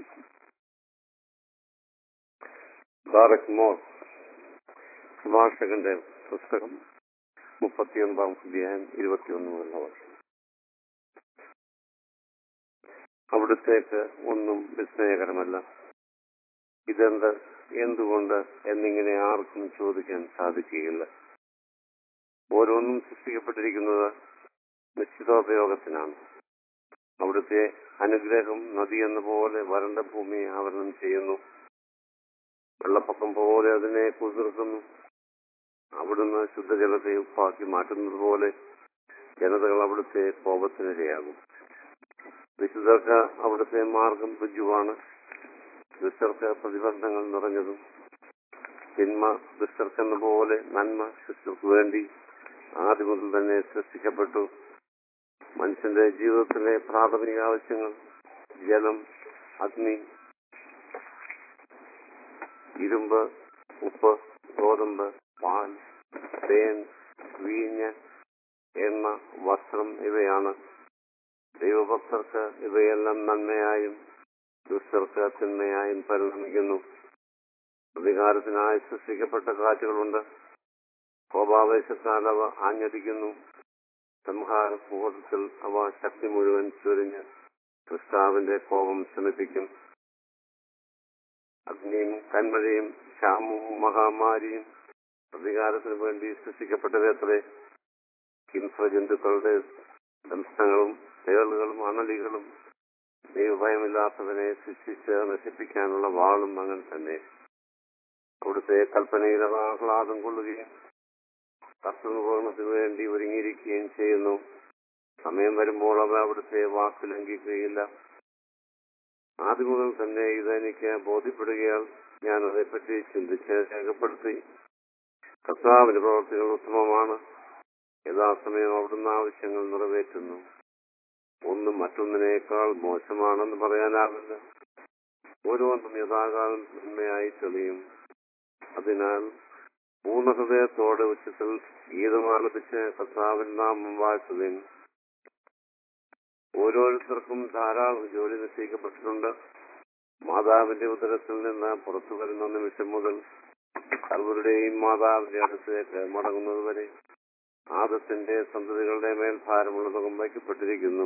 Barack more സുഭാഷകന്റെ പുസ്തകം മുപ്പത്തിയൊൻപതാം അധ്യായം ഇരുപത്തിയൊന്ന് മുതലുള്ള വർഷം അവിടുത്തേക്ക് ഒന്നും വിസ്മയകരമല്ല ഇതെന്ത് എന്തുകൊണ്ട് എന്നിങ്ങനെ ആർക്കും ചോദിക്കാൻ സാധിക്കുകയില്ല ഓരോന്നും സൃഷ്ടിക്കപ്പെട്ടിരിക്കുന്നത് നിശ്ചിതോപയോഗത്തിനാണ് അവിടുത്തെ അനുഗ്രഹം നദി എന്ന പോലെ വരണ്ട ഭൂമിയെ ആവരണം ചെയ്യുന്നു വെള്ളപ്പൊക്കം പോലെ അതിനെ കുതിർക്കുന്നു അവിടുന്ന് ശുദ്ധജലത്തെ ഉപ്പാക്കി മാറ്റുന്നത് പോലെ ജനതകൾ അവിടുത്തെ കോപത്തിനിരയാകും വിശുദ്ധർക്ക് അവിടുത്തെ മാർഗം രുജുവാണ് ദുഷ്ടർക്ക് പ്രതിബന്ധങ്ങൾ നിറഞ്ഞതും തിന്മ ദുഷ്ടർക്കെന്ന പോലെ നന്മ ശിഷ്യർക്ക് വേണ്ടി ആദ്യം മുതൽ തന്നെ സൃഷ്ടിക്കപ്പെട്ടു മനുഷ്യന്റെ ജീവിതത്തിലെ പ്രാഥമിക ആവശ്യങ്ങൾ ജലം അഗ്നി ഇരുമ്പ് ഉപ്പ് ഗോതമ്പ് പാൽ തേൻ വീഞ്ഞ് എണ്ണ വസ്ത്രം ഇവയാണ് ദൈവഭക്തർക്ക് ഇവയെല്ലാം നന്മയായും ദുഷ്ടർക്ക് തിന്മയായും പരിണമിക്കുന്നു പ്രതികാരത്തിനായി സൃഷ്ടിക്കപ്പെട്ട കാറ്റുകളുണ്ട് കോപാവേശത്താൽ അവ ആഞ്ഞടിക്കുന്നു സംഹാര മുഹൂർത്തത്തിൽ അവ ശക്തി മുഴുവൻ ചൊരിഞ്ഞ് ക്രിസ്താവിന്റെ കോപം ശമിപ്പിക്കും അഗ്നിയും കന്മഴയും ക്ഷാമവും മഹാമാരിയും പ്രതികാരത്തിന് വേണ്ടി സൃഷ്ടിക്കപ്പെട്ടവയത്രേ ഹിംസജന്തുക്കളുടെ ദംശനങ്ങളും തേളുകളും അണലികളും ദൈവഭയമില്ലാത്തവനെ ശിക്ഷിച്ച് നശിപ്പിക്കാനുള്ള വാളും അങ്ങനെ തന്നെ അവിടുത്തെ കൽപ്പനയിൽ അവ ആഹ്ലാദം കൊള്ളുകയും കർത്തൃനിർവഹണത്തിന് വേണ്ടി ഒരുങ്ങിയിരിക്കുകയും ചെയ്യുന്നു സമയം വരുമ്പോൾ അവ അവിടുത്തെ വാക്ക് ലംഘിക്കുകയില്ല ആദ്യം മുതൽ തന്നെ ഇതെനിക്ക് ബോധ്യപ്പെടുകയാൽ ഞാൻ അതേപ്പറ്റി ചിന്തിച്ച് രേഖപ്പെടുത്തി കർത്താവിന്റെ പ്രവർത്തികൾ ഉത്തമമാണ് യഥാസമയം അവിടുന്ന് ആവശ്യങ്ങൾ നിറവേറ്റുന്നു ഒന്നും മറ്റൊന്നിനേക്കാൾ മോശമാണെന്ന് പറയാനാവില്ല ഓരോന്നും യഥാകാലം നന്മയായി തെളിയും അതിനാൽ പൂർണ്ണ ഹൃദയത്തോടെ ഉച്ചത്തിൽ ഗീതമാലപിച്ച് കർത്താവിൻ നാമം വാഴ്ത്തുകയും ഓരോരുത്തർക്കും ധാരാളം ജോലി നിശ്ചയിക്കപ്പെട്ടിട്ടുണ്ട് മാതാവിന്റെ ഉദരത്തിൽ നിന്ന് പുറത്തു വരുന്ന നിമിഷം മുതൽ സർവരുടെയും മാതാവിന്റെ അടുത്തേക്ക് മടങ്ങുന്നതുവരെ ആദത്തിന്റെ സന്തതികളുടെ മേൽ ഭാരമുള്ള മുഖം വയ്ക്കപ്പെട്ടിരിക്കുന്നു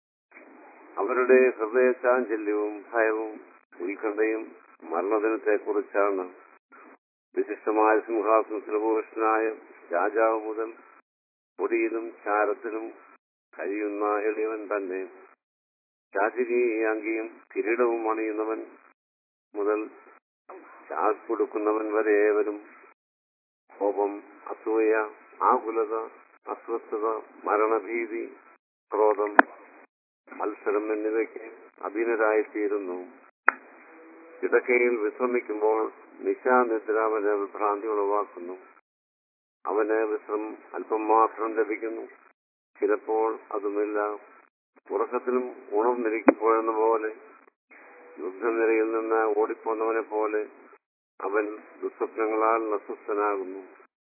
അവരുടെ ഹൃദയ ചാഞ്ചല്യവും ഭയവും ഉത്കണ്ഠയും മരണദിനത്തെ കുറിച്ചാണ് വിശിഷ്ടമായ സിംഹാസനത്തിൽ ഭൂഷണനായ രാജാവ് മുതൽ പൊടിയിലും ചാരത്തിലും കഴിയുന്ന എളിയവൻ തന്നെ ചാചിരിയാങ്കിയും കിരീടവും അണിയുന്നവൻ മുതൽ ചാസ് കൊടുക്കുന്നവൻ വരെ ഏവരും കോപം അസൂയ ആകുലത അസ്വസ്ഥത മരണഭീതി ക്രോധം മത്സരം എന്നിവയ്ക്ക് അധീനരായിത്തീരുന്നു കിടക്കയിൽ വിശ്രമിക്കുമ്പോൾ നിശാനിദ്ര അവന് വിഭ്രാന്തി ഉളവാക്കുന്നു അവന് വിശ്രം അല്പം മാത്രം ലഭിക്കുന്നു ചിലപ്പോൾ അതുമില്ല ഉറക്കത്തിലും ഉണർന്നിരിക്കുമ്പോഴെന്ന പോലെ യുദ്ധനിരയിൽ നിന്ന് ഓടിപ്പോന്നവനെ പോലെ അവൻ ദുസ്വപ്നങ്ങളാൽ അസ്വസ്ഥനാകുന്നു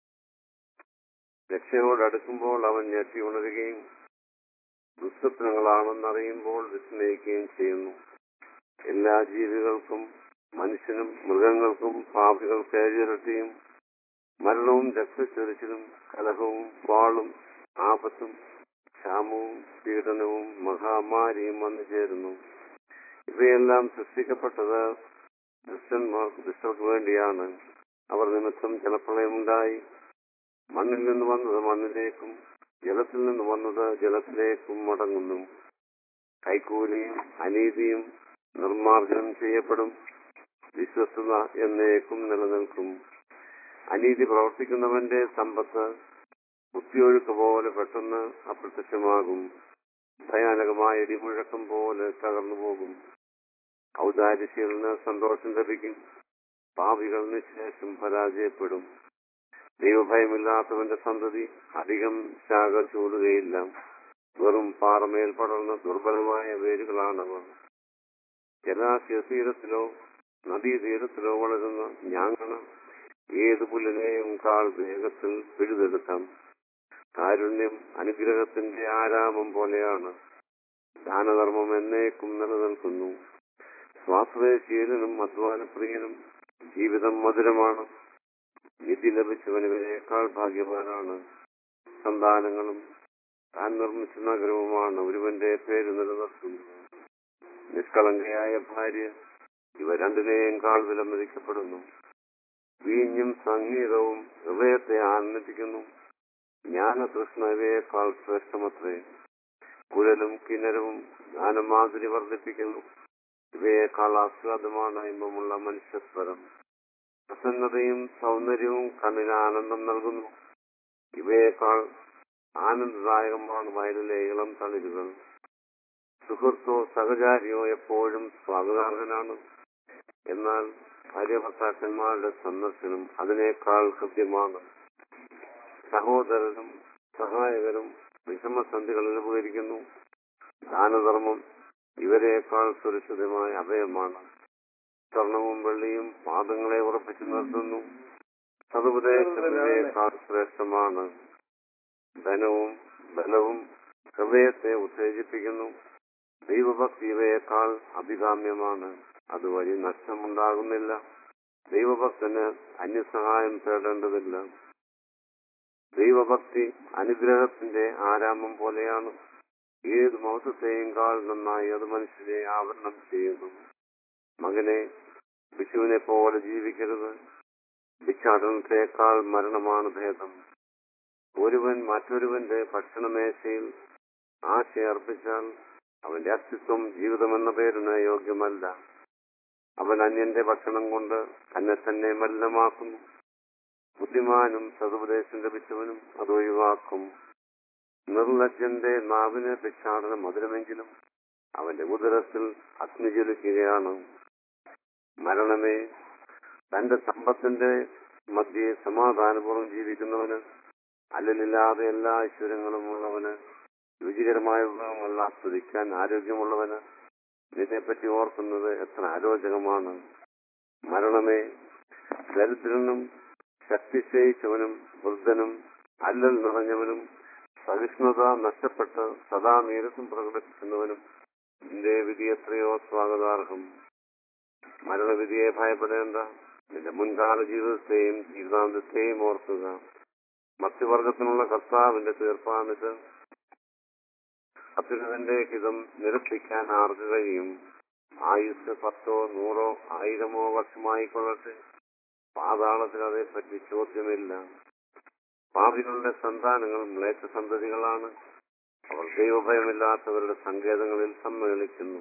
രക്ഷയോടടുക്കുമ്പോൾ അവൻ ഞെട്ടി ഉണരുകയും ദുസ്വപ്നങ്ങളാണെന്നറിയുമ്പോൾ വിസ്മയിക്കുകയും ചെയ്യുന്നു എല്ലാ ജീവികൾക്കും മനുഷ്യനും മൃഗങ്ങൾക്കും പാപികൾക്ക് ഏഴിരട്ടിയും മരണവും രക്തച്ചൊരിച്ചിലും കലഹവും വാളും ആപത്തും ക്ഷാമവും പീഡനവും മഹാമാരിയും വന്നു ചേരുന്നു ഇവയെല്ലാം സൃഷ്ടിക്കപ്പെട്ടത് ദുഷ്ടന്മാർക്ക് ദുഷ്ടർക്ക് വേണ്ടിയാണ് അവർ നിമിത്തം ജലപ്രളയമുണ്ടായി മണ്ണിൽ നിന്ന് വന്നത് മണ്ണിലേക്കും ജലത്തിൽ നിന്ന് വന്നത് ജലത്തിലേക്കും മടങ്ങുന്നു കൈക്കൂലിയും അനീതിയും നിർമ്മാർജ്ജനം ചെയ്യപ്പെടും വിശ്വസ്തത എന്നേക്കും നിലനിൽക്കും അനീതി പ്രവർത്തിക്കുന്നവന്റെ സമ്പത്ത് കുത്തിയൊഴുക്ക് പോലെ പെട്ടെന്ന് അപ്രത്യക്ഷമാകും ഭയാനകമായ ഇടിമുഴക്കം പോലെ തകർന്നു പോകും ഔദാര്യശീലന് സന്തോഷം ലഭിക്കും പാപികളിന് ശേഷം പരാജയപ്പെടും ദൈവഭയമില്ലാത്തവന്റെ സന്തതി അധികം ശാഖ ചൂടുകയില്ല വെറും പാറമേൽ പടർന്ന ദുർബലമായ വേരുകളാണവർ ജലാശയ തീരത്തിലോ നദീതീരത്തിലോ വളരുന്ന ഞാങ്ങണ ഏത് പുല്ലിനെയും കാൾ വേഗത്തിൽ പിഴുതെടുക്കാം കാരുണ്യം അനുഗ്രഹത്തിന്റെ ആരാമം പോലെയാണ് ദാനധർമ്മം എന്നേക്കും നിലനിൽക്കുന്നു ശ്വാസ ആശ്രയശീലനും അധ്വാനപ്രിയനും ജീവിതം മധുരമാണ് നിധി ലഭിച്ചവനുകളേക്കാൾ ഭാഗ്യവാനാണ് സന്താനങ്ങളും താൻ നിർമ്മിച്ച നഗരവുമാണ് ഒരുവന്റെ പേര് നിലനിർത്തുന്നത് നിഷ്കളങ്കയായ ഭാര്യ ഇവ രണ്ടിനെയും കാൾ വിലമതിക്കപ്പെടുന്നു വീഞ്ഞും സംഗീതവും ഹൃദയത്തെ ആനന്ദിപ്പിക്കുന്നു ജ്ഞാനകൃഷ്ണ ഇവയേക്കാൾ ശ്രേഷ്ഠമത്രേ കുഴലും കിണരവും ജ്ഞാനമാതിരി വർദ്ധിപ്പിക്കുന്നു ഇവയേക്കാൾ ആസ്വാദമാണ് ഇമ്പമുള്ള മനുഷ്യസ്വരം പ്രസന്നതയും സൗന്ദര്യവും കണ്ണിന് ആനന്ദം നൽകുന്നു ഇവയേക്കാൾ ആനന്ദദായകമാണ് വയലിലെ ഇളം തളിരുകൾ സുഹൃത്തോ സഹചാരിയോ എപ്പോഴും സ്വാഗതാർഹനാണ് എന്നാൽ ഭാര്യഭർത്താക്കന്മാരുടെ സന്ദർശനം അതിനേക്കാൾ കൃത്യമാണ് സഹോദരനും സഹായകരും വിഷമസന്ധികളിൽ ഉപകരിക്കുന്നു ദാനധർമ്മം ഇവരെക്കാൾ സുരക്ഷിതമായ അഭയമാണ് സ്വർണവും വെള്ളിയും പാദങ്ങളെ ഉറപ്പിച്ചു നിർത്തുന്നു സതുപദേശത്തിനേക്കാൾ ശ്രേഷ്ഠമാണ് ധനവും ബലവും ഹൃദയത്തെ ഉത്തേജിപ്പിക്കുന്നു ദൈവഭക്തി ഇവയേക്കാൾ അഭികാമ്യമാണ് അതുവഴി നഷ്ടമുണ്ടാകുന്നില്ല ദൈവഭക്തന് അന്യസഹായം തേടേണ്ടതില്ല ദൈവഭക്തി അനുഗ്രഹത്തിന്റെ ആരാമം പോലെയാണ് ഏത് മൗസത്തെയും കാൾ നന്നായി അത് മനുഷ്യരെ ആവരണം ചെയ്യുന്നു മകനെ വിഷുവിനെ പോലെ ജീവിക്കരുത് ഭിക്ഷാടനത്തെക്കാൾ മരണമാണ് ഭേദം ഒരുവൻ മറ്റൊരുവന്റെ ഭക്ഷണമേശയിൽ ആശയർപ്പിച്ചാൽ അവന്റെ അസ്തിത്വം ജീവിതമെന്ന പേരിന് യോഗ്യമല്ല അവൻ അന്യന്റെ ഭക്ഷണം കൊണ്ട് തന്നെ തന്നെ മലിനമാക്കുന്നു ബുദ്ധിമാനും സതുപദേശം ലഭിച്ചവനും അത് ഒഴിവാക്കും നിർലജ്ജന്റെ നാവിന് ഭിക്ഷാടനം മധുരമെങ്കിലും അവന്റെ ഉദരത്തിൽ അഗ്നി ജ്വലിക്കുകയാണ് മരണമേ തന്റെ സമ്പത്തിന്റെ മധ്യേ സമാധാനപൂർവ്വം ജീവിക്കുന്നവന് അല്ലലില്ലാതെ എല്ലാ ഐശ്വര്യങ്ങളും ഉള്ളവന് രുചികരമായ വിഭവങ്ങൾ ആസ്വദിക്കാൻ ആരോഗ്യമുള്ളവന് ഇതിനെപ്പറ്റി ഓർക്കുന്നത് എത്ര അരോചകമാണ് മരണമേ ദരിദ്രനും ശക്തി ക്ഷയിച്ചവനും വൃദ്ധനും അല്ലൽ നിറഞ്ഞവനും സഹിഷ്ണുത നഷ്ടപ്പെട്ട് സദാ നീരസം പ്രകടിപ്പിക്കുന്നവനും നിന്റെ വിധി എത്രയോ സ്വാഗതാർഹം മരണവിധിയെ ഭയപ്പെടേണ്ട നിന്റെ മുൻകാല ജീവിതത്തെയും ജീവിതാന്തത്തെയും ഓർക്കുക മത്സ്യവർഗത്തിനുള്ള കർത്താവിന്റെ തീർപ്പാണിത് അത്യുന്നതന്റെ ഹിതം നിരപ്പിക്കാൻ ആർക്ക് കഴിയും ആയുസ് പത്തോ നൂറോ ആയിരമോ വർഷമായിക്കൊള്ളട്ടെ പാതാളത്തിൽ അതേപ്പറ്റി ചോദ്യമില്ല പാപികളുടെ സന്താനങ്ങൾ മ്ലേച്ഛ സന്തതികളാണ് അവർ ദൈവഭയമില്ലാത്തവരുടെ സങ്കേതങ്ങളിൽ സമ്മേളിക്കുന്നു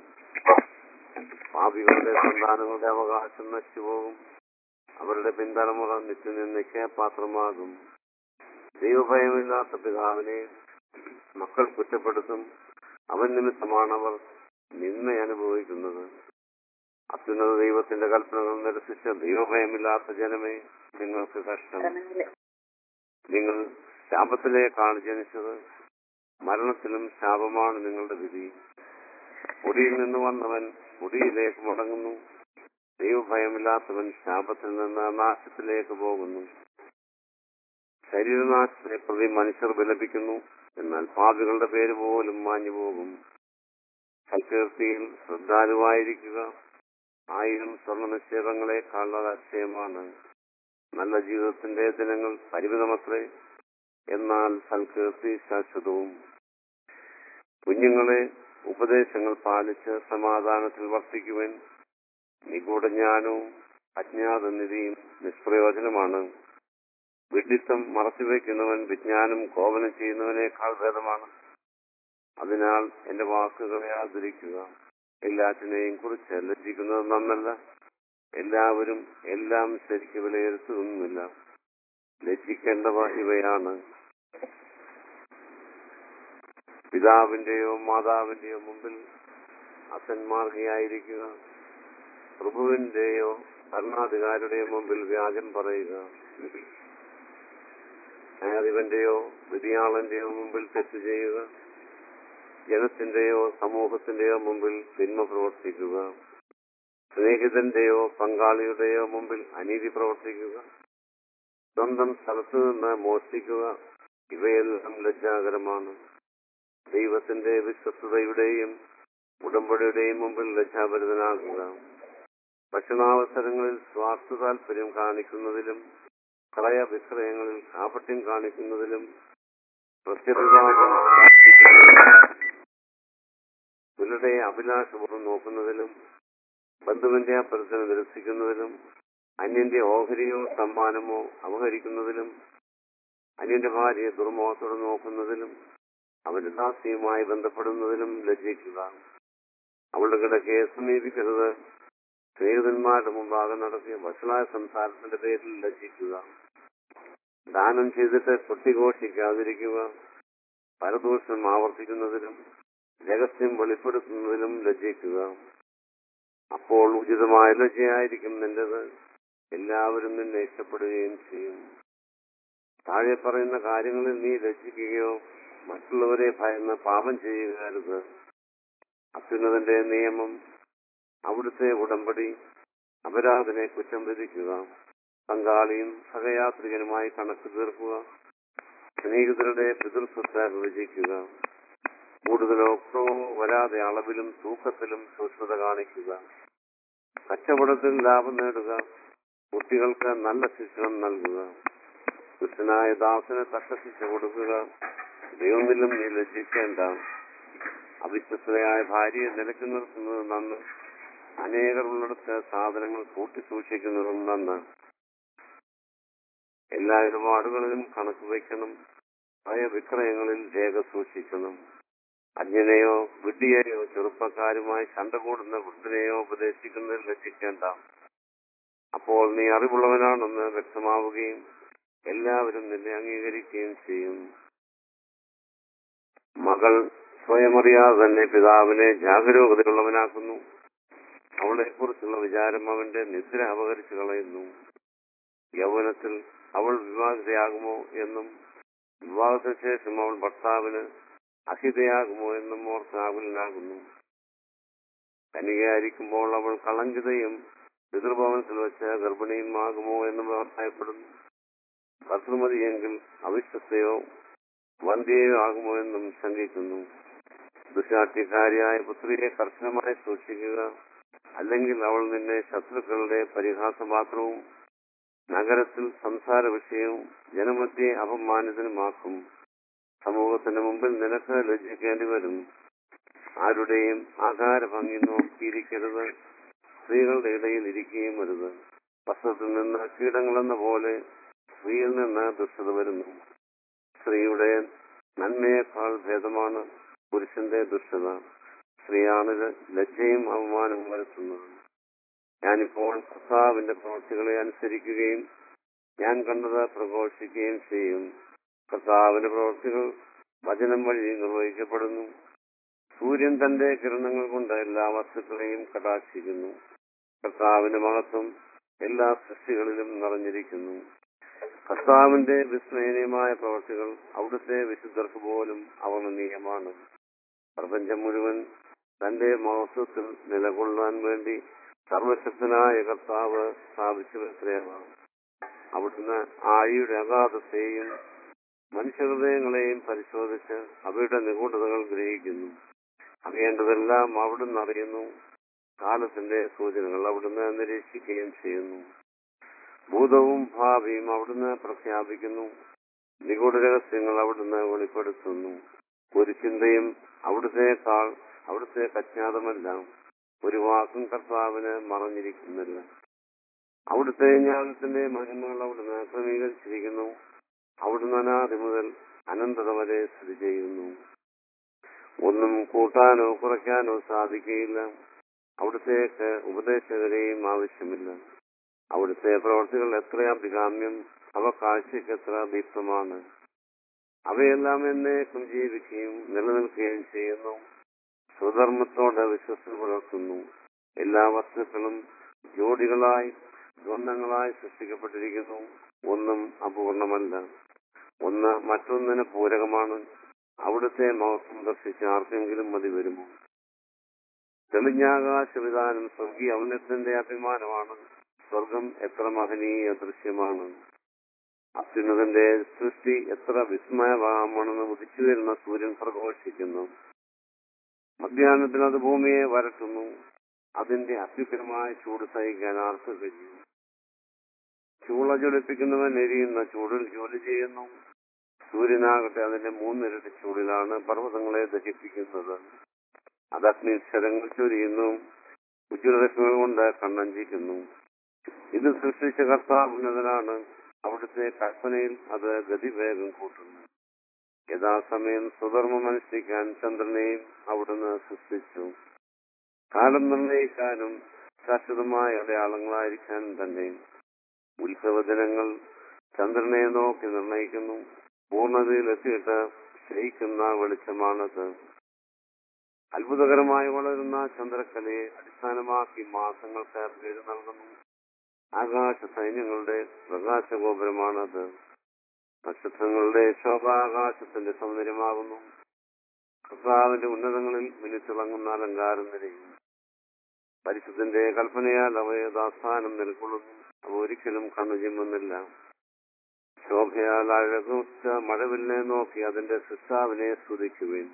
പാപികളുടെ സന്താനങ്ങളുടെ അവകാശം നശിച്ചുപോകും അവരുടെ പിന്തലമുറ നിത്യനിന്ദയ്ക്ക് പാത്രമാകും ദൈവഭയമില്ലാത്ത പിതാവിനെ മക്കൾ കുറ്റപ്പെടുത്തും അവൻ നിമിത്തമാണവർ നിന്ന അനുഭവിക്കുന്നത് അത്യുന്നത ദൈവത്തിന്റെ കൽപ്പനകൾ നിരസിച്ച ദൈവഭയമില്ലാത്ത ജനമേ നിങ്ങൾക്ക് കഷ്ടം നിങ്ങൾ ശാപത്തിലേക്കാണ് ജനിച്ചത് മരണത്തിലും ശാപമാണ് നിങ്ങളുടെ വിധി പൊടിയിൽ നിന്ന് വന്നവൻ പൊടിയിലേക്ക് മടങ്ങുന്നു ദൈവഭയമില്ലാത്തവൻ ശാപത്തിൽ നിന്ന് നാശത്തിലേക്ക് പോകുന്നു ശരീരനാശത്തെ പ്രതി മനുഷ്യർ വിലപിക്കുന്നു എന്നാൽ പാപികളുടെ പേര് പോലും മാഞ്ഞു പോകും സൽകീർത്തിയിൽ ശ്രദ്ധാലുവായിരിക്കുക ആയിരം സ്വർണ്ണ നിക്ഷേപങ്ങളെക്കാൾ അത് അക്ഷയമാണ് നല്ല ജീവിതത്തിന്റെ ദിനങ്ങൾ പരിമിതമത്രേ എന്നാൽ സൽകീർത്തി ശാശ്വതവും കുഞ്ഞുങ്ങളെ ഉപദേശങ്ങൾ പാലിച്ച് സമാധാനത്തിൽ വർത്തിക്കുവാൻ നിഗൂഢജ്ഞാനവും അജ്ഞാത നിധിയും നിഷ്പ്രയോജനമാണ് വിഡിത്തം മറച്ചുവെക്കുന്നവൻ വിജ്ഞാനം കോപനം ചെയ്യുന്നവനേക്കാൾ ഭേദമാണ് അതിനാൽ എന്റെ വാക്കുകളെ ആദരിക്കുക എല്ലാറ്റിനെയും കുറിച്ച് ലജ്ജിക്കുന്നത് നന്നല്ല എല്ലാവരും എല്ലാം ശരിക്ക് വിലയിരുത്തുന്നില്ല ലജ്ജിക്കേണ്ടവ ഇവയാണ് പിതാവിന്റെയോ മാതാവിന്റെയോ മുമ്പിൽ അസന്മാർഗിയായിരിക്കുക പ്രഭുവിന്റെയോ ഭരണാധികാരിയുടെയോ മുമ്പിൽ വ്യാജം പറയുക ന്യായാധിപന്റെയോ വിധിയാളന്റെയോ മുമ്പിൽ തെറ്റ് ചെയ്യുക ജനത്തിന്റെയോ സമൂഹത്തിന്റെയോ മുമ്പിൽ തിന്മ പ്രവർത്തിക്കുക സ്നേഹിതന്റെയോ പങ്കാളിയുടെയോ മുമ്പിൽ അനീതി പ്രവർത്തിക്കുക സ്വന്തം സ്ഥലത്തു നിന്ന് മോഷ്ടിക്കുക ഇവയെല്ലാം ലജ്ജാകരമാണ് ദൈവത്തിന്റെ വിശ്വസ്തതയുടെയും ഉടമ്പടിയുടെയും മുമ്പിൽ ലജ്ജാഭരിതനാകുക ഭക്ഷണാവസരങ്ങളിൽ സ്വാർത്ഥ താല്പര്യം കാണിക്കുന്നതിലും ക്രയ വിക്രയങ്ങളിൽ കാപട്യം കാണിക്കുന്നതിലും പ്രത്യഭിവാദം ഇവരുടെ അഭിലാഷപൂർവ്വം നോക്കുന്നതിലും ബന്ധുവിന്റെ അപ്പുറത്തിന് നിരസിക്കുന്നതിലും അന്യന്റെ ഓഹരിയോ സമ്മാനമോ അപഹരിക്കുന്നതിലും അന്യന്റെ ഭാര്യയെ ദുർമോഹത്തോടെ നോക്കുന്നതിലും അവന്റെ ദാസിയുമായി ബന്ധപ്പെടുന്നതിലും ലജ്ജിക്കുക അവളുടെ കിടക്കയെ സമീപിക്കരുത് സ്നേഹിതന്മാരുടെ മുമ്പാകെ നടത്തിയ വഷളായ സംസാരത്തിന്റെ പേരിൽ ലജ്ജിക്കുക ദാനം ചെയ്തിട്ട് കൊട്ടിഘോഷിക്കാതിരിക്കുക പരദൂഷണം ആവർത്തിക്കുന്നതിലും രഹസ്യം വെളിപ്പെടുത്തുന്നതിലും ലജ്ജിക്കുക അപ്പോൾ ഉചിതമായ ലജ്ജയായിരിക്കും നിന്റേത് എല്ലാവരും നിന്നെ ഇഷ്ടപ്പെടുകയും ചെയ്യും താഴെ പറയുന്ന കാര്യങ്ങളിൽ നീ ലജ്ജിക്കുകയോ മറ്റുള്ളവരെ ഭയന്ന് പാപം ചെയ്യുകയരുത് അത്യുന്നതന്റെ നിയമം അവിടുത്തെ ഉടമ്പടി അപരാധനെ കുറ്റം വിധിക്കുക പങ്കാളിയും സഹയാത്രികനുമായി കണക്ക് തീർക്കുക സ്നേഹിതരുടെ പിതൃസ്വത്ത വിഭജിക്കുക കൂടുതലോ കുറവോ വരാതെ അളവിലും തൂക്കത്തിലും സൂക്ഷ്മത കാണിക്കുക കച്ചവടത്തിൽ ലാഭം നേടുക കുട്ടികൾക്ക് നല്ല ശിക്ഷണം നൽകുക ദുഷ്ടനായ ദാസന് തക്ക ശിക്ഷ കൊടുക്കുക ദൈവമിലും നീ ലജ്ജിക്കേണ്ട അവിശ്വസ്തയായ ഭാര്യയെ നിലയ്ക്ക് നിർത്തുന്നത് നന്ന് അനേകർ ഉള്ളിടത്ത് സാധനങ്ങൾ കൂട്ടി സൂക്ഷിക്കുന്നതും നന്ന് എല്ലാ ഇടപാടുകളിലും കണക്ക് വയ്ക്കണം ഭയവിക്രയങ്ങളിൽ രേഖ സൂക്ഷിക്കണം അജ്ഞനെയോ വിഡ്ഢിയെയോ ചെറുപ്പക്കാരുമായി ശണ്ട കൂടുന്ന വൃദ്ധനെയോ ഉപദേശിക്കുന്നതിൽ ലക്ഷിക്കേണ്ട അപ്പോൾ നീ അറിവുള്ളവനാണെന്ന് വ്യക്തമാവുകയും എല്ലാവരും നിന്നെ അംഗീകരിക്കുകയും ചെയ്യും മകൾ സ്വയമറിയാതെ തന്നെ പിതാവിനെ ജാഗരൂകതയുള്ളവനാക്കുന്നു അവളെ കുറിച്ചുള്ള വിചാരം അവന്റെ നിദ്ര അപകരിച്ചു കളയുന്നു യൗവനത്തിൽ അവൾ വിവാഹിതയാകുമോ എന്നും വിവാഹത്തിന് ശേഷം അവൾ ഭർത്താവിന് അഹിതയാകുമോ എന്നും ഓർത്താകുലനാകുന്നു കനികയായിരിക്കുമ്പോൾ അവൾ കളങ്കിതയും പിതൃഭവനത്തിൽ വെച്ച് ഗർഭിണിയുമാകുമോ എന്നും ഭയപ്പെടുന്നു കർത്തൃമതിയെങ്കിൽ അവിശ്വസ്തയോ വന്ധ്യയോ ആകുമോ എന്നും ശങ്കിക്കുന്നു ദുശാഠ്യക്കാരിയായ പുത്രിയെ കർശനമായി സൂക്ഷിക്കുക അല്ലെങ്കിൽ അവൾ നിന്നെ ശത്രുക്കളുടെ പരിഹാസപാത്രവും നഗരത്തിൽ സംസാര വിഷയവും ജനമധ്യെ അപമാനിതനുമാക്കും സമൂഹത്തിന്റെ മുമ്പിൽ നിനക്ക് ലജ്ജിക്കേണ്ടി വരും ആരുടെയും ആകാര ഭംഗി നോക്കിയിരിക്കരുത് സ്ത്രീകളുടെ ഇടയിൽ ഇരിക്കുകയും വരുത് വസ്ത്രത്തിൽ നിന്ന് കീടങ്ങളെന്ന പോലെ സ്ത്രീയിൽ നിന്ന് ദുഷ്ടത വരുന്നു സ്ത്രീയുടെ നന്മയേക്കാൾ ഭേദമാണ് പുരുഷന്റെ ദുഷ്ടത സ്ത്രീയാണ് ലജ്ജയും അവമാനവും വരുത്തുന്നത് ഞാനിപ്പോൾ കർത്താവിന്റെ പ്രവൃത്തികളെ അനുസരിക്കുകയും ഞാൻ കണ്ടത് പ്രഘോഷിക്കുകയും ചെയ്യും കർത്താവിന്റെ പ്രവൃത്തികൾ വചനം വഴി നിർവഹിക്കപ്പെടുന്നു സൂര്യൻ തന്റെ കിരണങ്ങൾ കൊണ്ട് എല്ലാ വസ്തുക്കളെയും കടാക്ഷിക്കുന്നു കർത്താവിന്റെ മഹത്വം എല്ലാ സൃഷ്ടികളിലും നിറഞ്ഞിരിക്കുന്നു കർത്താവിന്റെ വിസ്മയനീയമായ പ്രവൃത്തികൾ അവിടുത്തെ വിശുദ്ധർക്ക് പോലും അവർണ്ണനീയമാണ് പ്രപഞ്ചം മുഴുവൻ തന്റെ മഹത്വത്തിൽ നിലകൊള്ളാൻ വേണ്ടി സർവശക്തനായ കർത്താവ് സ്ഥാപിച്ചു എത്രയാണ് അവിടുന്ന് ആഴിയുടെ അഗാധത്തെയും മനുഷ്യഹൃദയങ്ങളെയും പരിശോധിച്ച് അവയുടെ നിഗൂഢതകൾ ഗ്രഹിക്കുന്നു അറിയേണ്ടതെല്ലാം അവിടുന്ന് അറിയുന്നു കാലത്തിന്റെ സൂചനകൾ അവിടുന്ന് നിരീക്ഷിക്കുകയും ചെയ്യുന്നു ഭൂതവും ഭാവിയും അവിടുന്ന് പ്രഖ്യാപിക്കുന്നു നിഗൂഢ രഹസ്യങ്ങൾ അവിടുന്ന് വെളിപ്പെടുത്തുന്നു ഒരു ചിന്തയും അവിടുത്തേക്കാൾ അവിടുത്തെ അജ്ഞാതമല്ല ഒരു വാക്കും കർത്താവിന് മറഞ്ഞിരിക്കുന്നില്ല അവിടുത്തെ ജ്ഞാനത്തിന്റെ മഹിമകൾ അവിടുന്ന് ക്രമീകരിച്ചിരിക്കുന്നു അവിടുന്ന് അനാദി മുതൽ അനന്തത വരെ സ്ഥിതി ചെയ്യുന്നു ഒന്നും കൂട്ടാനോ കുറയ്ക്കാനോ സാധിക്കുകയില്ല അവിടുത്തേക്ക് ഉപദേശകരെയും ആവശ്യമില്ല അവിടുത്തെ പ്രവർത്തികൾ എത്ര അഭികാമ്യം അവ കാഴ്ചയ്ക്ക് എത്ര ദീപ്തമാണ് അവയെല്ലാം എന്നേക്കും ജീവിക്കുകയും നിലനിൽക്കുകയും ചെയ്യുന്നു സ്വധർമ്മത്തോടെ വിശ്വസം പുലർത്തുന്നു എല്ലാ വസ്തുക്കളും ജോഡികളായി ദ്വന്ദ്ങ്ങളായി സൃഷ്ടിക്കപ്പെട്ടിരിക്കുന്നു ഒന്നും അപൂർണമല്ല ഒന്ന് മറ്റൊന്നിന് പൂരകമാണ് അവിടുത്തെ മഹത്വം ദർശിച്ച് ആർക്കെങ്കിലും മതി വരുമോ തെളിഞ്ഞാകാശവിധാനം സ്വർഗീയ ഔന്നത്യന്റെ അഭിമാനമാണ് സ്വർഗം എത്ര മഹനീയ ദൃശ്യമാണ് അത്യുന്നതന്റെ സൃഷ്ടി എത്ര വിസ്മയമാണെന്ന് ഉദിച്ചു വരുന്ന സൂര്യൻ പ്രഘോഷിക്കുന്നു മധ്യാഹ്നത്തിൽ അത് ഭൂമിയെ വരട്ടുന്നു അതിന്റെ അത്യുഗ്രമായ ചൂട് സഹിക്കാൻ ആർക്ക് കഴിയും ചൂള ജ്വലിപ്പിക്കുന്നവൻ എരിയുന്ന ചൂടിൽ ജോലി ചെയ്യുന്നു സൂര്യനാകട്ടെ അതിന്റെ മൂന്നിരട്ടി ചൂടിലാണ് പർവ്വതങ്ങളെ ദഹിപ്പിക്കുന്നത് അത് അഗ്നിശരങ്ങൾ ചൊരിയുന്നു ഉജ്ജ്വലരശ്മികൾ കൊണ്ട് കണ്ണഞ്ചിക്കുന്നു ഇത് സൃഷ്ടിച്ച കർത്താവ് ഉന്നതനാണ് അവിടുത്തെ കൽപ്പനയിൽ അത് ഗതിവേഗം കൂട്ടുന്നു യഥാസമയം സ്വധർമ്മം അനുഷ്ഠിക്കാൻ ചന്ദ്രനെയും അവിടുന്ന് സൃഷ്ടിച്ചു കാലം നിർണയിക്കാനും ശാശ്വതമായ അടയാളങ്ങളായിരിക്കാനും തന്നെ ഉത്സവ ദിനങ്ങൾ ചന്ദ്രനെ നോക്കി നിർണയിക്കുന്നു പൂർണ്ണതയിലെത്തിയിട്ട് ക്ഷയിക്കുന്ന വെളിച്ചമാണത് അത്ഭുതകരമായി വളരുന്ന ചന്ദ്രക്കലയെ അടിസ്ഥാനമാക്കി മാസങ്ങൾക്ക് പേര് നൽകുന്നു ആകാശ സൈന്യങ്ങളുടെ പ്രകാശഗോപുരമാണത് നക്ഷത്രങ്ങളുടെ ശോഭാകാശത്തിന്റെ സൗന്ദര്യമാകുന്നു കർത്താവിന്റെ ഉന്നതങ്ങളിൽ മിനിത്തിളങ്ങുന്ന അലങ്കാരം നിരയും പരിശുദ്ധന്റെ കൽപ്പനയാൽ അവ യഥാസ്ഥാനം നിലകൊള്ളുന്നു അവ ഒരിക്കലും കണ്ണു ചിമ്മുന്നില്ല ശോഭയാൽ അഴകുച്ച മഴവില്ലെ നോക്കി അതിന്റെ സൃഷ്ടാവിനെ സ്തുതിക്കുവേൻ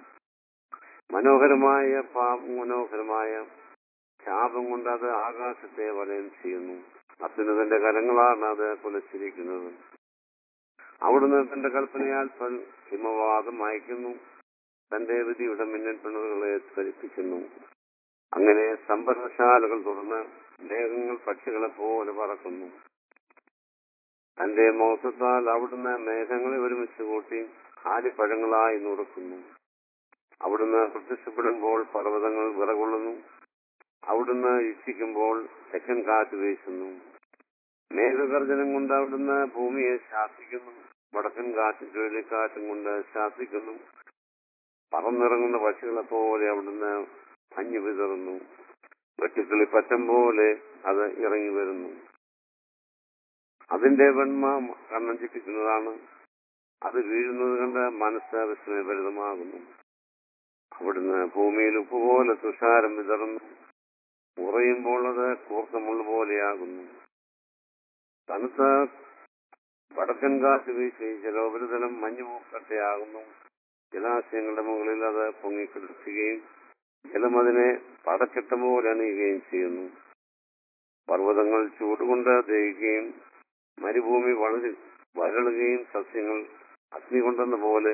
മനോഹരമായ പാപം മനോഹരമായ ശാപം കൊണ്ട് അത് ആകാശത്തെ വലയം ചെയ്യുന്നു അത്യുന്നതന്റെ കരങ്ങളാണ് അത് കുലച്ചിരിക്കുന്നത് അവിടുന്ന് തന്റെ കൽപ്പനയാൽ പൽ ഹിമവാദം അയക്കുന്നു തന്റെ വിധിയുടെ മിന്നൽ പിണറുകളെ ധരിപ്പിക്കുന്നു അങ്ങനെ സംഭരണശാലകൾ തുറന്ന് മേഘങ്ങൾ പക്ഷികളെ പോലെ പറക്കുന്നു തന്റെ മൗസത്താൽ അവിടുന്ന് മേഘങ്ങളെ ഒരുമിച്ച് കൂട്ടി ആലിപ്പഴങ്ങളായി നുറുക്കുന്നു അവിടുന്ന് പ്രത്യക്ഷപ്പെടുമ്പോൾ പർവ്വതങ്ങൾ വിറകൊള്ളുന്നു അവിടുന്ന് ഇച്ഛിക്കുമ്പോൾ തെക്കൻ കാറ്റ് വീശുന്നു മേഘഗർജനം കൊണ്ട് അവിടുന്ന് ഭൂമിയെ ശാസിക്കുന്നു വടക്കൻ കാറ്റും ചുഴലിക്കാറ്റും കൊണ്ട് ശാസിക്കുന്നു പറന്നിറങ്ങുന്ന പക്ഷികളെ പോലെ അവിടുന്ന് മഞ്ഞു വിതറുന്നു വെട്ടുക്കിളി പറ്റം പോലെ അത് ഇറങ്ങി വരുന്നു അതിന്റെ വെണ്മ കണ്ണഞ്ചിപ്പിക്കുന്നതാണ് അത് വീഴുന്നത് കണ്ട് മനസ്സ് വിസ്മയഭരിതമാകുന്നു അവിടുന്ന് ഭൂമിയിൽ ഉപ്പുപോലെ തുഷാരം വിതറുന്നു ഉറയുമ്പോൾ അത് കൂർത്തമുള്ള പോലെയാകുന്നു തണുത്ത വടക്കൻ കാറ്റ് വീശി ജലോപരിതലം മഞ്ഞുമൂക്കട്ടയാകുന്നു ജലാശയങ്ങളുടെ മുകളിൽ അത് പൊങ്ങിക്കിടക്കുകയും ജലം അതിനെ പടക്കെട്ട പോലെ അണിയുകയും ചെയ്യുന്നു പർവ്വതങ്ങൾ ചൂടുകൊണ്ട് ദഹിക്കുകയും മരുഭൂമി വളര് വരളുകയും സസ്യങ്ങൾ അഗ്നി കൊണ്ടെന്ന പോലെ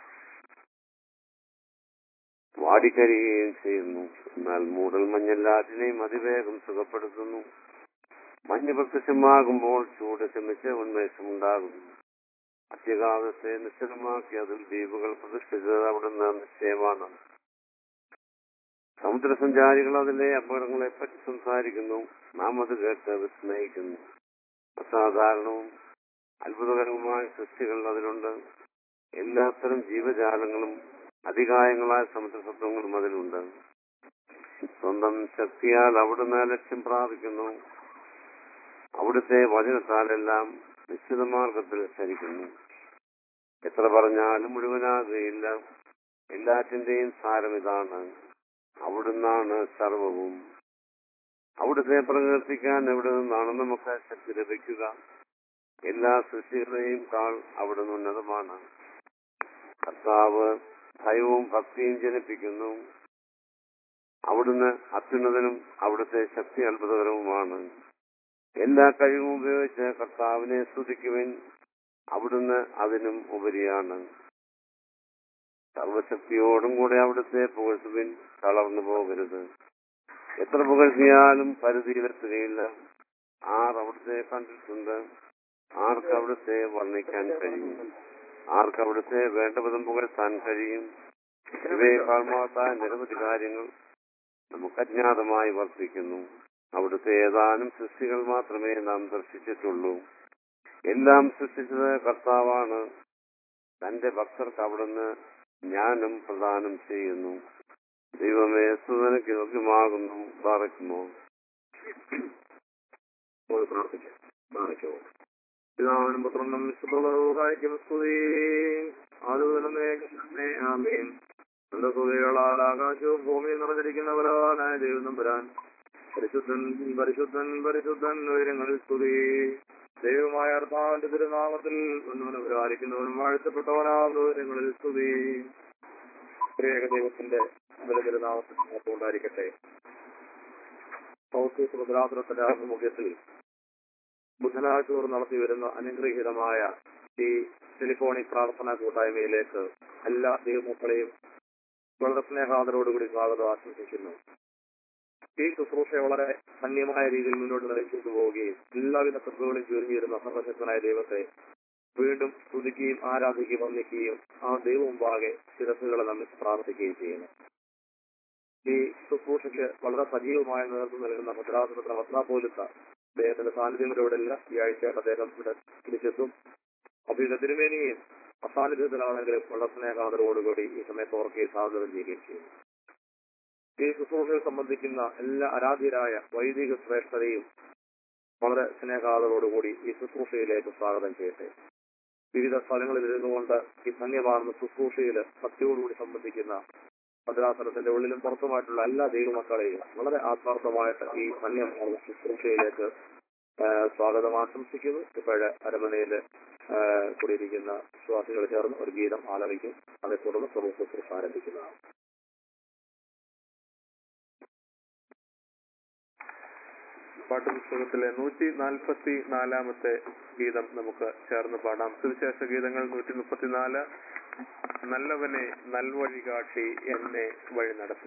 വാടിക്കരിയുകയും ചെയ്യുന്നു എന്നാൽ മൂടൽ മഞ്ഞെല്ലാറ്റിനെയും അതിവേഗം സുഖപ്പെടുത്തുന്നു മഞ്ഞ് പ്രത്യക്ഷമാകുമ്പോൾ ചൂട് ശമിച്ച് ഉന്മേഷമുണ്ടാകുന്നു അത്യകാലത്തെ നിശ്ചലമാക്കി അതിൽ ദ്വീപുകൾ പ്രതിഷ്ഠിച്ചത് അവിടുന്ന് നിശ്ചയമാണ് സമുദ്രസഞ്ചാരികൾ അതിലെ അപകടങ്ങളെ പറ്റി സംസാരിക്കുന്നു നാം അത് കേട്ട് വിസ്മയിക്കുന്നു അസാധാരണവും അത്ഭുതകരവുമായ സൃഷ്ടികൾ അതിലുണ്ട് എല്ലാത്തരം ജീവജാലങ്ങളും അതികായങ്ങളായ സമുദ്രസത്വങ്ങളും അതിലുണ്ട് സ്വന്തം ശക്തിയാൽ അവിടുന്ന് ലക്ഷ്യം പ്രാപിക്കുന്നു അവിടുത്തെ വചനത്താലെല്ലാം നിശ്ചിത മാർഗത്തിൽ ചരിക്കുന്നു എത്ര പറഞ്ഞാലും മുഴുവനാകുകയില്ല എല്ലാറ്റിന്റെയും സാരം ഇതാണ് അവിടുന്നാണ് സർവവും അവിടുത്തെ പ്രകീർത്തിക്കാൻ എവിടെ നിന്നാണ് നമുക്ക് ശക്തി ലഭിക്കുക എല്ലാ സൃഷ്ടികളെയും കാൾ അവിടുന്ന് ഉന്നതമാണ് കർത്താവ് ഭയവും ഭക്തിയും ജനിപ്പിക്കുന്നു അവിടുന്ന് അത്യുന്നതനും അവിടുത്തെ ശക്തി അത്ഭുതകരവുമാണ് എല്ലാ കഴിവും ഉപയോഗിച്ച് കർത്താവിനെ സ്തുതിക്കുവിൻ അവിടുന്ന് അതിനും ഉപരിയാണ് സർവശക്തിയോടും കൂടെ അവിടുത്തെ പുകഴ്ത്തുവിൻ തളർന്നു പോകരുത് എത്ര പുകഴ്ത്തിയാലും പരിധിയിലെത്തുകയില്ല ആർ അവിടുത്തെ കണ്ടിട്ടുണ്ട് ആർക്ക് അവിടുത്തെ വർണ്ണിക്കാൻ കഴിയും ആർക്ക് അവിടുത്തെ വേണ്ട വിധം പുകഴ്ത്താൻ കഴിയും ഇവയേക്കാൾ മഹത്തായ നിരവധി കാര്യങ്ങൾ നമുക്ക് അജ്ഞാതമായി വർദ്ധിക്കുന്നു അവിടുത്തെ ഏതാനും സൃഷ്ടികൾ മാത്രമേ നാം ദർശിച്ചിട്ടുള്ളൂ എല്ലാം സൃഷ്ടിച്ചത് കർത്താവാണ് തന്റെ ഭക്തർക്ക് അവിടുന്ന് ജ്ഞാനം പ്രദാനം ചെയ്യുന്നു ദൈവമേ സുതനക്ക് യോഗ്യമാകുന്നു പാറയ്ക്കുമോ നമുക്ക് പ്രാർത്ഥിക്കാം പ്രാർത്ഥിക്കോ പിതാവിനും പുത്രനും വിശുദ്ധവും സ്തുതി ആലുവലമേ ആമേൻ എന്റെ സ്തുതികളാൽ ആകാശവും ഭൂമിയും നിറഞ്ഞിരിക്കുന്നവരാനായ ദൈവം നമ്പരാൻ പരിശുദ്ധൻ പരിശുദ്ധൻ പരിശുദ്ധൻ ഉയരങ്ങളിൽ സ്തുതി ദൈവമായ അർത്ഥാവിന്റെ തിരുനാമത്തിൽ ഒന്നവനും പരിപാലിക്കുന്നവനും വാഴ്ത്തപ്പെട്ടവനാകുന്ന ഉയരങ്ങളിൽ സ്തുതി ഏക ദൈവത്തിന്റെ തിരുനാമത്തിൽ ഉണ്ടായിരിക്കട്ടെ സൗത്ത് ഭദ്രാസുരത്തിന്റെ ആഭിമുഖ്യത്തിൽ ബുധനാഴ്ച തോറും നടത്തി വരുന്ന അനുഗ്രഹീതമായ ഈ ടെലിഫോണിക് പ്രാർത്ഥനാ കൂട്ടായ്മയിലേക്ക് എല്ലാ ദൈവമക്കളെയും വളരെ സ്നേഹാദരോടുകൂടി സ്വാഗതം ആശംസിക്കുന്നു ഈ ശുശ്രൂഷ വളരെ ധന്യമായ രീതിയിൽ മുന്നോട്ട് നയിച്ചു പോവുകയും എല്ലാവിധ കൃപകളും ചുരുങ്ങിയിരുന്ന സർവശക്തനായ ദൈവത്തെ വീണ്ടും സ്തുതിക്കുകയും ആരാധിക്കുകയും വന്ദിക്കുകയും ആ ദൈവം മുമ്പാകെ ശിരസുകളെ നമ്മൾ പ്രാർത്ഥിക്കുകയും ചെയ്യുന്നു ഈ ശുശ്രൂഷയ്ക്ക് വളരെ സജീവമായ നേതൃത്വം നൽകുന്ന ഭദ്രാസുരത്ര വസ്ത്രാപോലിത്ത അദ്ദേഹത്തിന്റെ സാന്നിധ്യങ്ങളോടെല്ലാം ഈ ആഴ്ചയായിട്ട് അദ്ദേഹം ഇവിടെ തിരിച്ചെത്തും അപ്പൊ ഇത് തിരുമേനിയും അസാന്നിധ്യത്തിലാണെങ്കിലും വളരെ സ്നേഹാദരോടുകൂടി ഈ സമയത്ത് ഓർക്കുകയും സ്വാഗതം ചെയ്യുകയും ചെയ്യും ഈ ശുശ്രൂഷയിൽ സംബന്ധിക്കുന്ന എല്ലാ ആരാധ്യരായ വൈദിക ശ്രേഷ്ഠതയും വളരെ സ്നേഹാദരോടുകൂടി ഈ ശുശ്രൂഷയിലേക്ക് സ്വാഗതം ചെയ്യട്ടെ വിവിധ സ്ഥലങ്ങളിൽ ഇരുന്നുകൊണ്ട് ഈ ധന്യമാർന്ന ശുശ്രൂഷയിൽ ഭക്തിയോടുകൂടി സംബന്ധിക്കുന്ന ഭദ്രാസനത്തിന്റെ ഉള്ളിലും പുറത്തുമായിട്ടുള്ള എല്ലാ ദൈവമക്കളെയും വളരെ ആത്മാർത്ഥമായിട്ട് ഈ ധന്യമാർന്ന ശുശ്രൂഷയിലേക്ക് ആ, സ്വാഗതം ആശംസിക്കുന്നു ഇപ്പോഴ് അരമനയിൽ കൂടിയിരിക്കുന്ന വിശ്വാസികൾ ചേർന്ന് ഒരു ഗീതം ആലപിക്കും അതേ തുടർന്ന് പ്രമുഖ ശുശ്രൂഷ ആരംഭിക്കുന്നതാണ് പാട്ടുപുസ്തകത്തിലെ നൂറ്റി നാൽപ്പത്തി നാലാമത്തെ ഗീതം നമുക്ക് ചേർന്ന് പാടാം സുവിശേഷ ഗീതങ്ങൾ നൂറ്റി മുപ്പത്തിനാല് നല്ലവനെ നൽവഴി കാട്ടി എന്നെ വഴി നടത്തൂ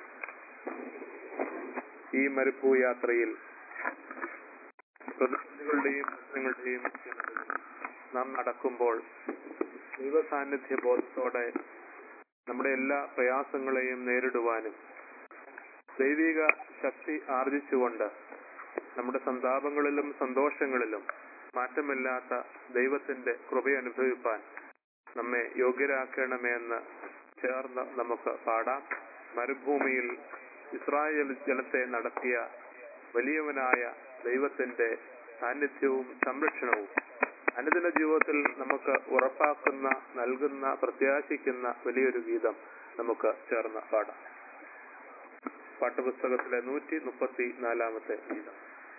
ഈ മരുഭൂ യാത്രയിൽ പ്രതിസന്ധികളുടെയും പ്രശ്നങ്ങളുടെയും നാം നടക്കുമ്പോൾ ദൈവ സാന്നിധ്യ ബോധത്തോടെ നമ്മുടെ എല്ലാ പ്രയാസങ്ങളെയും നേരിടുവാനും ദൈവിക ശക്തി ആർജിച്ചുകൊണ്ട് നമ്മുടെ സന്താപങ്ങളിലും സന്തോഷങ്ങളിലും മാറ്റമില്ലാത്ത ദൈവത്തിന്റെ കൃപയനുഭവിപ്പാൻ നമ്മെ യോഗ്യരാക്കണമേ എന്ന് ചേർന്ന് നമുക്ക് പാടാം മരുഭൂമിയിൽ ഇസ്രായേൽ ജനത്തെ നടത്തിയ വലിയവനായ ദൈവത്തിന്റെ സാന്നിധ്യവും സംരക്ഷണവും അനുദിന ജീവിതത്തിൽ നമുക്ക് ഉറപ്പാക്കുന്ന നൽകുന്ന പ്രത്യാശിക്കുന്ന വലിയൊരു ഗീതം നമുക്ക് ചേർന്ന് പാടാം പാഠപുസ്തകത്തിലെ നൂറ്റി മുപ്പത്തി നാലാമത്തെ ഗീതം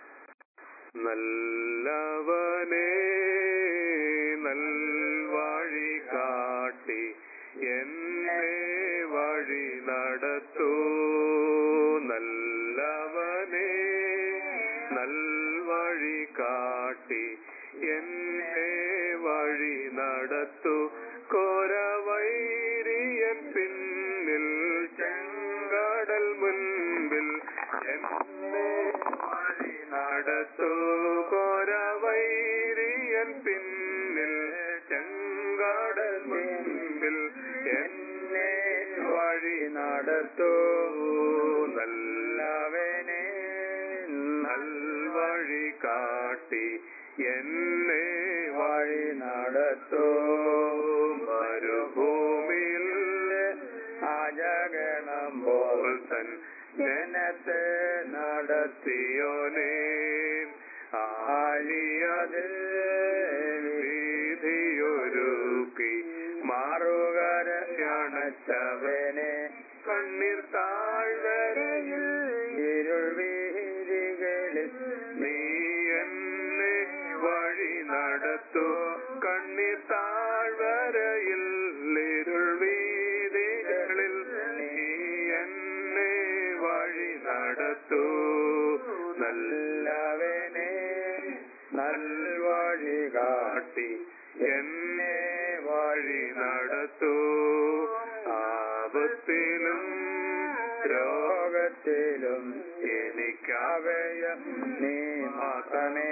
നല്ലവനേ നൽവഴി കാട്ടി എന്നെ വഴി നടത്തൂ നല്ലവനേ നൽവഴി കാട്ടി എന്നെ വഴി നടത്തു കോരവൈരിയൻ പിന്നിൽ ചെങ്കടൽ മുൻപിൽ എന്നെ വഴി നടത്തു കോരവൈരിയൻ പിന്നിൽ ചെങ്കടൽ മുൻപിൽ എന്നെ വഴി നടത്തു നല്ലവനെ നൽവഴി കാട്ടി എന്നെ വഴി നടത്തൂ മരുഭൂമിയിൽ ആജഗണം പോൽ തൻ ജനത്തെ നടത്തിയോനേ ആഴിയതിൽ വീതിയൊരുക്കി മാറുകരയണച്ചവനെ കണ്ണീർ താഴ്വരയിൽ ഇരുൾ വീതികളിൽ നീ എന്നെ വഴി നടത്തു കണ്ണീർ താഴ്വരയിൽ ഇരുൾ വീതികളിൽ നീ എന്നെ വഴി നടത്തു നല്ലവനെ നൽവഴി കാട്ടി എന്നെ വഴി നടത്തൂ ആപത്തിലും രോഗത്തിലും എനിക്കവയം നീ മാത്രമേ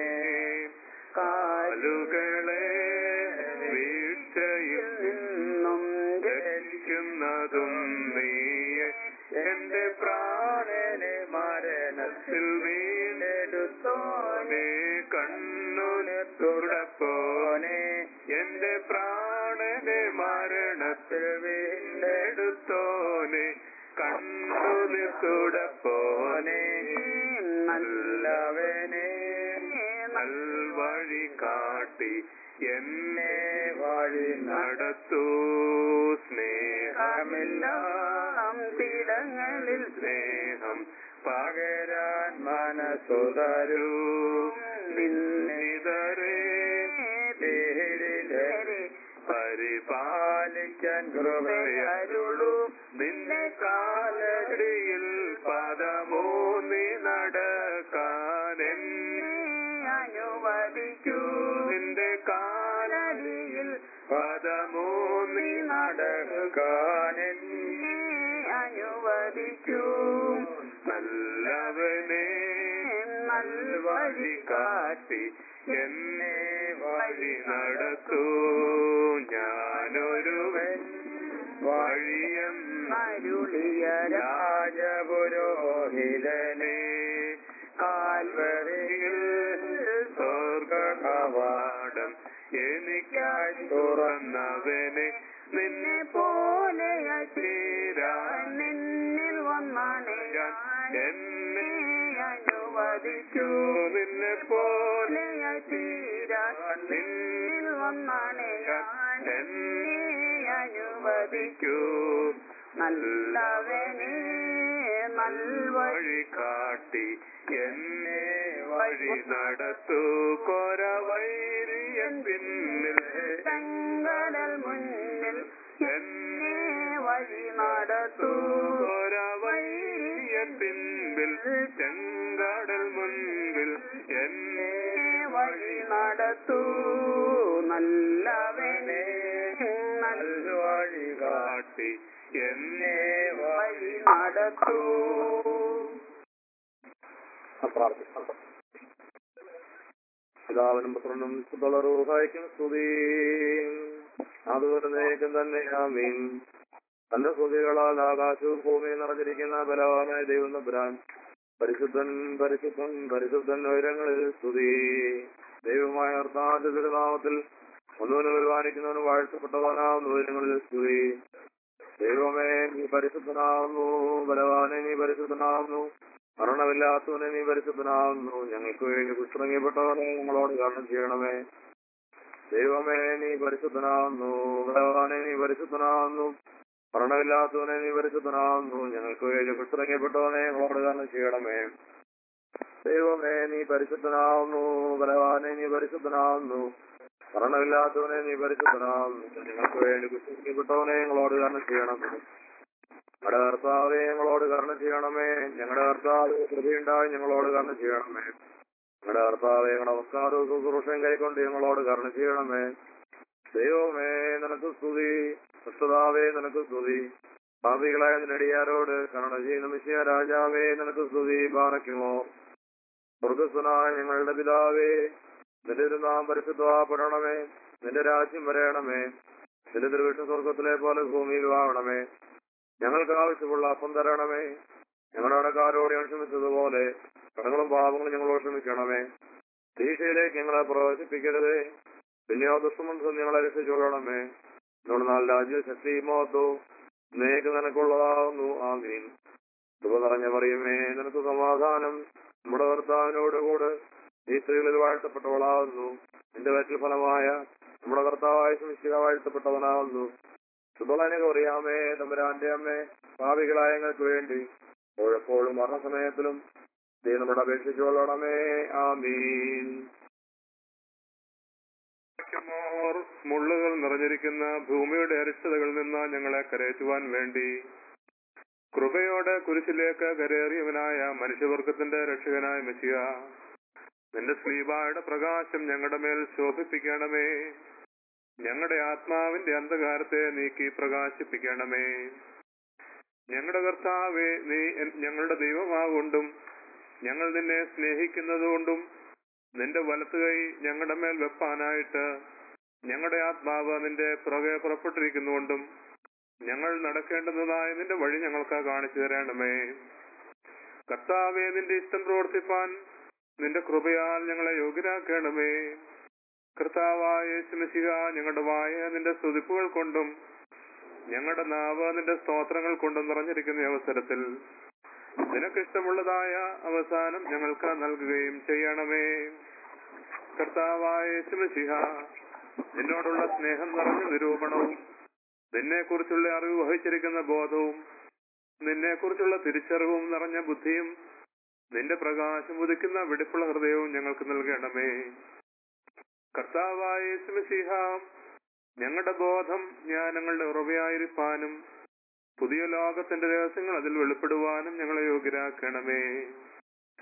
കാലുകളെ വീഴ്ചയിൽ നിന്നും രക്ഷിക്കുന്നതും നീയെ എന്റെ പ്രാണനെ മരണത്തിൽ വീണ്ടെടുത്തോനെ കണ്ണുനെ തുടപ്പോനെ എന്റെ പ്രാണനെ മരണത്തിൽ വീണ്ടെടുത്തോനെ കണ്ണുനെ തുടപ്പോനെ നല്ലവനെ നൽവഴി കാട്ടി എന്നെ വഴി നടത്തൂ സ്നേഹമെല്ലാം തിടങ്ങളിൽ സ്നേഹം പകരാൻ മനസ്സു തരൂ നിന്നിതരേ പേരിലരെ പരിപാലിക്കാൻ കൃപയരുളൂ നിന്നെ കാലടിയിൽ പദമൂന്നി നട നടക്കാൻ എന്നെ അനുവദിക്കൂ നിന്റെ കാലടിയിൽ പദമൂന്നി നടക്കാൻ എന്നെ അനുവദിക്കൂ നല്ലവനെ നൽവഴി കാട്ടി എന്നെ വഴി നടത്തൂ ഞാനൊരുവൻ വഴിയെന്നരുളിയ രാജപുരോഹിതനെ കാൽവരിയിൽ സ്വർഗകവാടം എനിക്കായി തുറന്നവനെ നിന്നെ പോലെ തീരാൻ നിന്നിൽ വന്നണയാൻ എന്നെ അനുവദിക്കൂ നിന്നെ പോലെ തീരാൻ നിന്നിൽ വന്നണയാൻ എന്നെ അനുവദിക്കൂ നല്ലവനെ നൽവഴി കാട്ടി എന്നെ വഴി നടത്തൂ കൊരവൈരിയൻ പിന്നിൽ തങ്കടൽ മുന്നിൽ എന്നെ വഴി നടത്തൂ കൊരവൈരിയൻ പിൻപിൽ ചെങ്കടൽ മുൻപിൽ എന്നെ വഴി നടത്തൂ നല്ലവനെ നല്ല വഴി കാട്ടി എന്നെ വഴി നടത്തൂ പ്രാർത്ഥിക്കാം പിതാവിനും പുത്രനും സുതളറൂഹായിക്കും സ്തുതി അതുപോലെ നേക്കും തന്നെ ആമീൻ തന്റെ സ്തുതികളാൽ ആകാശവും ഭൂമിയും നിറഞ്ഞിരിക്കുന്ന ബലവാനായ ദൈവം നമ്പുരാൻ പരിശുദ്ധൻ പരിശുദ്ധൻ പരിശുദ്ധൻ ഉയരങ്ങളിൽ സ്തുതി ദൈവമായ അർത്ഥാന്റെ തിരുനാമത്തിൽ ഒന്നുവിനെ പരിപാലിക്കുന്നവന് വാഴ്ത്തപ്പെട്ടവനാവുന്ന ഉയരങ്ങളിൽ സ്തുതി ദൈവമേ നീ പരിശുദ്ധനാവുന്നു ബലവാനെ നീ പരിശുദ്ധനാവുന്നു മരണമില്ലാത്തവനെ നീ പരിശുദ്ധനാവുന്നു ഞങ്ങൾക്ക് വേണ്ടി പുസ്തകപ്പെട്ടവനെ ഞങ്ങളോട് കാരണം ചെയ്യണമേ ദൈവമേ നീ പരിശുദ്ധനാവുന്നു ബലവാനെ നീ പരിശുദ്ധനാവുന്നു മരണമില്ലാത്തവനെ നീ പരിശുദ്ധനാവുന്നു ഞങ്ങൾക്ക് വേണ്ടി പുസ്തകപ്പെട്ടവനെ ഞങ്ങളോട് കാരണം ചെയ്യണമേ ദൈവമേ നീ പരിശുദ്ധനാവുന്നു ബലവാനെ നീ പരിശുദ്ധനാവുന്നു മരണമില്ലാത്തവനെ നീ പരിശുദ്ധനാവുന്നു ഞങ്ങൾക്ക് വേണ്ടി പുസ്തകപ്പെട്ടവനെ ഞങ്ങളോട് കാരണം ചെയ്യണമേ ഞങ്ങളുടെ കർത്താവെ ഞങ്ങളോട് കരുണ ചെയ്യണമേ ഞങ്ങളുടെ കർത്താവ് കൃപയുണ്ടായി ഞങ്ങളോട് കരുണ ചെയ്യണമേ ഞങ്ങളുടെ കർത്താവെ ഞങ്ങളുടെ നമസ്കാരവും ശുശ്രൂഷയും കൈക്കൊണ്ട് ഞങ്ങളോട് കരുണ ചെയ്യണമേ ദൈവമേ നിനക്ക് സ്തുതി ക്രിസ്തുതാവേ നിനക്ക് സ്തുതി പാപികളായ നിന്നടിയാരോട് കരുണ ചെയ്യുന്ന മിശിയ രാജാവേ നിനക്ക് സ്തുതി പാറയ്ക്കുമോ സ്വർഗസ്വനായ ഞങ്ങളുടെ പിതാവേ നിന്റെ ഒരു നാം പരിശുദ്ധപ്പെടണമേ നിന്റെ രാജ്യം വരയണമേ നിന്റെ തിരുവിഷ്ണു സ്വർഗത്തിലെ പോലെ ഭൂമിയിൽ വാഴണമേ ഞങ്ങൾക്ക് ആവശ്യമുള്ള അപ്പം തരണമേ ഞങ്ങളുടെ അടക്കാരോട് ഞാൻ ക്ഷമിച്ചതുപോലെ കടങ്ങളും പാപങ്ങളും ഞങ്ങളോട് ക്ഷമിക്കണമേ ദീക്ഷയിലേക്ക് ഞങ്ങളെ പ്രവേശിപ്പിക്കരുതേ പിന്നെയോ ദുഷ്ടമനസ്സും ഞങ്ങളെ രക്ഷിച്ചുകൊള്ളണമേ എന്നോട് നാല് രാജ്യ ശക്തി മോത്തോ നേക്ക് നിനക്കുള്ളതാകുന്നു ആമീൻ കൃപ നിറഞ്ഞ പറയുമേ നിനക്ക് സമാധാനം നമ്മുടെ കർത്താവിനോട് കൂടെ ഈ സ്ത്രീകളിൽ വാഴ്ത്തപ്പെട്ടവളാകുന്നു നിന്റെ വയറ്റിൽ ഫലമായ നമ്മുടെ കർത്താവായ സുനിശ്ചിത വാഴ്ത്തപ്പെട്ടവനാകുന്നു സുബലനക്ക് അറിയാമേ തമ്പുരാന്റെ അമ്മേ ഭാവികളായ ഞങ്ങൾക്ക് വേണ്ടി എപ്പോഴെപ്പോഴും മരണസമയത്തിലും നീ നമ്മുടെ അപേക്ഷിച്ചുകൊള്ളണമേ ആമീൻ മോർ മുള്ളുകൾ നിറഞ്ഞിരിക്കുന്ന ഭൂമിയുടെ അരിഷ്ടതകളിൽ നിന്ന് ഞങ്ങളെ കരയറ്റുവാൻ വേണ്ടി കൃപയോടെ കുരിശിലേക്ക് കരേറിയവനായ മനുഷ്യവർഗത്തിന്റെ രക്ഷകനായ മെസ്സിയ നിന്റെ സ്ലീബായുടെ പ്രകാശം ഞങ്ങളുടെ മേൽ ശോഭിപ്പിക്കണമേ ഞങ്ങളുടെ ആത്മാവിന്റെ അന്ധകാരത്തെ നീക്കി പ്രകാശിപ്പിക്കണമേ ഞങ്ങളുടെ കർത്താവെ നീ എൻ- ഞങ്ങളുടെ ദൈവമാകൊണ്ടും ഞങ്ങൾ നിന്നെ സ്നേഹിക്കുന്നതുകൊണ്ടും നിന്റെ വലത്തുകൈ ഞങ്ങളുടെ മേൽ വെപ്പാനായിട്ട് ഞങ്ങളുടെ ആത്മാവ് നിന്റെ പുറകെ പുറപ്പെട്ടിരിക്കുന്നുകൊണ്ടും ഞങ്ങൾ നടക്കേണ്ടുന്നതായ നിന്റെ വഴി ഞങ്ങൾക്ക് കാണിച്ചു തരണമേ കർത്താവെ നിന്റെ ഇഷ്ടം പ്രവർത്തിപ്പാൻ നിന്റെ കൃപയാൽ ഞങ്ങളെ യോഗ്യരാക്കണമേ കർത്താവായ യേശുമിശിഹ ഞങ്ങളുടെ വായ നിന്റെ സ്തുതിപ്പുകൾ കൊണ്ടും ഞങ്ങളുടെ നാവ് നിന്റെ സ്തോത്രങ്ങൾ കൊണ്ടും നിറഞ്ഞിരിക്കുന്ന ഈ അവസരത്തിൽ നിനക്കിഷ്ടമുള്ളതായ അവസാനം ഞങ്ങൾക്ക് നൽകുകയും ചെയ്യണമേ കർത്താവായ യേശുമിശിഹ നിന്നോടുള്ള സ്നേഹം നിറഞ്ഞ നിരൂപണവും നിന്നെക്കുറിച്ചുള്ള അറിവ് വഹിച്ചിരിക്കുന്ന ബോധവും നിന്നെക്കുറിച്ചുള്ള തിരിച്ചറിവും നിറഞ്ഞ ബുദ്ധിയും നിന്റെ പ്രകാശം ഉദിക്കുന്ന വെടിപ്പുള്ള ഹൃദയവും ഞങ്ങൾക്ക് നൽകണമേ കർത്താവായ യേശുമിശിഹ ഞങ്ങളുടെ ബോധം ജ്ഞാനങ്ങളുടെ ഉറവയായിരിക്കാനും പുതിയ ലോകത്തിന്റെ രഹസ്യങ്ങൾ അതിൽ വെളിപ്പെടുവാനും ഞങ്ങളെ യോഗ്യരാക്കണമേ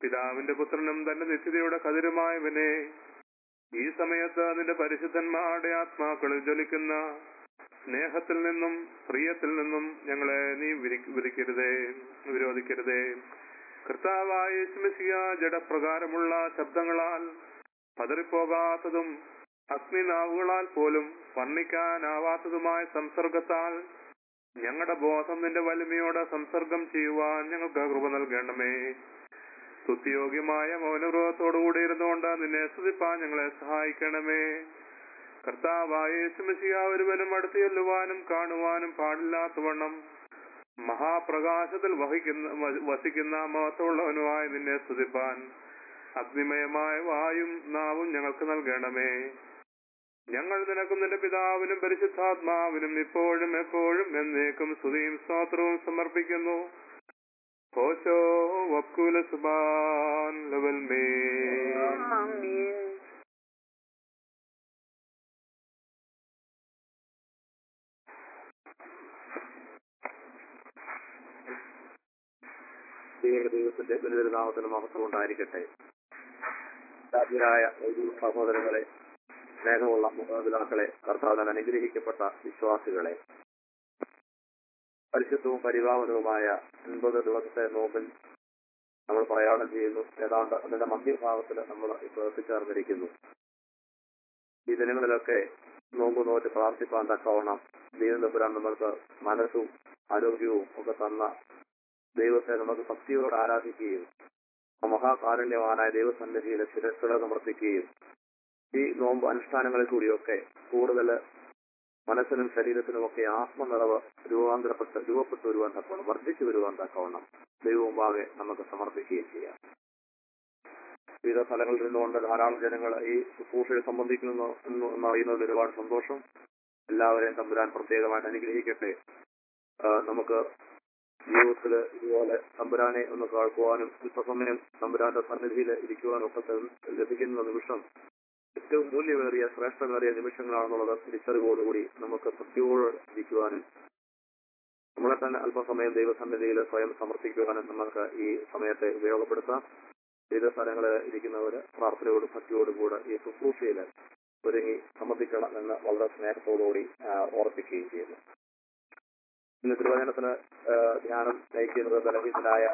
പിതാവിന്റെ പുത്രനും തന്റെ നിത്യതയുടെ കതിരുമായവനെ ഈ സമയത്ത് നിന്റെ പരിശുദ്ധന്മാരുടെ ആത്മാക്കളിൽ ജ്വലിക്കുന്ന സ്നേഹത്തിൽ നിന്നും പ്രിയത്തിൽ നിന്നും ഞങ്ങളെ നീ വിരി- വിധിക്കരുതേ വിരോധിക്കരുതേ കർത്താവായ യേശുമിശിഹ ജഡപ്രകാരമുള്ള ശബ്ദങ്ങളാൽ പതറിപ്പോകാത്തതും അഗ്നിനാവുകളാൽ പോലും വർണ്ണിക്കാനാവാത്തതുമായ സംസർഗത്താൽ ഞങ്ങളുടെ ബോധം നിന്റെ വലിമയോടെ സംസർഗം ചെയ്യുവാൻ ഞങ്ങൾക്ക് കൃപ നൽകണമേ സ്തുതിയോഗ്യമായ മൗനവ്രതത്തോടുകൂടി ഇരുന്നുകൊണ്ട് നിന്നെ സ്തുതിപ്പാൻ ഞങ്ങളെ സഹായിക്കണമേ കർത്താവായ യേശുമിശിഹ ഒരുവനും അടുത്ത് ചെല്ലുവാനും കാണുവാനും പാടില്ലാത്തവണ്ണം മഹാപ്രകാശത്തിൽ വഹിക്കുന്ന വ- വസിക്കുന്ന മഹത്വമുള്ളവനുമായി നിന്നെ സ്തുതിപ്പാൻ അഗ്നിമയമായ വായും നാവും ഞങ്ങൾക്ക് നൽകണമേ ഞങ്ങൾ നിനക്കും നിന്റെ പിതാവിനും പരിശുദ്ധാത്മാവിനും ഇപ്പോഴും എപ്പോഴും എന്നേക്കും സ്തുതിയും സ്തോത്രവും സമർപ്പിക്കുന്നു ഓശോ വക്കുല സുബാൻ ലവൽ മേ ദൈവ ദൈവത്തിന്റെ ബലിതനാമത്തിന് മഹത്വം ഉണ്ടായിരിക്കട്ടെ രാജ്യരായ ഒരു സഹോദരങ്ങളെ സ്നേഹമുള്ള മുഖാപിതാക്കളെ കർത്താവിനാൽ അനുഗ്രഹിക്കപ്പെട്ട വിശ്വാസികളെ പരിശുദ്ധവും പരിപാവനവുമായ അൻപത് ദിവസത്തെ നോമ്പിൽ നമ്മൾ പ്രയാണം ചെയ്യുന്നു ഏതാണ്ട് അതിന്റെ മധ്യഭാഗത്തിൽ നമ്മൾ ഇപ്പോൾ എത്തിച്ചേർന്നിരിക്കുന്നു ഈ ദിനങ്ങളിലൊക്കെ നോമ്പ് നോറ്റ് പ്രാർത്ഥിപ്പാൻ തക്കവണ്ണം ദൈവം തമ്പുരാൻ നമ്മൾക്ക് മനസ്സും ആരോഗ്യവും ഒക്കെ തന്ന ദൈവത്തെ നമുക്ക് ഭക്തിയോട് ആരാധിക്കുകയും ആ മഹാകാരുണ്യവാനായ ദൈവസന്നിധിയിൽ ശിരസ്സുകൾ സമർപ്പിക്കുകയും ഈ നോമ്പ് അനുഷ്ഠാനങ്ങളിൽ കൂടിയൊക്കെ കൂടുതൽ മനസ്സിനും ശരീരത്തിനും ഒക്കെ ആത്മനിറവ് രൂപാന്തരപ്പെട്ട് രൂപപ്പെട്ടു വരുവാൻ തക്കവണ്ണം വർദ്ധിച്ചു വരുവാൻ തക്കവണ്ണം ദൈവമുമ്പാകെ നമുക്ക് സമർപ്പിക്കുകയും ചെയ്യാം വിവിധ സ്ഥലങ്ങളിൽ നിന്നുകൊണ്ട് ധാരാളം ജനങ്ങൾ ഈ ശുശ്രൂഷയിൽ സംബന്ധിക്കുന്നു എന്ന് എന്നറിയുന്നതിൽ ഒരുപാട് സന്തോഷം എല്ലാവരെയും തമ്പുരാൻ പ്രത്യേകമായിട്ട് അനുഗ്രഹിക്കട്ടെ ആ, നമുക്ക് ജീവിതത്തിൽ ഇതുപോലെ തമ്പുരാനെ ഒന്ന് കേൾക്കുവാനും അല്പസമയം തമ്പുരാന്റെ സന്നിധിയിൽ ഇരിക്കുവാനും ഒക്കെ ത- ലഭിക്കുന്ന നിമിഷം ഏറ്റവും മൂല്യമേറിയ ശ്രേഷ്ഠമേറിയ നിമിഷങ്ങളാണെന്നുള്ളത് തിരിച്ചറിവോടുകൂടി നമുക്ക് ഭക്തിയോട് ഇരിക്കുവാനും നമ്മളെ തന്നെ അല്പസമയം ദൈവസന്നിധിയിൽ സ്വയം സമർപ്പിക്കുവാനും നമുക്ക് ഈ സമയത്തെ ഉപയോഗപ്പെടുത്താം വിവിധ സ്ഥലങ്ങളിൽ ഇരിക്കുന്നവര് പ്രാർത്ഥനയോടും ഭക്തിയോടും കൂടെ ഈ ശുശ്രൂഷയിൽ ഒരുങ്ങി സംബന്ധിക്കണം എന്ന് വളരെ സ്നേഹത്തോടുകൂടി ആ, ഓർപ്പിക്കുകയും ചെയ്യുന്നു ഇന്ന് തിരുവചനത്തിന് ആ, ധ്യാനം നയിക്കുന്നത് ബലഹീനനായ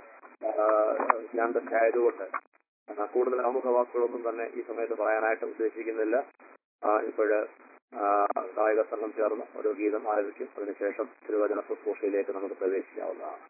ഞാൻ തന്നെ ആയതുകൊണ്ട് ആ, കൂടുതൽ ആമുഖ വാക്കുകളൊന്നും തന്നെ ഈ സമയത്ത് പറയാനായിട്ട് ഉദ്ദേശിക്കുന്നില്ല ഇപ്പോഴ് ഗായക സംഘം ചേർന്ന് ഒരു ഗീതം ആരംഭിക്കും അതിനുശേഷം തിരുവചന ശുശ്രൂഷയിലേക്ക് നമുക്ക് പ്രവേശിക്കാവുന്നതാണ്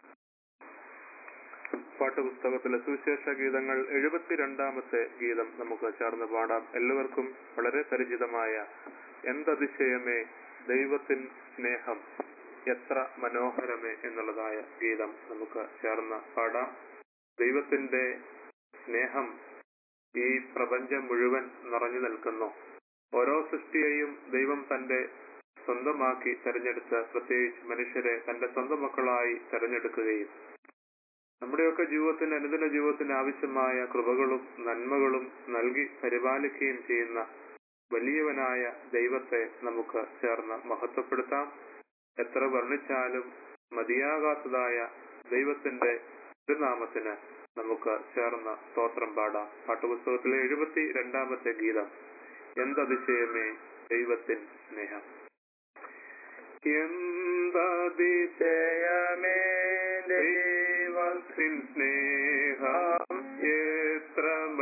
പാട്ടുപുസ്തകത്തിലെ സുവിശേഷ ഗീതങ്ങൾ എഴുപത്തിരണ്ടാമത്തെ ഗീതം നമുക്ക് ചേർന്ന് പാടാം എല്ലാവർക്കും വളരെ പരിചിതമായ എന്തതിശയമേ ദൈവത്തിൻ സ്നേഹം എത്ര മനോഹരമേ എന്നുള്ളതായ ഗീതം നമുക്ക് ചേർന്ന് പാടാം ദൈവത്തിന്റെ സ്നേഹം ഈ പ്രപഞ്ചം മുഴുവൻ നിറഞ്ഞു നിൽക്കുന്നു ഓരോ സൃഷ്ടിയെയും ദൈവം തന്റെ സ്വന്തമാക്കി തെരഞ്ഞെടുത്ത് പ്രത്യേകിച്ച് മനുഷ്യരെ തന്റെ സ്വന്തം മക്കളായി തെരഞ്ഞെടുക്കുകയും നമ്മുടെയൊക്കെ ജീവിതത്തിന് അനുദിന ജീവിതത്തിന് ആവശ്യമായ കൃപകളും നന്മകളും നൽകി പരിപാലിക്കുകയും ചെയ്യുന്ന വലിയവനായ ദൈവത്തെ നമുക്ക് ചേർന്ന് മഹത്വപ്പെടുത്താം എത്ര വർണ്ണിച്ചാലും മതിയാകാത്തതായ ദൈവത്തിന്റെ തിരുനാമത്തിന് നമുക്ക് ചേർന്ന് സ്തോത്രം പാടാം പാട്ടുപുസ്തകത്തിലെ എഴുപത്തി രണ്ടാമത്തെ ഗീതം എന്തതിശയമേ ദൈവത്തിൻ സ്നേഹം എന്തതിശയമേ ദൈവത്തിൻ സ്നേഹം എത്ര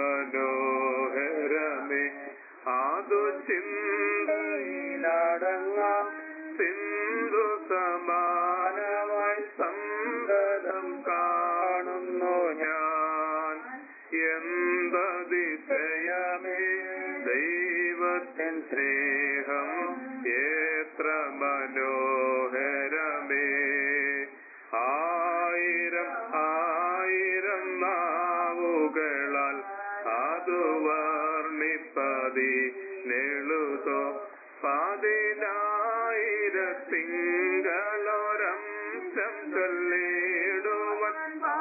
മനോഹരമേ ആദു ചിന്തയിലടങ്ങാം സിന്ധു സമാനമായി സന്തതം കാണുന്നു ഞാൻ എന്തതിശയമേ ദൈവത്തിൻ സ്നേഹം എത്ര മനോഹരമേ ആയിരം ആയിരം നാവുകളാൽ അത് വർണ്ണിപ്പതി നെളുതോ പതിനായിരത്തിങ്കളൊരംശം ചൊല്ലിടുവൻ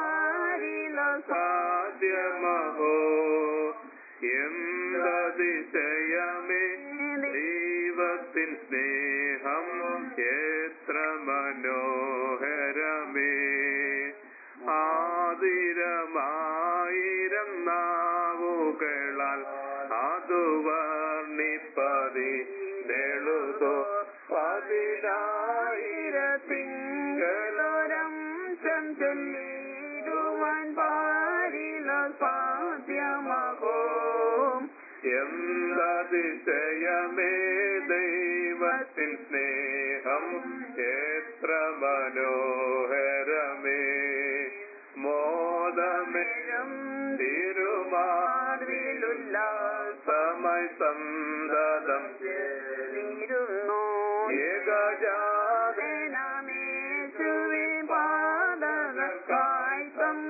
സാധ്യമഹോ എന്തതിശയമേ ദൈവത്തിൻ സ്നേഹം എത്ര മനോഹരമേ ആതിരമായിരം പതി നെളുതോ പതിനായിരത്തിങ്കലോരം ചൊല്ലിടുവാൻ പാരില സാധ്യമഹോ എന്തതിശയമേ ദൈവത്തിൻ സ്നേഹം എത്ര മനോഹരമേ മോദമയം തിരുമാറിലുല്ലാസമായി സന്തതം ചേർന്നിരുന്നു ഏകജാതനമേശുവേ പാദകർക്കായി തന്ന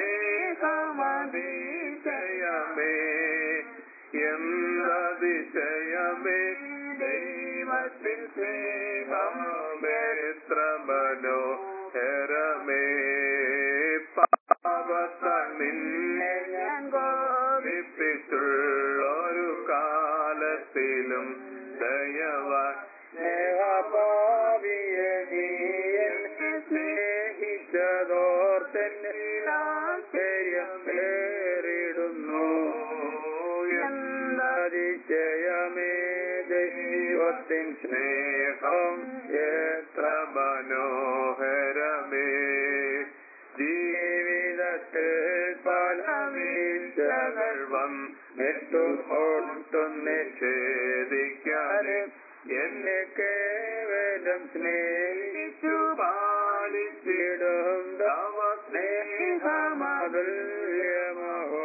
സ്നേഹമതിശയമേ എന്തതിശയമേ ദൈവത്തിൻ സ്നേഹമെത്ര മനോഹരമേ പാപത്തണ്ണിന്നെ ഞാൻ ഗോപി വിപ്പിച്ചുള്ളൊരു കാലത്തിലും ദയവാൻ സ്നേഹഭാവിയെ നീ എന്നെ സ്നേഹിച്ചതോർത്തന്നെ ആശ്ചര്യം പേരിടുന്നു എന്നതിശയമേ ദൈവത്തിൻ സ്നേഹം എത്ര മനോഹരമേ ജീവിതത്തിൽ പല വീഴ്ചകൾ വന്നിട്ടും ഒട്ടും നിഷേധിക്കാതെ എന്നെ കേവലം സ്നേഹിച്ചു പാലിച്ചിടും തവ സ്നേഹമതുല്യമഹോ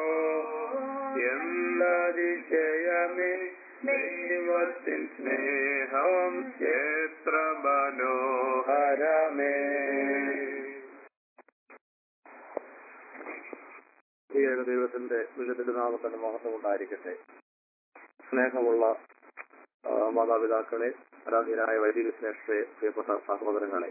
എന്നതിശയമേ ദൈവത്തിൻ സ്നേഹം എത്ര മനോഹരമേ ഈ ഏക ദൈവത്തിന്റെ വിജയത്തിന്റെ നാമത്തിന്റെ മഹത്വം ഉണ്ടായിരിക്കട്ടെ സ്നേഹമുള്ള ആ, മാതാപിതാക്കളെ ആരാധീയരായ വൈദിക ശ്രേഷ്ഠയെ പ്രിയപ്പെട്ട സഹോദരങ്ങളെ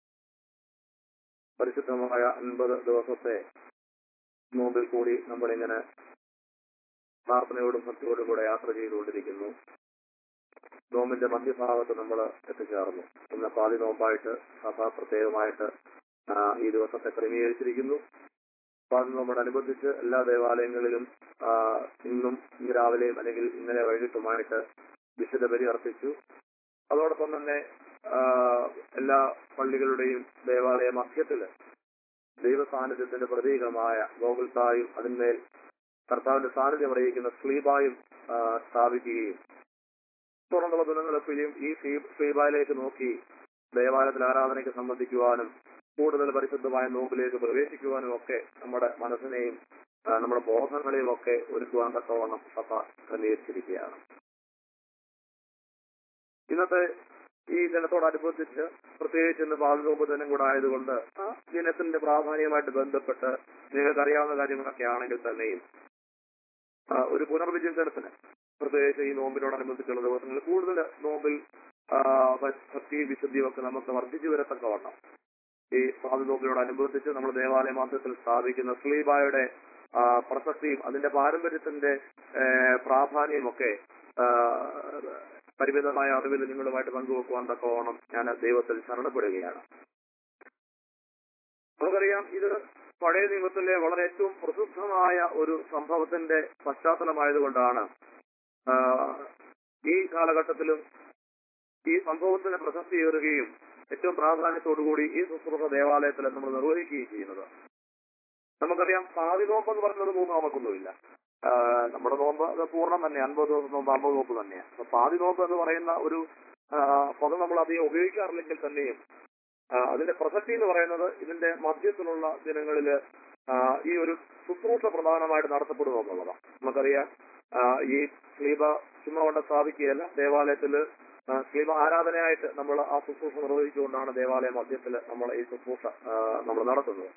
പരിശുദ്ധമായ അൻപത് ദിവസത്തെ നോമ്പിൽ കൂടി നമ്മളിങ്ങനെ പ്രാർത്ഥനയോടും ഭക്തിയോടും കൂടെ യാത്ര ചെയ്തുകൊണ്ടിരിക്കുന്നു നോമ്പിന്റെ മധ്യഭാഗത്ത് നമ്മൾ എത്തിച്ചേർന്നു ഇന്ന് പാതി നോമ്പായിട്ട് സഭ പ്രത്യേകമായിട്ട് ആ, ഈ ദിവസത്തെ ക്രമീകരിച്ചിരിക്കുന്നു പാതി നോമ്പോടനുബന്ധിച്ച് എല്ലാ ദേവാലയങ്ങളിലും ആ, ഇന്നും ഇന്ന് രാവിലെയും അല്ലെങ്കിൽ ഇന്നലെ വൈകിട്ടുമായിട്ട് വിശുദ്ധ ബലി അർപ്പിച്ചു അതോടൊപ്പം തന്നെ ആ, എല്ലാ പള്ളികളുടെയും ദേവാലയ മധ്യത്തില് ദൈവ സാന്നിധ്യത്തിന്റെ പ്രതീകമായ ഗോകുൽത്തായും അതിന്മേൽ കർത്താവിന്റെ സാന്നിധ്യം അറിയിക്കുന്ന സ്ലീബായും ആ, സ്ഥാപിക്കുകയും തുടർന്നുള്ള ദിനങ്ങളെപ്പോഴും ഈ സ്ലീബായിലേക്ക് നോക്കി ദേവാലയത്തിൽ ആരാധനയ്ക്ക് സംബന്ധിക്കുവാനും കൂടുതൽ പരിശുദ്ധമായ നോമ്പിലേക്ക് പ്രവേശിക്കുവാനും ഒക്കെ നമ്മുടെ മനസ്സിനെയും ആ, നമ്മുടെ ബോധങ്ങളെയും ഒക്കെ ഒരുക്കുവാൻ തക്കവണ്ണം സഭ ക്രമീകരിച്ചിരിക്കുകയാണ് ഇന്നത്തെ ഈ ദിനത്തോടനുബന്ധിച്ച് പ്രത്യേകിച്ച് ഇന്ന് പാൽനോമ്പ് ദിനം കൂടെ ആയതുകൊണ്ട് ആ ദിനത്തിന്റെ പ്രാധാന്യമായിട്ട് ബന്ധപ്പെട്ട് നിങ്ങൾക്ക് അറിയാവുന്ന കാര്യങ്ങളൊക്കെ ആണെങ്കിൽ തന്നെയും ആ, ഒരു പുനർവിചിന്തനത്തിന് പ്രത്യേകിച്ച് ഈ നോമ്പിനോടനുബന്ധിച്ചുള്ള ദിവസങ്ങളിൽ കൂടുതൽ നോമ്പിൽ ആ, ഭക്തി വിശുദ്ധിയും ഒക്കെ നമുക്ക് വർദ്ധിച്ചു വരത്തക്കവണ്ണം ഈ സ്വാതി നോമ്പിനോടനുബന്ധിച്ച് നമ്മൾ ദേവാലയ മാസത്തിൽ സ്ഥാപിക്കുന്ന സ്ലീബായുടെ ആ, പ്രസക്തിയും അതിന്റെ പാരമ്പര്യത്തിന്റെ ഏ, പ്രാധാന്യവും ഒക്കെ ആ, പരിമിതമായ അറിവിൽ നിങ്ങളുമായിട്ട് പങ്കുവെക്കുവാൻ തക്കവണ്ണം ഞാൻ ദൈവത്തിൽ ശരണപ്പെടുകയാണ് നമുക്കറിയാം ഇത് പഴയ നിയമത്തിലെ വളരെ ഏറ്റവും പ്രസിദ്ധമായ ഒരു സംഭവത്തിന്റെ പശ്ചാത്തലമായതുകൊണ്ടാണ് ആ, ഈ കാലഘട്ടത്തിലും ഈ സംഭവത്തിന് പ്രസക്തിയേറുകയും ഏറ്റവും പ്രാധാന്യത്തോടുകൂടി ഈ ശുശ്രൂഷ ദേവാലയത്തിൽ നമ്മൾ നിർവഹിക്കുകയും ചെയ്യുന്നത് നമുക്കറിയാം പാതി നോമ്പ് എന്ന് പറയുന്നത് മൂന്ന് നമുക്കൊന്നുമില്ല ആ, നമ്മുടെ നോമ്പ് അത് പൂർണ്ണം തന്നെ അൻപത് ദിവസം നോമ്പ് അമ്പത് നോമ്പ് തന്നെയാണ് അപ്പൊ പാതി നോമ്പ് എന്ന് പറയുന്ന ഒരു ആ, പദം നമ്മൾ അധികം ഉപയോഗിക്കാറില്ലെങ്കിൽ തന്നെയും ആ, അതിന്റെ പ്രസക്തി എന്ന് പറയുന്നത് ഇതിന്റെ മധ്യത്തിലുള്ള ദിനങ്ങളിൽ ഈ ഒരു ശുശ്രൂഷ പ്രധാനമായിട്ട് നടത്തപ്പെടുന്നു എന്നുള്ളതാണ് നമുക്കറിയാം ആ, ഈ സ്ലീബ ചുമ്മാ കൊണ്ട് സ്ഥാപിക്കുകയല്ല ദേവാലയത്തില് ആ, സ്ലീബ ആരാധനയായിട്ട് നമ്മൾ ആ ശുശ്രൂഷ നിർവഹിച്ചുകൊണ്ടാണ് ദേവാലയ മധ്യത്തിൽ നമ്മൾ ഈ ശുശ്രൂഷ നമ്മൾ നടത്തുന്നത്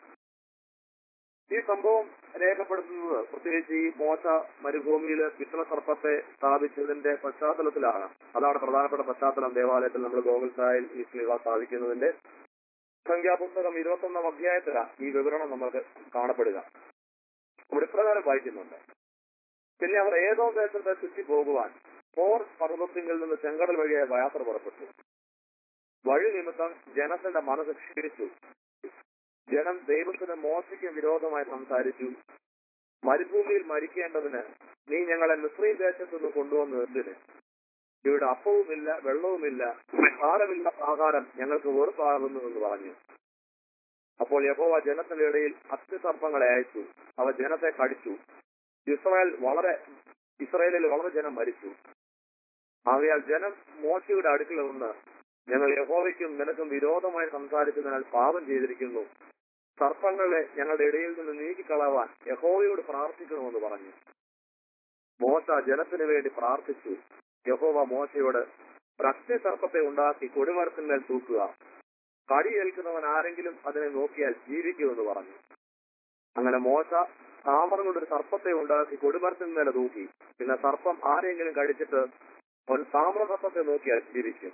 ഈ സംഭവം രേഖപ്പെടുത്തുന്നത് പ്രത്യേകിച്ച് ഈ മോശ മരുഭൂമിയിൽ പിത്തള സർപ്പത്തെ സ്ഥാപിച്ചതിന്റെ പശ്ചാത്തലത്തിലാണ് അതാണ് പ്രധാനപ്പെട്ട പശ്ചാത്തലം ദേവാലയത്തിൽ നമ്മൾ ഗോകുൽസായിൽ ഈ സ്ലീവ സ്ഥാപിക്കുന്നതിന്റെ സംഖ്യാപുസ്തകം ഇരുപത്തൊന്നാം അധ്യായത്തിലാണ് ഈ വിവരണം നമുക്ക് കാണപ്പെടുക ഇവിടെ ഇപ്രകാരം വായിക്കുന്നുണ്ട് പിന്നെ അവർ ഏതോ ദേശത്തെ ചുറ്റി പോകുവാൻ ഫോർ പർവ്വതത്തിൽ നിന്ന് ചെങ്കടൽ വഴിയായ യാത്ര പുറപ്പെട്ടു വഴി നിമിത്തം ജനത്തിന്റെ മനസ്സ് ക്ഷീണിച്ചു ജനം ദൈവത്തിന് മോശയ്ക്ക് വിരോധമായി സംസാരിച്ചു മരുഭൂമിയിൽ മരിക്കേണ്ടതിന് നീ ഞങ്ങളെ മിശ്രീം ദേശത്തു നിന്ന് കൊണ്ടുവന്നു എന്തിന് ഇവിടെ അപ്പവുമില്ല വെള്ളവുമില്ല ഭാരമില്ല ആഹാരം ഞങ്ങൾക്ക് വെറുപ്പാകുന്നു എന്ന് പറഞ്ഞു അപ്പോൾ യഹോവ ജനത്തിന്റെ ഇടയിൽ അത്യസർപ്പങ്ങളെ അയച്ചു അവ ജനത്തെ കടിച്ചു ഇസ്രായേൽ വളരെ ഇസ്രായേലിൽ വളരെ ജനം മരിച്ചു ആകയാൽ ജനം മോശയുടെ അടുക്കൽ നിന്ന് ഞങ്ങൾ യഹോവയ്ക്കും നിനക്കും വിരോധമായി സംസാരിക്കുന്നതിനാൽ പാപം ചെയ്തിരിക്കുന്നു സർപ്പങ്ങളെ ഞങ്ങളുടെ ഇടയിൽ നിന്ന് നീക്കിക്കളവാൻ യഹോവയോട് പ്രാർത്ഥിക്കണമെന്ന് പറഞ്ഞു മോശ ജനത്തിനു വേണ്ടി പ്രാർത്ഥിച്ചു യഹോവ മോശയോട് ഒരു സർപ്പത്തെ ഉണ്ടാക്കി കൊടിമരത്തിന്മേൽ തൂക്കുക കടിയേൽക്കുന്നവൻ ആരെങ്കിലും അതിനെ നോക്കിയാൽ ജീവിക്കുമെന്ന് പറഞ്ഞു അങ്ങനെ മോശ താമരം കൊണ്ടൊരു സർപ്പത്തെ ഉണ്ടാക്കി കൊടിമരത്തിന്മേലെ തൂക്കി പിന്നെ സർപ്പം ആരെങ്കിലും കടിച്ചിട്ട് അവൻ താമ്ര സർപ്പത്തെ നോക്കിയാൽ ജീവിക്കും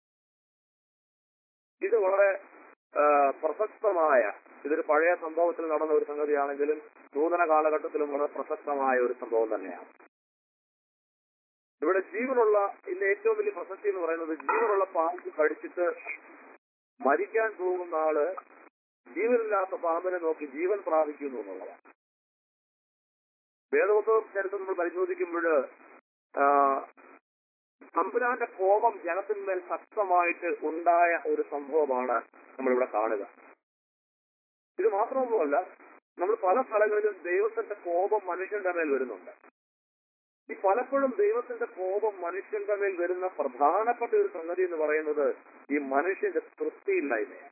ഇത് വളരെ ആ, പ്രസക്തമായ ഇതൊരു പഴയ സംഭവത്തിൽ നടന്ന ഒരു സംഗതിയാണെങ്കിലും നൂതന കാലഘട്ടത്തിലും വളരെ പ്രസക്തമായ ഒരു സംഭവം തന്നെയാണ് ഇവിടെ ജീവനുള്ള ഇന്ന് ഏറ്റവും വലിയ പ്രസക്തി എന്ന് പറയുന്നത് ജീവനുള്ള പാമ്പ് കടിച്ചിട്ട് മരിക്കാൻ പോകുന്ന ആള് ജീവനില്ലാത്ത പാമ്പിനെ നോക്കി ജീവൻ പ്രാപിക്കുന്നു എന്നുള്ളതാണ് വേദോത്സവ ചരിത്രം നമ്മൾ പരിശോധിക്കുമ്പോൾ തമ്പുരാന്റെ കോപം ജനത്തിന്മേൽ ശക്തമായിട്ട് ഉണ്ടായ ഒരു സംഭവമാണ് നമ്മളിവിടെ കാണുക ഇത് മാത്രമൊന്നുമല്ല നമ്മൾ പല സ്ഥലങ്ങളിലും ദൈവത്തിന്റെ കോപം മനുഷ്യന്റെ മേൽ വരുന്നുണ്ട് ഈ പലപ്പോഴും ദൈവത്തിന്റെ കോപം മനുഷ്യന്റെ മേൽ വരുന്ന പ്രധാനപ്പെട്ട ഒരു സംഗതി എന്ന് പറയുന്നത് ഈ മനുഷ്യന്റെ തൃപ്തിയില്ലായ്മയാണ്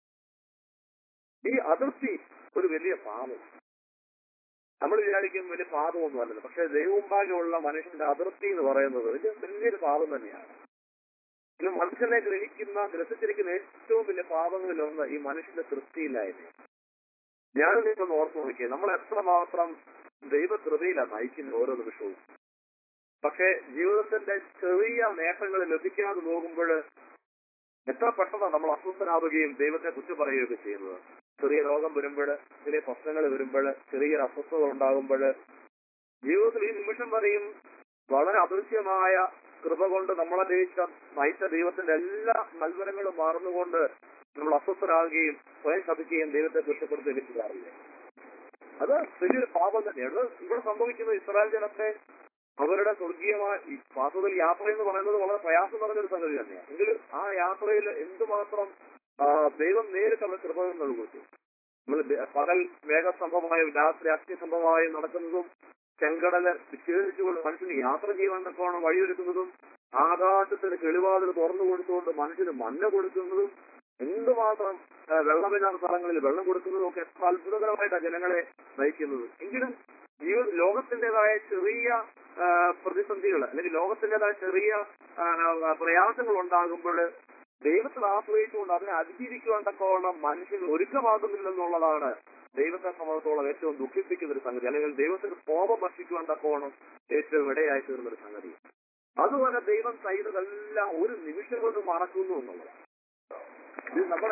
ഈ അതിർത്തി ഒരു വലിയ പാപം നമ്മൾ വിചാരിക്കും വലിയ പാപമൊന്നും അല്ലല്ലോ പക്ഷെ ദൈവമുമ്പാകെയുള്ള മനുഷ്യന്റെ അതിർത്തി എന്ന് പറയുന്നത് വലിയ വലിയൊരു പാപം തന്നെയാണ് ഇന്ന് മനുഷ്യനെ ഗ്രഹിക്കുന്ന ഗ്രസിച്ചിരിക്കുന്ന ഏറ്റവും വലിയ പാപങ്ങളിൽ ഒന്ന് ഈ മനുഷ്യന്റെ തൃപ്തിയില്ലായ്മ ഞാൻ നിങ്ങളൊന്ന് ഓർത്തു നോക്കിയേ നമ്മൾ എത്രമാത്രം ദൈവകൃപയിലാണ് നയിക്കുന്നത് ഓരോ നിമിഷവും പക്ഷേ ജീവിതത്തിന്റെ ചെറിയ നേട്ടങ്ങൾ ലഭിക്കാതെ പോകുമ്പോൾ എത്ര പെട്ടെന്നാണ് നമ്മൾ അസ്വസ്ഥനാവുകയും ദൈവത്തെ കുറ്റം പറയുകയൊക്കെ ചെയ്യുന്നത് ചെറിയ രോഗം വരുമ്പോൾ ചെറിയ പ്രശ്നങ്ങൾ വരുമ്പോൾ ചെറിയൊരു അസ്വസ്ഥത ഉണ്ടാകുമ്പോൾ ജീവിതത്തിൽ ഈ നിമിഷം വരെയും വളരെ അദൃശ്യമായ കൃപ കൊണ്ട് നമ്മളെ ജയിച്ച നയിച്ച ദൈവത്തിന്റെ എല്ലാ നൽവരങ്ങളും മാറുന്നുകൊണ്ട് നമ്മൾ അസ്വസ്ഥരാകുകയും സ്വയം ശപിക്കുകയും ദൈവത്തെ കുറ്റപ്പെടുത്തുകയും ചെയ്യാറില്ല അത് വലിയൊരു പാപം തന്നെയാണ് അത് ഇവിടെ സംഭവിക്കുന്ന ഇസ്രായേൽ ജനത്തെ അവരുടെ സ്വർഗീയമായ ഈ വാസ്തവത്തിൽ യാത്ര എന്ന് പറയുന്നത് വളരെ പ്രയാസം നിറഞ്ഞൊരു സംഗതി തന്നെയാണ് എങ്കിലും ആ യാത്രയിൽ എന്തുമാത്രം ആ, ദൈവം നേരിട്ട് അവർ കൃപകൾ നൽകുന്നു നമ്മൾ ദ- പകൽ മേഘസംഭവമായും രാത്രി അഗ്നിസംഭവമായും നടക്കുന്നതും ചെങ്കടല് വിച്ഛേദിച്ചുകൊണ്ട് മനുഷ്യന് യാത്ര ചെയ്യാൻ തക്കോണം വഴിയൊരുക്കുന്നതും ആകാശത്തിന് കിളിവാതിൽ തുറന്നു കൊടുത്തുകൊണ്ട് മനുഷ്യന് മഞ്ഞ കൊടുക്കുന്നതും എന്തുമാത്രം ആ, വെള്ളമില്ലാത്ത സ്ഥലങ്ങളിൽ വെള്ളം കൊടുക്കുന്നതും ഒക്കെ എത്ര അത്ഭുതകരമായിട്ടാണ് ജനങ്ങളെ നയിക്കുന്നത് എങ്കിലും ഈ ലോകത്തിന്റേതായ ചെറിയ ആ, പ്രതിസന്ധികൾ അല്ലെങ്കിൽ ലോകത്തിന്റേതായ ചെറിയ ആ, പ്രയാസങ്ങൾ ഉണ്ടാകുമ്പോൾ ദൈവത്തിൽ ആശ്രയിച്ചുകൊണ്ട് അതിനെ അതിജീവിക്കുവാൻ തക്കവണ്ണം മനുഷ്യൻ ഒരുക്കമാകുന്നില്ലെന്നുള്ളതാണ് ദൈവത്തെ സംബന്ധിച്ചോളം ഏറ്റവും ദുഃഖിപ്പിക്കുന്ന ഒരു സംഗതി അല്ലെങ്കിൽ ദൈവത്തിന് കോപം ഭക്ഷിക്കുവാൻ തക്കവണ്ണം ഏറ്റവും ഇടയായി തീർന്ന ഒരു സംഗതി അതുപോലെ ദൈവം ചെയ്തതെല്ലാം ഒരു നിമിഷം കൊണ്ട് മറക്കുന്നു എന്നുള്ളത് ഇത് നമ്മുടെ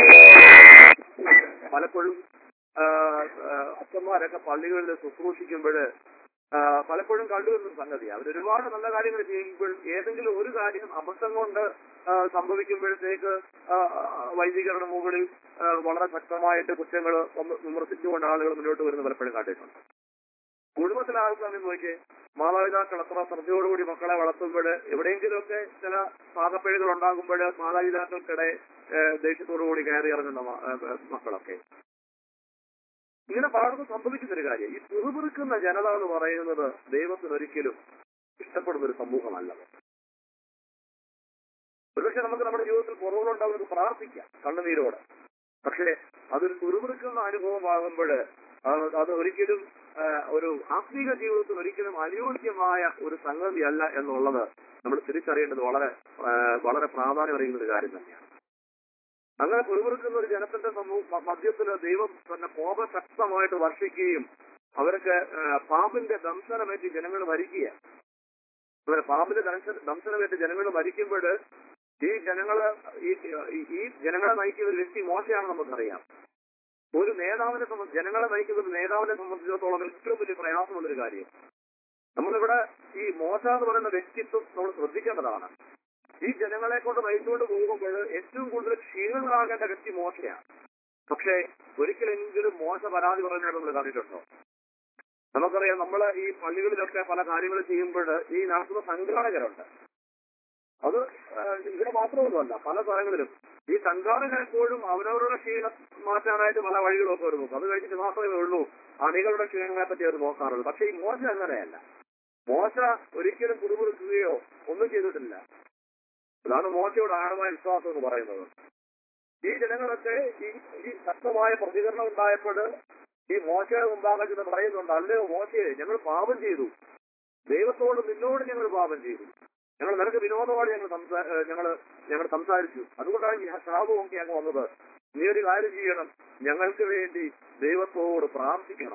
പലപ്പോഴും ആ, ആ, അച്ഛന്മാരൊക്കെ പള്ളികളിൽ ശുശ്രൂഷിക്കുമ്പോൾ പലപ്പോഴും കണ്ടുവരുന്ന ഒരു സംഗതിയാണ് അവർ ഒരുപാട് നല്ല കാര്യങ്ങൾ ചെയ്യുമ്പോൾ ഏതെങ്കിലും ഒരു കാര്യം അബദ്ധം കൊണ്ട് ആ, സംഭവിക്കുമ്പോഴത്തേക്ക് ആ, ആ, വൈദികരുടെ മുകളിൽ ആ, വളരെ ശക്തമായിട്ട് കുറ്റങ്ങൾ വിമർശിച്ചുകൊണ്ട് ആളുകൾ മുന്നോട്ട് വരുന്ന പലപ്പോഴും കണ്ടിട്ടുണ്ട് കുടുംബത്തിലെ ആൾക്കാരെ നോക്കിയേ മാതാപിതാക്കൾ എത്ര ശ്രദ്ധയോടുകൂടി മക്കളെ വളർത്തുമ്പോൾ എവിടെയെങ്കിലുമൊക്കെ ചില പാകപ്പിഴകൾ ഉണ്ടാകുമ്പോൾ മാതാപിതാക്കൾക്കിടെ ഏഹ്, ദേഷ്യത്തോടുകൂടി കയറി ഇറങ്ങുന്ന മ- ഏഹ്, മക്കളൊക്കെ ഇങ്ങനെ പലർക്കും സംഭവിക്കുന്ന ഒരു കാര്യം ഈ പിറുപിറുക്കുന്ന ജനത എന്ന് പറയുന്നത് ദൈവത്തിന് ഒരിക്കലും ഇഷ്ടപ്പെടുന്ന ഒരു സമൂഹമല്ല ഒരുപക്ഷെ നമുക്ക് നമ്മുടെ ജീവിതത്തിൽ കുറവുകളുണ്ടാവുന്നത് പ്രാർത്ഥിക്കാം കണ്ണുനീരോടെ പക്ഷേ അതൊരു പിറുപിറുക്കുന്ന അനുഭവമാകുമ്പോൾ അത് ഒരിക്കലും ആ, ഒരു ആത്മീക ജീവിതത്തിൽ ഒരിക്കലും അനുയോജ്യമായ ഒരു സംഗതിയല്ല എന്നുള്ളത് നമ്മൾ തിരിച്ചറിയേണ്ടത് വളരെ ആ, വളരെ പ്രാധാന്യം അറിയുന്ന ഒരു കാര്യം തന്നെയാണ് അങ്ങനെ പിറുപിറുക്കുന്ന ഒരു ജനത്തിന്റെ സമൂഹ മധ്യത്തിന് ദൈവം തന്നെ കോപശക്തമായിട്ട് വർഷിക്കുകയും അവർക്ക് ആ, പാമ്പിന്റെ ദംശനമേറ്റ് ജനങ്ങൾ മരിക്കുക അങ്ങനെ പാമ്പിന്റെ ദംശ- ദംശനമേറ്റ് ജനങ്ങൾ മരിക്കുമ്പോൾ ഈ ജനങ്ങള് ഈ ഈ- ഈ ജനങ്ങളെ നയിക്കുന്ന ഒരു വ്യക്തി മോശമാണെന്ന് നമുക്കറിയാം ഒരു നേതാവിനെ സംബന്ധിച്ച് ജനങ്ങളെ നയിക്കുന്ന ഒരു നേതാവിനെ സംബന്ധിച്ചിടത്തോളം ഏറ്റവും വലിയ പ്രയാസമുള്ളൊരു കാര്യം നമ്മളിവിടെ ഈ മോശ എന്ന് പറയുന്ന വ്യക്തിത്വം നമ്മൾ ശ്രദ്ധിക്കേണ്ടതാണ് ഈ ജനങ്ങളെ കൊണ്ട് നയിച്ചുകൊണ്ട് പോകുമ്പോൾ ഏറ്റവും കൂടുതൽ ക്ഷീണിതരാകേണ്ട വ്യക്തി മോശയാണ് പക്ഷേ ഒരിക്കലെങ്കിലും മോശ പരാതി പറയുന്നത് നമ്മൾ കണ്ടിട്ടുണ്ടോ നമുക്കറിയാം നമ്മൾ ഈ പള്ളികളിലൊക്കെ പല കാര്യങ്ങൾ ചെയ്യുമ്പോൾ ഈ നടത്തുന്ന സംഘാടകരുണ്ട് അത് ആ, ഇവിടെ മാത്രമൊന്നുമല്ല പല സ്ഥലങ്ങളിലും ഈ സംഘാടകർ എപ്പോഴും അവരവരുടെ ക്ഷീണം മാറ്റാനായിട്ട് പല വഴികളൊക്കെ അവർ നോക്കും അത് കഴിഞ്ഞിട്ട് മാത്രമേ ഉള്ളൂ അണികളുടെ ക്ഷീണങ്ങളെ പറ്റി അവർ നോക്കാറുള്ളൂ പക്ഷെ ഈ മോശ അങ്ങനെയല്ല മോശ ഒരിക്കലും കുടുകുടുക്കുകയോ ഒന്നും ചെയ്തിട്ടില്ല അതാണ് മോശയുടെ ആഴമായ വിശ്വാസം എന്ന് പറയുന്നത് ഈ ജനങ്ങളൊക്കെ ഈ ഈ ശക്തമായ പ്രതികരണം ഉണ്ടായപ്പോൾ ഈ മോശയുടെ മുമ്പാകെ ചെന്ന് പറയുന്നുണ്ട് അല്ലയോ മോശയെ ഞങ്ങൾ പാപം ചെയ്തു ദൈവത്തോട് നിന്നോട് ഞങ്ങൾ പാപം ചെയ്തു ഞങ്ങൾ നിനക്ക് വിനോദമാണ് ഞങ്ങൾ സംസാ- ഏഹ് ഞങ്ങൾ ഞങ്ങൾ സംസാരിച്ചു അതുകൊണ്ടാണ് ഈ ശാപമൊക്കെ അങ്ങ് വന്നത് നീ ഒരു കാര്യം ചെയ്യണം ഞങ്ങൾക്ക് വേണ്ടി ദൈവത്തോട് പ്രാർത്ഥിക്കണം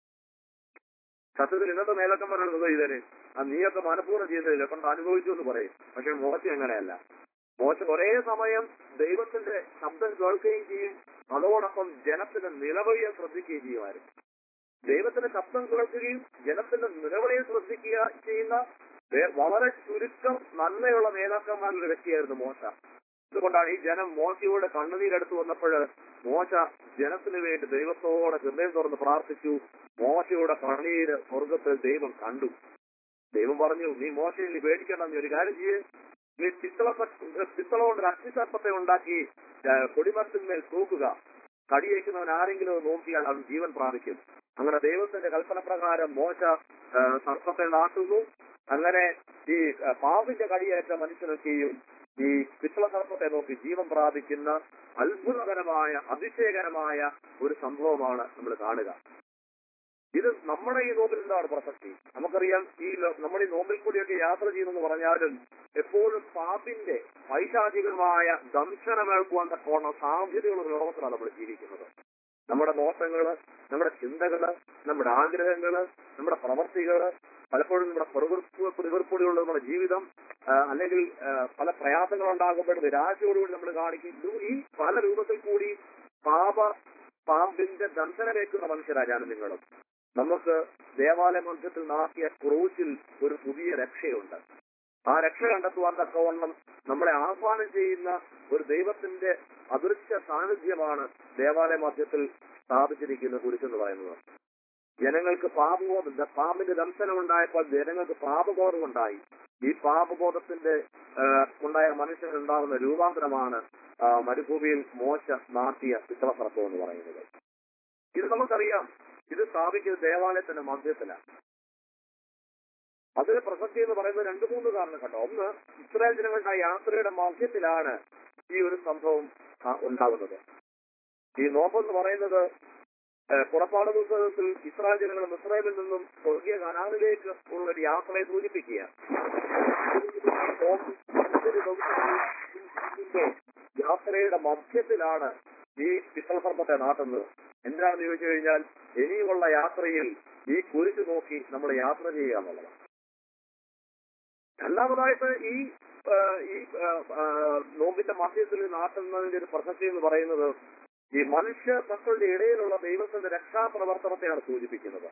സത്യത്തിൽ ഇന്നത്തെ മേലക്കന്മാരുടെ ചെയ്തേനെ ആ നീയൊക്കെ മനഃപൂർവ്വം ചെയ്തതില്ല കൊണ്ട് അനുഭവിച്ചു എന്ന് പറയും പക്ഷെ മോശ അങ്ങനെയല്ല മോശ ഒരേ സമയം ദൈവത്തിന്റെ ശബ്ദം കേൾക്കുകയും ചെയ്യും അതോടൊപ്പം ജനത്തിന്റെ നിലവിളിയെ ശ്രദ്ധിക്കുകയും ചെയ്യുമായിരുന്നു ദൈവത്തിന്റെ ശബ്ദം കേൾക്കുകയും ജനത്തിന്റെ നിലവിളിയെ ശ്രദ്ധിക്കുക ചെയ്യുന്ന വേ- വളരെ ചുരുക്കം നന്മയുള്ള നേതാക്കന്മാരുടെ വ്യക്തിയായിരുന്നു മോശ അതുകൊണ്ടാണ് ഈ ജനം മോശയോട് കണ്ണുനീരെടുത്ത് വന്നപ്പോൾ മോശ ജനത്തിന് വേണ്ടി ദൈവത്തോടെ ഹൃദയം തുറന്ന് പ്രാർത്ഥിച്ചു മോശയുടെ കണ്ണീര് സ്വർഗത്തിൽ ദൈവം കണ്ടു ദൈവം പറഞ്ഞു നീ മോശയെ നീ പേടിക്കണം നീ ഒരു കാര്യം ചെയ്യേ നീ പിത്തള പിത്തള കൊണ്ട് ഒരു അഗ്നിസർപ്പത്തെ ഉണ്ടാക്കി ആ, കൊടിമരത്തിന്മേൽ തൂക്കുക കടിയേക്കുന്നവൻ ആരെങ്കിലും അത് നോക്കിയാൽ അവൻ ജീവൻ പ്രാപിക്കും അങ്ങനെ ദൈവത്തിന്റെ കൽപ്പന പ്രകാരം മോശ ആ, സർപ്പത്തെ നാട്ടുന്നു അങ്ങനെ ഈ ആ, പാമ്പിന്റെ കടിയേറ്റ മനുഷ്യനൊക്കെയും ഈ പിത്തള സർപ്പത്തെ നോക്കി ജീവൻ പ്രാപിക്കുന്ന അത്ഭുതകരമായ അതിശയകരമായ ഒരു സംഭവമാണ് നമ്മൾ കാണുക ഇത് നമ്മുടെ ഈ നോമ്പിൽ എന്താണ് പ്രസക്തി നമുക്കറിയാം ഈ ലോ- നമ്മുടെ ഈ നോമ്പിൽ കൂടിയൊക്കെ യാത്ര ചെയ്യുന്നെന്ന് പറഞ്ഞാലും എപ്പോഴും പാപിന്റെ പൈശാചികമായ ദംശനമേൽക്കുവാൻ തക്കോണം സാധ്യതയുള്ള ഒരു ലോകത്തിലാണ് നമ്മൾ ജീവിക്കുന്നത് നമ്മുടെ നോട്ടങ്ങള് നമ്മുടെ ചിന്തകള് നമ്മുടെ ആഗ്രഹങ്ങള് നമ്മുടെ പ്രവർത്തികള് പലപ്പോഴും നമ്മുടെ പ്രവൃത്തി പ്രവൃത്തിയുള്ള നമ്മുടെ ജീവിതം ആ, അല്ലെങ്കിൽ ആ, പല പ്രയാസങ്ങൾ ഉണ്ടാകുമ്പോൾ നിരാശയോടുകൂടി നമ്മൾ കാണിക്കും ഇത് ഈ പല രൂപത്തിൽ കൂടി പാപ പാമ്പിന്റെ ദംശനമേക്കുന്ന മനുഷ്യരാണ് ഞാനും നിങ്ങളും നമുക്ക് ദേവാലയ മധ്യത്തിൽ നാക്കിയ ക്രൂശിൽ ഒരു പുതിയ രക്ഷയുണ്ട് ആ രക്ഷ കണ്ടെത്തുവാൻ തക്കവണ്ണം നമ്മളെ ആഹ്വാനം ചെയ്യുന്ന ഒരു ദൈവത്തിന്റെ അദൃശ്യ സാന്നിധ്യമാണ് ദേവാലയ മധ്യത്തിൽ സ്ഥാപിച്ചിരിക്കുന്ന കുരിശെന്ന് പറയുന്നത് ജനങ്ങൾക്ക് പാപബോധം ദ- പാമ്പിന്റെ ദംശനം ഉണ്ടായപ്പോൾ ജനങ്ങൾക്ക് പാപബോധം ഉണ്ടായി ഈ പാപബോധത്തിന്റെ ആ, ഉണ്ടായ മനുഷ്യനുണ്ടാകുന്ന രൂപാന്തരമാണ് ആ, മരുഭൂമിയിൽ മോശ നാട്ടിയ ചിത്രസർപ്പം എന്ന് പറയുന്നത് ഇത് നമുക്കറിയാം ഇത് സ്ഥാപിക്കുന്നത് ദേവാലയത്തിന്റെ മധ്യത്തിലാണ് അതിന് പ്രസക്തി എന്ന് പറയുന്നത് രണ്ടു മൂന്ന് കാരണം കേട്ടോ ഒന്ന് ഇസ്രായേൽ ജനങ്ങളുടെ ആ യാത്രയുടെ മധ്യത്തിലാണ് ഈ ഒരു സംഭവം ആ, ഉണ്ടാകുന്നത് ഈ നോമ്പെന്ന് പറയുന്നത് ഏഹ്, പുറപ്പാട് പുസ്തകത്തിൽ ഇസ്രായേൽ ജനങ്ങൾ മിസ്രൈമിൽ നിന്നും സ്വർഗീയ കനാലിലേക്ക് ഉള്ള ഒരു യാത്രയെ സൂചിപ്പിക്കുക യാത്രയുടെ മധ്യത്തിലാണ് ഈ പിത്തളസർപ്പത്തെ നാട്ടുന്നത് എന്തിനാണെന്ന് ചോദിച്ചു കഴിഞ്ഞാൽ ഇനിയുമുള്ള യാത്രയിൽ ഈ കുരിശ് നോക്കി നമ്മൾ യാത്ര ചെയ്യുക എന്നുള്ളതാണ് രണ്ടാമതായിട്ട് ഈ ആ, ഈ ആ, ആ, നോമ്പിന്റെ മധ്യത്തിൽ നാട്ടുന്നതിന്റെ ഒരു പ്രസക്തി എന്ന് പറയുന്നത് ഈ മനുഷ്യ മക്കളുടെ ഇടയിലുള്ള ദൈവത്തിന്റെ രക്ഷാപ്രവർത്തനത്തെയാണ് സൂചിപ്പിക്കുന്നത്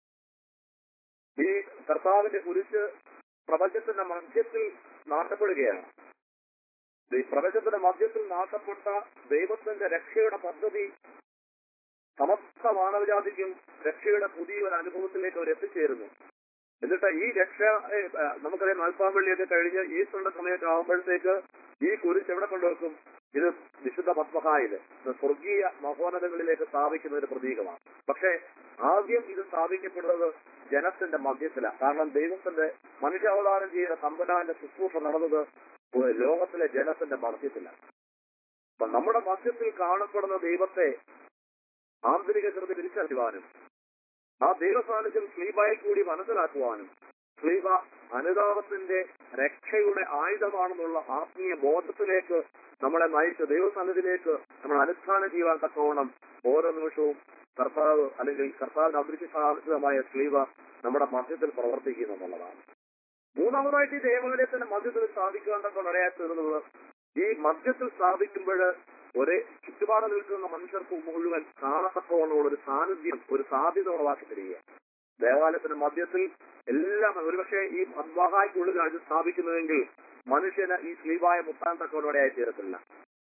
ഈ കർത്താവിന്റെ കുരിശ് പ്രപഞ്ചത്തിന്റെ മധ്യത്തിൽ നാട്ടപ്പെടുകയാണ് ഈ പ്രപഞ്ചത്തിന്റെ മധ്യത്തിൽ നാട്ടപ്പെട്ട ദൈവത്തിന്റെ രക്ഷയുടെ പദ്ധതി സമസ്ത മാനവജാതിക്കും രക്ഷയുടെ പുതിയൊരു അനുഭവത്തിലേക്ക് അവർ എത്തിച്ചേരുന്നു എന്നിട്ട് ഈ രക്ഷ ഏ, ആ, നമുക്കറിയാം നാൽപ്പാം വെള്ളിയൊക്കെ കഴിഞ്ഞ് ഈസ്റ്ററിന്റെ സമയമൊക്കെ ആകുമ്പോഴത്തേക്ക് ഈ കുരിശ് എവിടെ കൊണ്ടുവെക്കും ഇത് വിശുദ്ധ പത്മഹായില് ഇത് സ്വർഗീയ മഹോന്നതകളിലേക്ക് സ്ഥാപിക്കുന്ന ഒരു പ്രതീകമാണ് പക്ഷേ ആദ്യം ഇത് സ്ഥാപിക്കപ്പെടുന്നത് ജനത്തിന്റെ മധ്യത്തിലാണ് കാരണം ദൈവത്തിന്റെ മനുഷ്യാവതാരം ചെയ്ത സമ്പന്നാന്റെ ശുശ്രൂഷ നടന്നത് ഒരു ലോകത്തിലെ ജനത്തിന്റെ മധ്യത്തിലാണ് അപ്പൊ നമ്മുടെ മധ്യത്തിൽ കാണപ്പെടുന്ന ദൈവത്തെ ആന്തരിക കൃതി തിരിച്ചറിയുവാനും ആ ദൈവസാന്നിധ്യം സ്ലീബായിൽ കൂടി മനസ്സിലാക്കുവാനും സ്ലീബ അനുതാപത്തിന്റെ രക്ഷയുടെ ആയുധമാണെന്നുള്ള ആത്മീയ ബോധത്തിലേക്ക് നമ്മളെ നയിച്ച് ദൈവസന്നിധിയിലേക്ക് നമ്മൾ അനുഷ്ഠാനം ചെയ്യുവാൻ തക്കവണ്ണം ഓരോ നിമിഷവും കർത്താവ് അല്ലെങ്കിൽ കർത്താവിന് അഭിരുചി സാധിതമായ സ്ലീവ നമ്മുടെ മധ്യത്തിൽ പ്രവർത്തിക്കുന്നു എന്നുള്ളതാണ് മൂന്നാമതായിട്ട് ഈ ദേവാലയത്തിന്റെ മധ്യത്തിൽ സ്ഥാപിക്കാൻ തന്നെ ഇടയായി തീർന്നത് ഈ മധ്യത്തിൽ സ്ഥാപിക്കുമ്പോൾ ഒരേ ചുറ്റുപാട് നിൽക്കുന്ന മനുഷ്യർക്ക് മുഴുവൻ കാണത്തക്കവണ്ണമുള്ള ഒരു സാന്നിധ്യം ഒരു സാധ്യത ഉളവാക്കി തരിക ദേവാലയത്തിന്റെ മധ്യത്തിൽ എല്ലാം ഒരുപക്ഷെ ഈ മദ്വാഹായ്ക്കുള്ളിലാണ് ഇത് സ്ഥാപിക്കുന്നതെങ്കിൽ മനുഷ്യന് ഈ സ്ലീവായ മുത്താൻ തക്കവണ്ണോടെയായി തീരത്തില്ല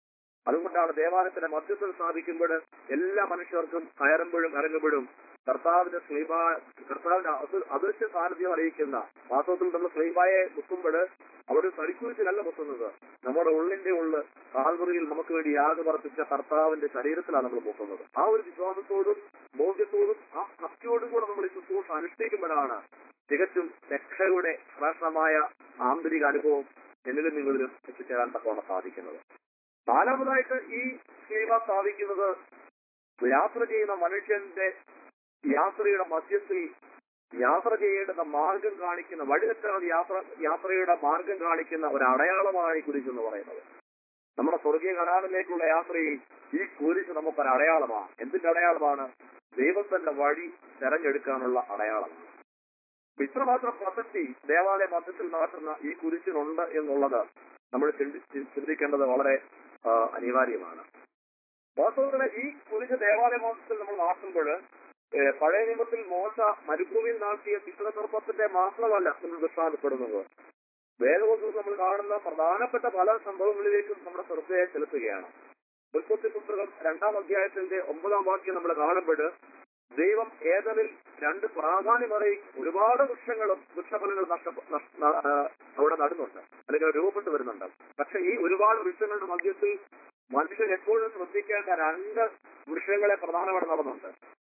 അതുകൊണ്ടാണ് ദേവാലയത്തിന്റെ മധ്യത്തിൽ സ്ഥാപിക്കുമ്പോൾ എല്ലാ മനുഷ്യർക്കും കയറുമ്പോഴും ഇറങ്ങുമ്പോഴും കർത്താവിന്റെ സ്ലീബ കർത്താവിന്റെ അദൃ- അദൃശ്യ സാന്നിധ്യം അറിയിക്കുന്ന വാസ്തവത്തിൽ നമ്മൾ സ്ലീബായെ മുക്കുമ്പോൾ അവിടെ തടിക്കുറിച്ചിലല്ല മുക്കുന്നത് നമ്മുടെ ഉള്ളിന്റെ ഉള്ള് കാൽവറിയിൽ നമുക്ക് വേണ്ടി യാഗമർപ്പിച്ച കർത്താവിന്റെ ശരീരത്തിലാണ് നമ്മൾ മുക്കുന്നത് ആ ഒരു വിശ്വാസത്തോടും ബോധ്യത്തോടും ആ ഭക്തിയോടും കൂടെ നമ്മൾ ഈ ശുശ്രൂഷ അനുഷ്ഠിക്കുമ്പോഴാണ് തികച്ചും രക്ഷയുടെ ശ്രേഷ്ഠമായ ആന്തരിക അനുഭവം എന്നിലും നിങ്ങളിലും എത്തിച്ചേരാൻ തക്കവണ്ണം സാധിക്കുന്നത് നാലാമതായിട്ട് ഈ സേവ സ്ഥാപിക്കുന്നത് യാത്ര ചെയ്യുന്ന മനുഷ്യന്റെ യാത്രയുടെ മധ്യത്തിൽ യാത്ര ചെയ്യേണ്ടുന്ന മാർഗം കാണിക്കുന്ന വഴിതെറ്റാതെ യാത്ര യാത്രയുടെ മാർഗം കാണിക്കുന്ന ഒരു അടയാളമാണ് ഈ കുരിശ് എന്ന് പറയുന്നത് നമ്മുടെ സ്വർഗീയ കരാറിലേക്കുള്ള യാത്രയിൽ ഈ കുരിശ് നമുക്കൊരു അടയാളമാണ് എന്തിന്റെ അടയാളമാണ് ദൈവത്തിന്റെ വഴി തെരഞ്ഞെടുക്കാനുള്ള അടയാളമാണ് അപ്പൊ ഇത്രമാത്രം പ്രസക്തി ദേവാലയ മധ്യത്തിൽ നടത്തുന്ന ഈ കുരിശിനുണ്ട് എന്നുള്ളത് നമ്മൾ ചിന്തി- ചിന്തിക്കേണ്ടത് വളരെ ആ, അനിവാര്യമാണ് വാസ്തവത്തിൽ ഈ കുരിശ് ദേവാലയ മധ്യത്തിൽ നമ്മൾ നടത്തുമ്പോൾ പഴയ നിയമത്തിൽ മോശ മരുഭൂമിയിൽ നടത്തിയ ചിത്രസർപ്പത്തിന്റെ മാത്രമല്ല നമ്മൾ ദൃഷ്ടാന്തപ്പെടുന്നത് വേദപുസ്തകം നമ്മൾ കാണുന്ന പ്രധാനപ്പെട്ട പല സംഭവങ്ങളിലേക്കും നമ്മുടെ ശ്രദ്ധയെ ചെലുത്തുകയാണ് ഉൽപ്പത്തി പുസ്തകം രണ്ടാം അധ്യായത്തിന്റെ ഒമ്പതാം വാക്യം നമ്മൾ കാണുമ്പോൾ ദൈവം ഏതനിൽ രണ്ട് പ്രാധാന്യമറിയി ഒരുപാട് വൃക്ഷങ്ങളും വൃക്ഷഫലങ്ങൾ നഷ്ട നഷ്- ന- ആ, അവിടെ നടുന്നുണ്ട് അല്ലെങ്കിൽ രൂപപ്പെട്ടു വരുന്നുണ്ട് പക്ഷെ ഈ ഒരുപാട് വൃക്ഷങ്ങളുടെ മധ്യത്തിൽ മനുഷ്യൻ എപ്പോഴും ശ്രദ്ധിക്കേണ്ട രണ്ട് വൃക്ഷങ്ങളെ പ്രധാനമായിട്ട് നടന്നുണ്ട്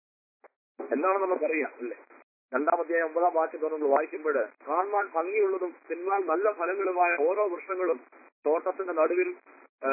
എന്നാണ് നമുക്കറിയാം അല്ലേ രണ്ടാം അധ്യായം ഒമ്പതാം വാക്യത്തോടെ നമ്മൾ വായിക്കുമ്പോൾ കാണുവാൻ ഭംഗിയുള്ളതും തിന്മാൻ നല്ല ഫലങ്ങളുമായ ഓരോ വൃക്ഷങ്ങളും തോട്ടത്തിന്റെ നടുവിൽ ആ,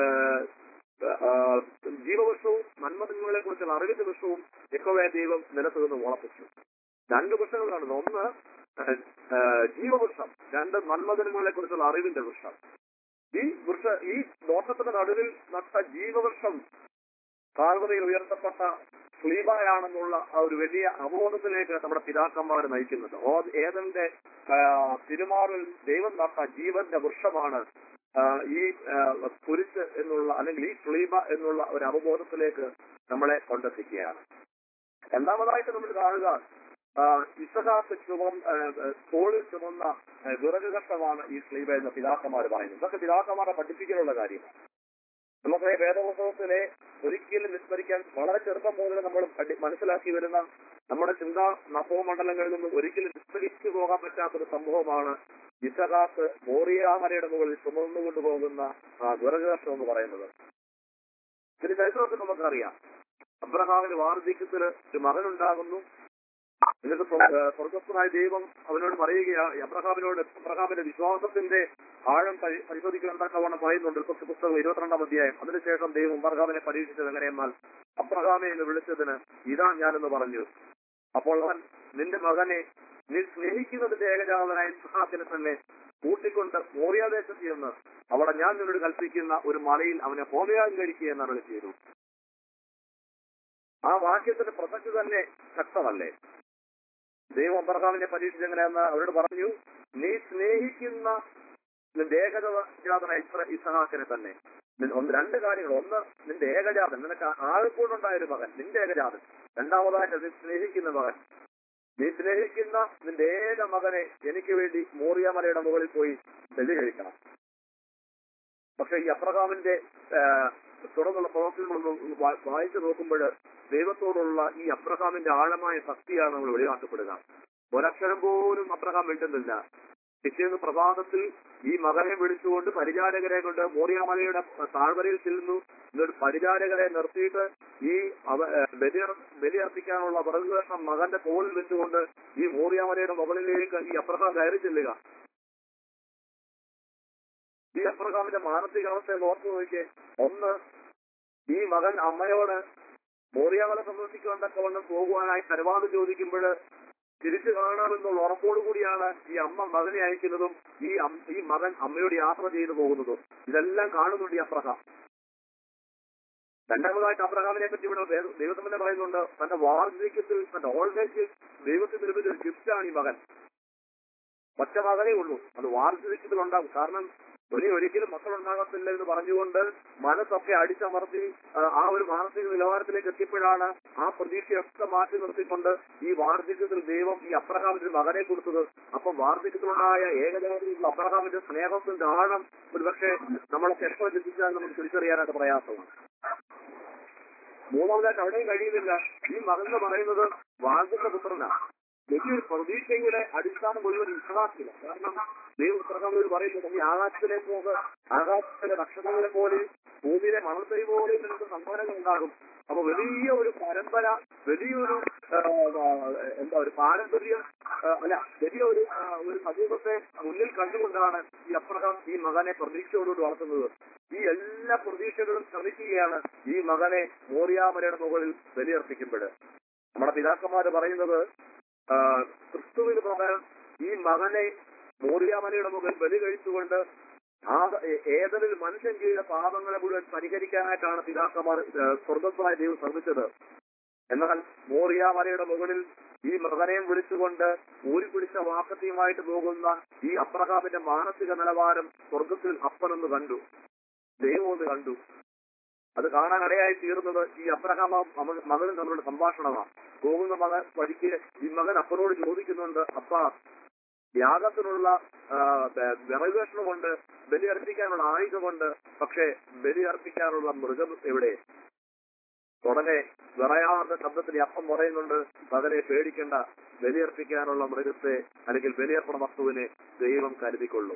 ആ, ജീവവൃക്ഷവും നന്മതിന്മകളെ കുറിച്ചുള്ള അറിവിന്റെ വൃക്ഷവും യഹോവേ ദൈവം നിലത്ത് നിന്ന് മുളപ്പിച്ചു രണ്ട് വൃക്ഷങ്ങളാണ് ഒന്ന് ആ, ആ, ജീവവൃക്ഷം രണ്ട് നന്മതിന്മകളെ കുറിച്ചുള്ള അറിവിന്റെ വൃക്ഷം ഈ വൃക്ഷ ഈ ദോഷത്തിന്റെ നടുവിൽ നട്ട ജീവവൃക്ഷം കാൽവറിയിൽ ഉയർത്തപ്പെട്ട സ്ലീബായാണെന്നുള്ള ആ ഒരു വലിയ അവബോധത്തിലേക്ക് നമ്മുടെ പിതാക്കന്മാരെ നയിക്കുന്നത് ഓ ഏതന്റെ ആ, തിരുമാറിൽ ദൈവം നട്ട ജീവന്റെ വൃക്ഷമാണ് ആ, ഈ ആ, കുരിശ് എന്നുള്ള അല്ലെങ്കിൽ ഈ സ്ലീബ എന്നുള്ള ഒരു അവബോധത്തിലേക്ക് നമ്മളെ കൊണ്ടെത്തിക്കുകയാണ് രണ്ടാമതായിട്ട് നമ്മൾ കാണുക ആ, ഇസഹാക്ക് ചുമം ആ, ആ, തോളിൽ ചുമന്ന ആ, വിറക് കഷ്ടമാണ് ഈ സ്ലീബ എന്ന് പിതാക്കന്മാർ പറയുന്നത് ഇതൊക്കെ പിതാക്കന്മാരെ പഠിപ്പിക്കാനുള്ള കാര്യമാണ് നമുക്ക് വേദപുസ്തകത്തിലെ ഒരിക്കലും വിസ്മരിക്കാൻ വളരെ ചെറുപ്പം മുതൽ നമ്മൾ പഠി- മനസ്സിലാക്കി വരുന്ന നമ്മുടെ ചിന്താ നഭോമണ്ഡലങ്ങളിൽ നിന്നും ഒരിക്കലും വിസ്മരിച്ചു പോകാൻ പറ്റാത്തൊരു സംഭവമാണ് ഇസഹാക്ക് മോറിയാമലയുടെ മുകളിൽ ചുമന്നുകൊണ്ട് പോകുന്ന ആ ദുരകർഷം എന്ന് പറയുന്നത് ഇതിന്റെ ചരിത്രമൊക്കെ നമുക്കറിയാം അബ്രഹാമിന് വാർദ്ധക്യത്തിൽ ഒരു മകനുണ്ടാകുന്നു എന്നിട്ട് സ്വ- ഏഹ് സ്വർഗസ്ഥനായ ദൈവം അവനോട് പറയുകയാണ് അബ്രഹാമിനോട് അബ്രഹാമിന്റെ വിശ്വാസത്തിന്റെ ആഴം പരി- പരിശോധിക്കാൻ തക്കവണ്ണം പറയുന്നുണ്ട് ഉൽപ്പത്തി പുസ്തകം ഇരുപത്തിരണ്ടാം അധ്യായം അതിനുശേഷം ദൈവം അബ്രഹാമിനെ പരീക്ഷിച്ചത് എങ്ങനെയെന്നാൽ അബ്രഹാമെ എന്ന് വിളിച്ചതിന് ഇതാ ഞാനെന്ന് പറഞ്ഞു അപ്പോൾ അവൻ നിന്റെ മകനെ നീ സ്നേഹിക്കുന്നതിന്റെ ഏകജാതനായ ഇസ്ഹാക്കിനെ തന്നെ കൂട്ടിക്കൊണ്ട് മോറിയാദേശത്ത് ചെന്ന് അവിടെ ഞാൻ നിന്നോട് കൽപ്പിക്കുന്ന ഒരു മലയിൽ അവനെ ഹോമയാഗം കഴിക്കുക എന്ന് അരുളി ചെയ്തു ആ വാക്യത്തിന്റെ പ്രസക്തി തന്നെ ശക്തമല്ലേ ദൈവം അബ്രഹാമിനെ പരീക്ഷിച്ചെങ്ങനെയെന്ന് അവരോട് പറഞ്ഞു നീ സ്നേഹിക്കുന്ന നിന്റെ ഏകജാതനായ ഇസ്ര- ഇസഹാക്കിനെ തന്നെ നി- ഒന്ന് രണ്ട് കാര്യങ്ങൾ ഒന്ന് നിന്റെ ഏകജാതൻ നിനക്ക് ആഴക്കൂടുണ്ടായ ഒരു മകൻ നിന്റെ ഏകജാതൻ രണ്ടാമതായിട്ട് നീ സ്നേഹിക്കുന്ന മകൻ നീ സ്നേഹിക്കുന്ന നിന്റെ ഏക മകനെ എനിക്ക് വേണ്ടി മോറിയ മലയുടെ മുകളിൽ പോയി ബലി കഴിക്കണം പക്ഷെ ഈ അബ്രഹാമിന്റെ ആ, തുടർന്നുള്ള പ്രവർത്തനങ്ങളൊന്നും വാ- വായിച്ചു നോക്കുമ്പോൾ ദൈവത്തോടുള്ള ഈ അബ്രഹാമിന്റെ ആഴമായ ഭക്തിയാണ് നമ്മൾ വെളിവാക്കപ്പെടുക ഒരക്ഷരം പോലും അബ്രഹാം വേണ്ടുന്നില്ല പിറ്റേന്ന് പ്രഭാതത്തിൽ ഈ മകനെ വിളിച്ചുകൊണ്ട് പരിചാരകരെ കൊണ്ട് മോറിയാമലയുടെ താഴ്വരയിൽ ചെല്ലുന്നു എന്നിട്ട് പരിചാരകരെ നിർത്തിയിട്ട് ഈ അവ- ഏ, ബലി ബലി അർപ്പിക്കാനുള്ള വിറകുകഷ്ണം മകന്റെ തോളിൽ വെച്ചുകൊണ്ട് ഈ മോറിയാമലയുടെ മുകളിലേക്ക് ഈ അബ്രഹാം കയറി ചെല്ലുക ഈ അബ്രഹാമിന്റെ മാനസികാവസ്ഥയെ ഓർത്തു നോക്കിയേ ഒന്ന് ഈ മകൻ അമ്മയോട് മോറിയാമല സന്ദർശിക്കുവാൻ തക്കവണ്ണം പോകുവാനായി അനുവാദം ചോദിക്കുമ്പോൾ തിരിച്ചു കാണാമെന്നുള്ള ഉറപ്പോടുകൂടിയാണ് ഈ അമ്മ മകനെ അയക്കുന്നതും ഈ അം- ഈ മകൻ അമ്മയോട് യാത്ര ചെയ്തു പോകുന്നതും ഇതെല്ലാം കാണുന്നുണ്ട് ഈ അബ്രഹാം രണ്ടാമതായിട്ട് അബ്രഹാമിനെ പറ്റി ഇവിടെ ദൈവ- ദൈവം തന്നെ പറയുന്നുണ്ട് തന്റെ വാർദ്ധക്യത്തിൽ തന്റെ ഓൾഡ് ഏജിൽ ദൈവത്തിന് ലഭിച്ച ഒരു ഗിഫ്റ്റാണ് ഈ മകൻ ഒറ്റ മകനേ ഉള്ളൂ അത് വാർദ്ധക്യത്തിൽ ഉണ്ടാകും കാരണം ഇനി ഒരിക്കലും മക്കളുണ്ടാകത്തില്ല എന്ന് പറഞ്ഞുകൊണ്ട് മനസ്സൊക്കെ അടിച്ചമർത്തി ആ, ആ ഒരു മാനസിക നിലവാരത്തിലേക്ക് എത്തിയപ്പോഴാണ് ആ പ്രതീക്ഷയൊക്കെ മാറ്റി നിർത്തിക്കൊണ്ട് ഈ വാർദ്ധക്യത്തിൽ ദൈവം ഈ അബ്രഹാമിന്റെ ഒരു മകനെ കൊടുത്തത് അപ്പൊ വാർദ്ധക്യത്തിലുണ്ടായ ഏകജാതിയുള്ള അബ്രഹാമിന്റെ സ്നേഹത്തിന്റെ ആഴം ഒരുപക്ഷെ നമ്മളൊക്കെ എപ്പോൾ ചിന്തിച്ചാൽ നമുക്ക് തിരിച്ചറിയാനായിട്ട് പ്രയാസമാണ് മൂന്നാമതായിട്ട് അവിടെയും കഴിയുന്നില്ല ഈ മകൻ എന്ന് പറയുന്നത് വാർദ്ധക്യ പുത്രനാണ് വലിയൊരു പ്രതീക്ഷയുടെ അടിസ്ഥാനം മുഴുവൻ വിശ്വാസില്ല കാരണം ദൈവം ഉത്തരകാമിൽ പറയുന്നത് നീ ആകാശത്തിലെ പോക ആകാശത്തിലെ നക്ഷത്രങ്ങളെ പോലെ ഭൂമിയിലെ മണൽത്തരി പോലെ നിനക്ക് സമ്മാനങ്ങൾ ഉണ്ടാകും അപ്പൊ വലിയ ഒരു പരമ്പര വലിയൊരു ആ, ആ, എന്താ ഒരു പാരമ്പര്യം ആ, അല്ല വലിയ ഒരു ആ, ഒരു സമൂഹത്തെ മുന്നിൽ കണ്ടുകൊണ്ടാണ് ഈ അപ്രകാം ഈ മകനെ പ്രതീക്ഷയോടുകൂടി വളർത്തുന്നത് ഈ എല്ലാ പ്രതീക്ഷകളും ശ്രമിക്കുകയാണ് ഈ മകനെ മോറിയാമലയുടെ മുകളിൽ ബലിയർപ്പിക്കുമ്പോൾ നമ്മുടെ പിതാക്കന്മാര് പറയുന്നത് ആ, ക്രിസ്തുവിന് പകരം ഈ മകനെ മോറിയാമലയുടെ മുകളിൽ ബലി കഴിച്ചുകൊണ്ട് ആ ഏതൊരു മനുഷ്യൻ ചെയ്ത പാപങ്ങളെ മുഴുവൻ പരിഹരിക്കാനായിട്ടാണ് പിതാക്കന്മാർ ആ, സ്വർഗസ്വമായ ദൈവം ശ്രമിച്ചത് എന്നാൽ മോറിയാമലയുടെ മുകളിൽ ഈ മകനെയും വിളിച്ചുകൊണ്ട് ഊരിപ്പിടിച്ച വാക്കത്തിയുമായിട്ട് പോകുന്ന ഈ അപ്രകാമിന്റെ മാനസിക നിലവാരം സ്വർഗത്തിൽ അപ്പനൊന്ന് കണ്ടു ദൈവം ഒന്ന് കണ്ടു അത് കാണാനിടയായി തീർന്നത് ഈ അബ്രഹാം മകനും തമ്മിലുള്ള സംഭാഷണമാണ് പോകുന്ന മകൻ വഴിക്ക് ഈ മകൻ അപ്പനോട് ചോദിക്കുന്നുണ്ട് അപ്പ യാഗത്തിനുള്ള ആ, ബ- വിറകുകഷ്ണമുണ്ട് ബലി അർപ്പിക്കാനുള്ള ആയുധമുണ്ട് പക്ഷേ ബലി അർപ്പിക്കാനുള്ള മൃഗം എവിടെ ഉടനെ വിറയാത്ത ശബ്ദത്തിൽ ഈ അപ്പം പറയുന്നുണ്ട് മകനെ പേടിക്കേണ്ട ബലിയർപ്പിക്കാനുള്ള മൃഗത്തെ അല്ലെങ്കിൽ ബലിയർപ്പണ വസ്തുവിനെ ദൈവം കരുതിക്കൊള്ളും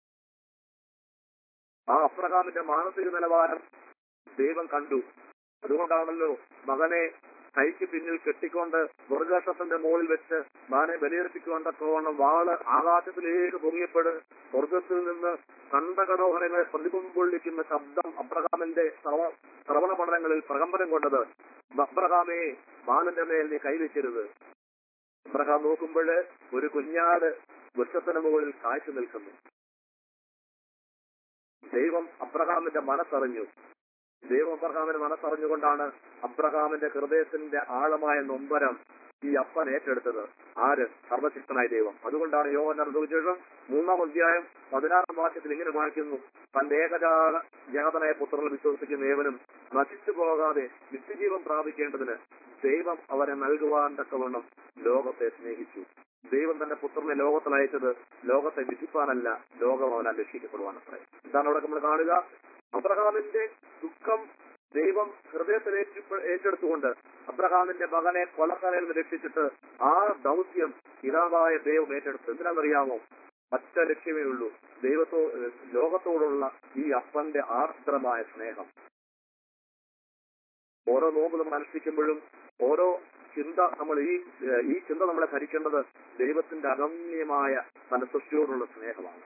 ആ അബ്രഹാമിന്റെ മാനസിക നിലവാരം ദൈവം കണ്ടു അതുകൊണ്ടാണല്ലോ മകനെ കൈക്ക് പിന്നിൽ കെട്ടിക്കൊണ്ട് മൃഗാക്ഷത്തിന്റെ മുകളിൽ വെച്ച് മകനെ ബലിയർപ്പിക്കുകൊണ്ടൊക്കെവണ്ണം വാള് ആകാശത്തിലേക്ക് പൊങ്ങിയപ്പോഴ് സ്വർഗത്തിൽ നിന്ന് കണ്ടകടോഹരങ്ങളെ പ്രതിബിംബം കൊള്ളിക്കുന്ന ശബ്ദം അബ്രഹാമിന്റെ ശ്രവ- ശ്രവണ പഠനങ്ങളിൽ പ്രകമ്പനം കൊണ്ടത് അബ്രഹാമേ ബാലന്റെ മേൽ നീ കൈവയ്ക്കരുത് അബ്രഹാം നോക്കുമ്പോൾ ഒരു കുഞ്ഞാട് വൃക്ഷത്തിന് മുകളിൽ കാഴ്ച നിൽക്കുന്നു ദൈവം അബ്രഹാമിന്റെ മനസ്സറിഞ്ഞു ദൈവം അബ്രഹാമിന്റെ മനസ്സറിഞ്ഞുകൊണ്ടാണ് അബ്രഹാമിന്റെ ഹൃദയത്തിന്റെ ആഴമായ നൊമ്പരം ഈ അപ്പൻ ഏറ്റെടുത്തത് ആര് സർവശക്തനായ ദൈവം അതുകൊണ്ടാണ് യോഹന്നാൻ സുവിശേഷം മൂന്നാം അധ്യായം പതിനാറാം വാക്യത്തിൽ ഇങ്ങനെ വായിക്കുന്നു തന്റെ ഏകജാത ജാതനായ പുത്രനിൽ വിശ്വസിക്കുന്ന ഏവനും നശിച്ചു പോകാതെ നിത്യജീവൻ പ്രാപിക്കേണ്ടതിന് ദൈവം അവരെ നൽകുവാൻ തക്കവണ്ണം ലോകത്തെ സ്നേഹിച്ചു ദൈവം തന്റെ പുത്രനെ ലോകത്തിൽ അയച്ചത് ലോകത്തെ വിധിപ്പാനല്ല ലോകം അവൻ അന്വേഷിക്കപ്പെടുവാനത്രേ ഇതാണ് അവിടെ നമ്മൾ കാണുക അബ്രഹാമിന്റെ ദുഃഖം ദൈവം ഹൃദയത്തിൽ ഏറ്റു- ഏറ്റെടുത്തുകൊണ്ട് അബ്രഹാമിന്റെ മകനെ കൊലക്കരയിൽ നിന്ന് രക്ഷിച്ചിട്ട് ആ ദൗത്യം പിതാവായ ദൈവം ഏറ്റെടുത്തു എന്തിനാണെന്നറിയാമോ ഒറ്റ ലക്ഷ്യമേ ഉള്ളൂ ദൈവത്തോ ലോകത്തോടുള്ള ഈ അപ്പന്റെ ആർദ്രമായ സ്നേഹം ഓരോ നോമ്പ് നമ്മൾ അനുഷ്ഠിക്കുമ്പോഴും ഓരോ ചിന്ത നമ്മൾ ഈ ഏഹ് ഈ ചിന്ത നമ്മളെ ഭരിക്കേണ്ടത് ദൈവത്തിന്റെ അഗമ്യമായ തന്റെ സൃഷ്ടിയോടുള്ള സ്നേഹമാണ്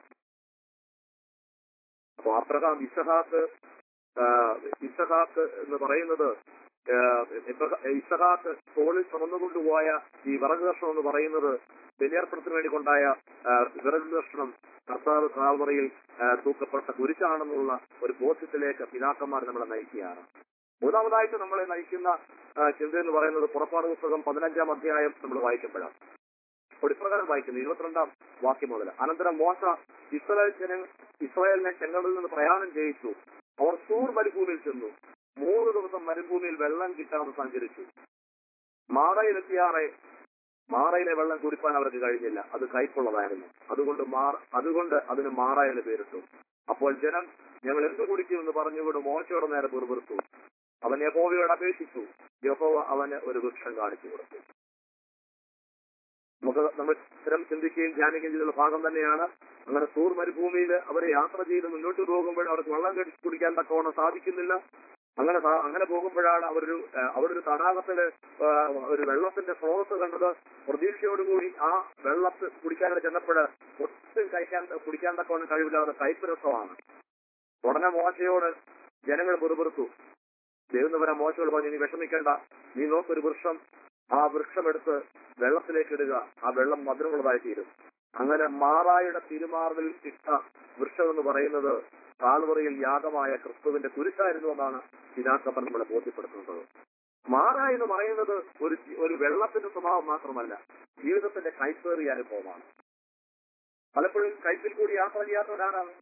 അപ്പൊ അബ്രഹാം ഇസഹാക്ക് ആഹ് ഇസഹാക്ക് എന്ന് പറയുന്നത് ആഹ് ഇബ്രഹ- ഇസഹാക്ക് തോളിൽ ചുമന്നുകൊണ്ടുപോയ ഈ വിറക് കഷ്ണം എന്ന് പറയുന്നത് ബലിയർപ്പണത്തിന് വേണ്ടി കൊണ്ടായ ആഹ് വിറക് കഷ്ണം കർത്താവ് കാൽവറയിൽ ആഹ് തൂക്കപ്പെട്ട കുരിശാണെന്നുള്ള ഒരു ബോധ്യത്തിലേക്ക് പിതാക്കന്മാർ നമ്മളെ നയിക്കുകയാണ് മൂന്നാമതായിട്ട് നമ്മളെ നയിക്കുന്ന ആ, ചിന്ത എന്ന് പറയുന്നത് പുറപ്പാട് പുസ്തകം പതിനഞ്ചാം അധ്യായം നമ്മൾ വായിക്കുമ്പോഴാണ് അപ്പോൾ ഇപ്രകാരം വായിക്കുന്നു ഇരുപത്തിരണ്ടാം വാക്യം മുതൽ അനന്തരം മോശ ഇസ്രായേൽ ജന ഇസ്രായേലിനെ ചെങ്കടലിൽ നിന്ന് പ്രയാണം ചെയ്യിച്ചു അവർ സൂർ മരുഭൂമിയിൽ ചെന്നു മൂന്ന് ദിവസം മരുഭൂമിയിൽ വെള്ളം കിട്ടാതെ സഞ്ചരിച്ചു മാറയിലെത്തിയാറെ മാറയിലെ വെള്ളം കുടിപ്പാൻ അവർക്ക് കഴിഞ്ഞില്ല അത് കയ്പുള്ളതായിരുന്നു അതുകൊണ്ട് മാർ അതുകൊണ്ട് അതിന് മാറ എന്ന് പേരിട്ടു അപ്പോൾ ജനം ഞങ്ങൾ എന്ത് കുടിക്കുമെന്ന് പറഞ്ഞുകൊണ്ട് മോശയോട് നേരെ പിറുപിറുത്തു അവൻ യഹോവയോട് അപേക്ഷിച്ചു യഹോവ അവന് ഒരു വൃക്ഷം കാണിച്ചു കൊടുത്തു നമുക്ക് നമ്മൾ സ്ഥിരം ചിന്തിക്കുകയും ധ്യാനിക്കുകയും ചെയ്തുള്ള ഭാഗം തന്നെയാണ് അങ്ങനെ സൂർ മരുഭൂമിയിൽ അവർ യാത്ര ചെയ്ത് മുന്നോട്ട് പോകുമ്പോൾ അവർക്ക് വെള്ളം കടി- കുടിക്കാൻ തക്കവണ്ണം സാധിക്കുന്നില്ല അങ്ങനെ സാ- അങ്ങനെ പോകുമ്പോഴാണ് അവരൊരു ആ, അവരൊരു തടാകത്തില് ആ, ഒരു വെള്ളത്തിന്റെ സ്രോതസ് കണ്ടത് പ്രതീക്ഷയോടുകൂടി ആ വെള്ളത്തിൽ കുടിക്കാനായിട്ട് ചെന്നപ്പോൾ ഒട്ടും കഴിക്കാൻ കുടിക്കാൻ തക്കവണ്ണം കഴിവില്ലാതെ കൈപ്പരസമാണ് ഉടനെ മോശയോട് ജനങ്ങൾ പെറുപെറുത്തു ദൈവം മോശയോട് പറഞ്ഞു നീ വിഷമിക്കേണ്ട നീ നോക്കൊരു വൃക്ഷം ആ വൃക്ഷം എടുത്ത് വെള്ളത്തിലേക്ക് ഇടുക ആ വെള്ളം മധുരമുള്ളതായി തീരും അങ്ങനെ മാറായുടെ തിരുമാറിൽ ഇട്ട വൃക്ഷം എന്ന് പറയുന്നത് കാൽവറിയിൽ യാഗമായ ക്രിസ്തുവിന്റെ കുരിശായിരുന്നു എന്നാണ് പിതാക്കപ്പൻ നമ്മളെ ബോധ്യപ്പെടുത്തുന്നത് മാറ എന്ന് പറയുന്നത് ഒരു ജി- ഒരു വെള്ളത്തിന്റെ സ്വഭാവം മാത്രമല്ല ജീവിതത്തിന്റെ കൈപ്പേറിയ അനുഭവമാണ് പലപ്പോഴും കൈപ്പിൽ കൂടി യാത്ര ചെയ്യാത്തവരാരാണ്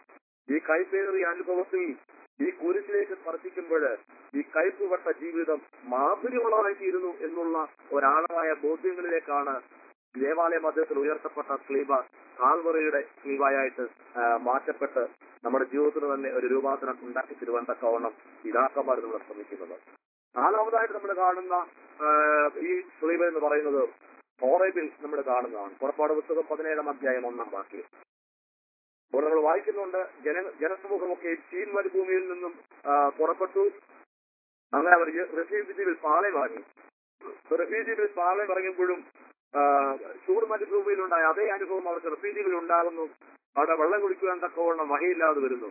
ഈ കൈപ്പേറിയ അനുഭവത്തിൽ ഈ കുരിശിലേക്ക് സ്പർശിക്കുമ്പോൾ ഈ കൈപ്പുവട്ട ജീവിതം മാധുര്യമുള്ളതായിത്തീരുന്നു എന്നുള്ള ഒരാഴമായ ബോധ്യങ്ങളിലേക്കാണ് ദേവാലയ മധ്യത്തിൽ ഉയർത്തപ്പെട്ട സ്ലീബ കാൽവറിയുടെ സ്ലീബായിട്ട് ആ, മാറ്റപ്പെട്ട് നമ്മുടെ ജീവിതത്തിന് തന്നെ ഒരു രൂപാന്തരം ഉണ്ടാക്കി തരുവാൻ തക്കവണ്ണം പിതാക്കന്മാർ നമ്മൾ ശ്രമിക്കുന്നത് നാലാമതായിട്ട് നമ്മൾ കാണുന്ന ആ, ഈ സ്ലീബ എന്ന് പറയുന്നത് ഹോറേബിൽ നമ്മൾ കാണുന്നതാണ് പുറപ്പാട് പുസ്തകം പതിനേഴാം അധ്യായം ഒന്നാം വാക്യം അപ്പോൾ നമ്മൾ വായിക്കുന്നുണ്ട് ജന ജനസമൂഹമൊക്കെ ചീൻ മരുഭൂമിയിൽ നിന്നും ആ, പുറപ്പെട്ടു അങ്ങനെ അവർ റഫീജ് ദ്വീപിൽ പാളയം വാങ്ങി റഫീജ് ദ്വീപിൽ പാളയം ഇറങ്ങുമ്പോഴും ആ, ചൂട് മരുഭൂമിയിലുണ്ടായ അതേ അനുഭവം അവർക്ക് റഫീജ് ദ്വീപിൽ ഉണ്ടാകുന്നു അവിടെ വെള്ളം കുടിക്കുവാൻ തക്കവണ്ണം വകയില്ലാതെ വരുന്നു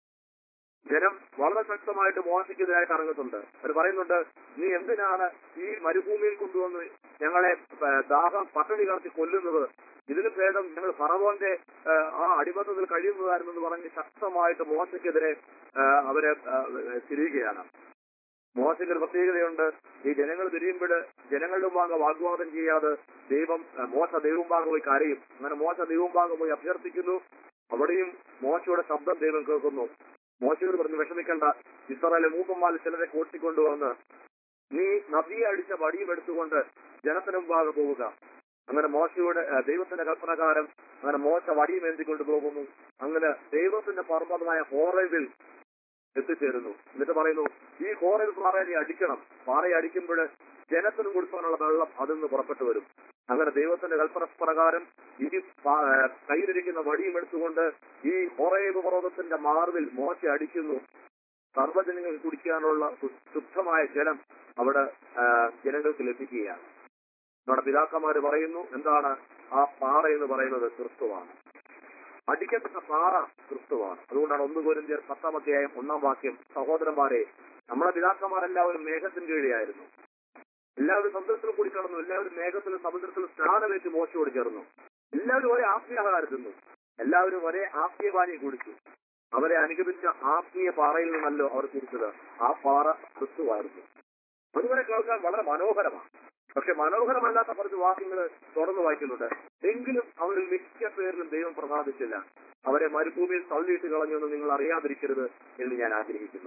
ജനം വളരെ ശക്തമായിട്ട് മോശിക്കുന്നതിനായിട്ട് ഇറങ്ങുന്നുണ്ട് അവർ പറയുന്നുണ്ട് നീ എന്തിനാണ് ഈ മരുഭൂമിയിൽ കൊണ്ടുവന്ന് ഞങ്ങളെ ആ, ദാഹം പട്ടിണി കടത്തി കൊല്ലുന്നത് ഇതിന് ഭേദം ഞങ്ങൾ ഫറവോന്റെ ആ, ആ അടിമത്തത്തിൽ കഴിയുന്നതായിരുന്നു എന്ന് പറഞ്ഞ് ശക്തമായിട്ട് മോശയ്ക്കെതിരെ ആ, അവരെ ആ, തിരിയുകയാണ് മോശയ്ക്ക് ഒരു പ്രത്യേകതയുണ്ട് ഈ ജനങ്ങൾ തിരിയുമ്പോൾ ജനങ്ങളുടെ മുമ്പാകെ വാഗ്വാദം ചെയ്യാതെ ദൈവം ആ, മോശ ദൈവമുമ്പാകെ പോയി കരയും അങ്ങനെ മോശ ദൈവമുമ്പാകെ പോയി അഭ്യർത്ഥിക്കുന്നു അവിടെയും മോശയുടെ ശബ്ദം ദൈവം കേൾക്കുന്നു മോശയോട് പറഞ്ഞു വിഷമിക്കേണ്ട ഇസ്രായേലിലെ മൂപ്പന്മാർ ചിലരെ കൂട്ടിക്കൊണ്ടുവന്ന് നീ നദിയെ അടിച്ച വടിയും എടുത്തുകൊണ്ട് ജനത്തിന് മുമ്പാകെ പോവുക അങ്ങനെ മോശയുടെ ആ, ദൈവത്തിന്റെ കൽപ്പനകാരം അങ്ങനെ മോശ വടിയും എന്തിക്കൊണ്ട് പോകുന്നു അങ്ങനെ ദൈവത്തിന്റെ പർവ്വതമായ ഹോറവിൽ എത്തിച്ചേരുന്നു എന്നിട്ട് പറയുന്നു ഈ ഹോറൽ പാറയെ നീ അടിക്കണം പാറയെ അടിക്കുമ്പോൾ ജനത്തിന് കൊടുക്കാനുള്ള വെള്ളം അതിൽ നിന്ന് പുറപ്പെട്ടു വരും അങ്ങനെ ദൈവത്തിന്റെ കൽപ്പന പ്രകാരം ഈ പാ- ആ, കയ്യിലിരിക്കുന്ന വടിയും എടുത്തുകൊണ്ട് ഈ ഹോറേബ് പർവ്വതത്തിന്റെ മാർവിൽ മോശ അടിക്കുന്നു സർവ്വജനങ്ങൾക്ക് കുടിക്കാനുള്ള ശു- ശുദ്ധമായ ജലം അവിടെ ആ, ജനങ്ങൾക്ക് ലഭിക്കുകയാണ് നമ്മുടെ പിതാക്കന്മാര് പറയുന്നു എന്താണ് ആ പാറ എന്ന് പറയുന്നത് ക്രിസ്തുവാണ് അടിക്കത്തക്ക പാറ ക്രിസ്തുവാണ് അതുകൊണ്ടാണ് ഒന്ന് കോരിന്ത്യർ പത്താം അധ്യായം ഒന്നാം വാക്യം സഹോദരന്മാരെ നമ്മളെ പിതാക്കന്മാരെല്ലാവരും മേഘത്തിന് കീഴിയായിരുന്നു എല്ലാവരും സമുദ്രത്തിൽ കൂടി കടന്നു എല്ലാവരും മേഘത്തിലും സമുദ്രത്തിലും സ്നാനമേറ്റ് മോശയോട് ചേർന്നു എല്ലാവരും ഒരേ ആത്മീയാഹാരം തിന്നു എല്ലാവരും ഒരേ ആത്മീയപാനീയം കുടിച്ചു അവരെ അനുഗമിച്ച ആത്മീയ പാറയിൽ നിന്നല്ലോ അവർ കുടിച്ചത് ആ പാറ ക്രിസ്തുവായിരുന്നു അതുവരെ കേൾക്കാൻ വളരെ മനോഹരമാണ് പക്ഷെ മനോഹരമല്ലാത്ത കുറച്ച് വാക്യങ്ങൾ തുറന്നു വായിക്കുന്നുണ്ട് എങ്കിലും അവരിൽ മിക്ക പേരിലും ദൈവം പ്രസാദിച്ചില്ല അവരെ മരുഭൂമിയിൽ തള്ളിയിട്ട് കളഞ്ഞു എന്ന് നിങ്ങൾ അറിയാതിരിക്കരുത് എന്ന് ഞാൻ ആഗ്രഹിക്കുന്നു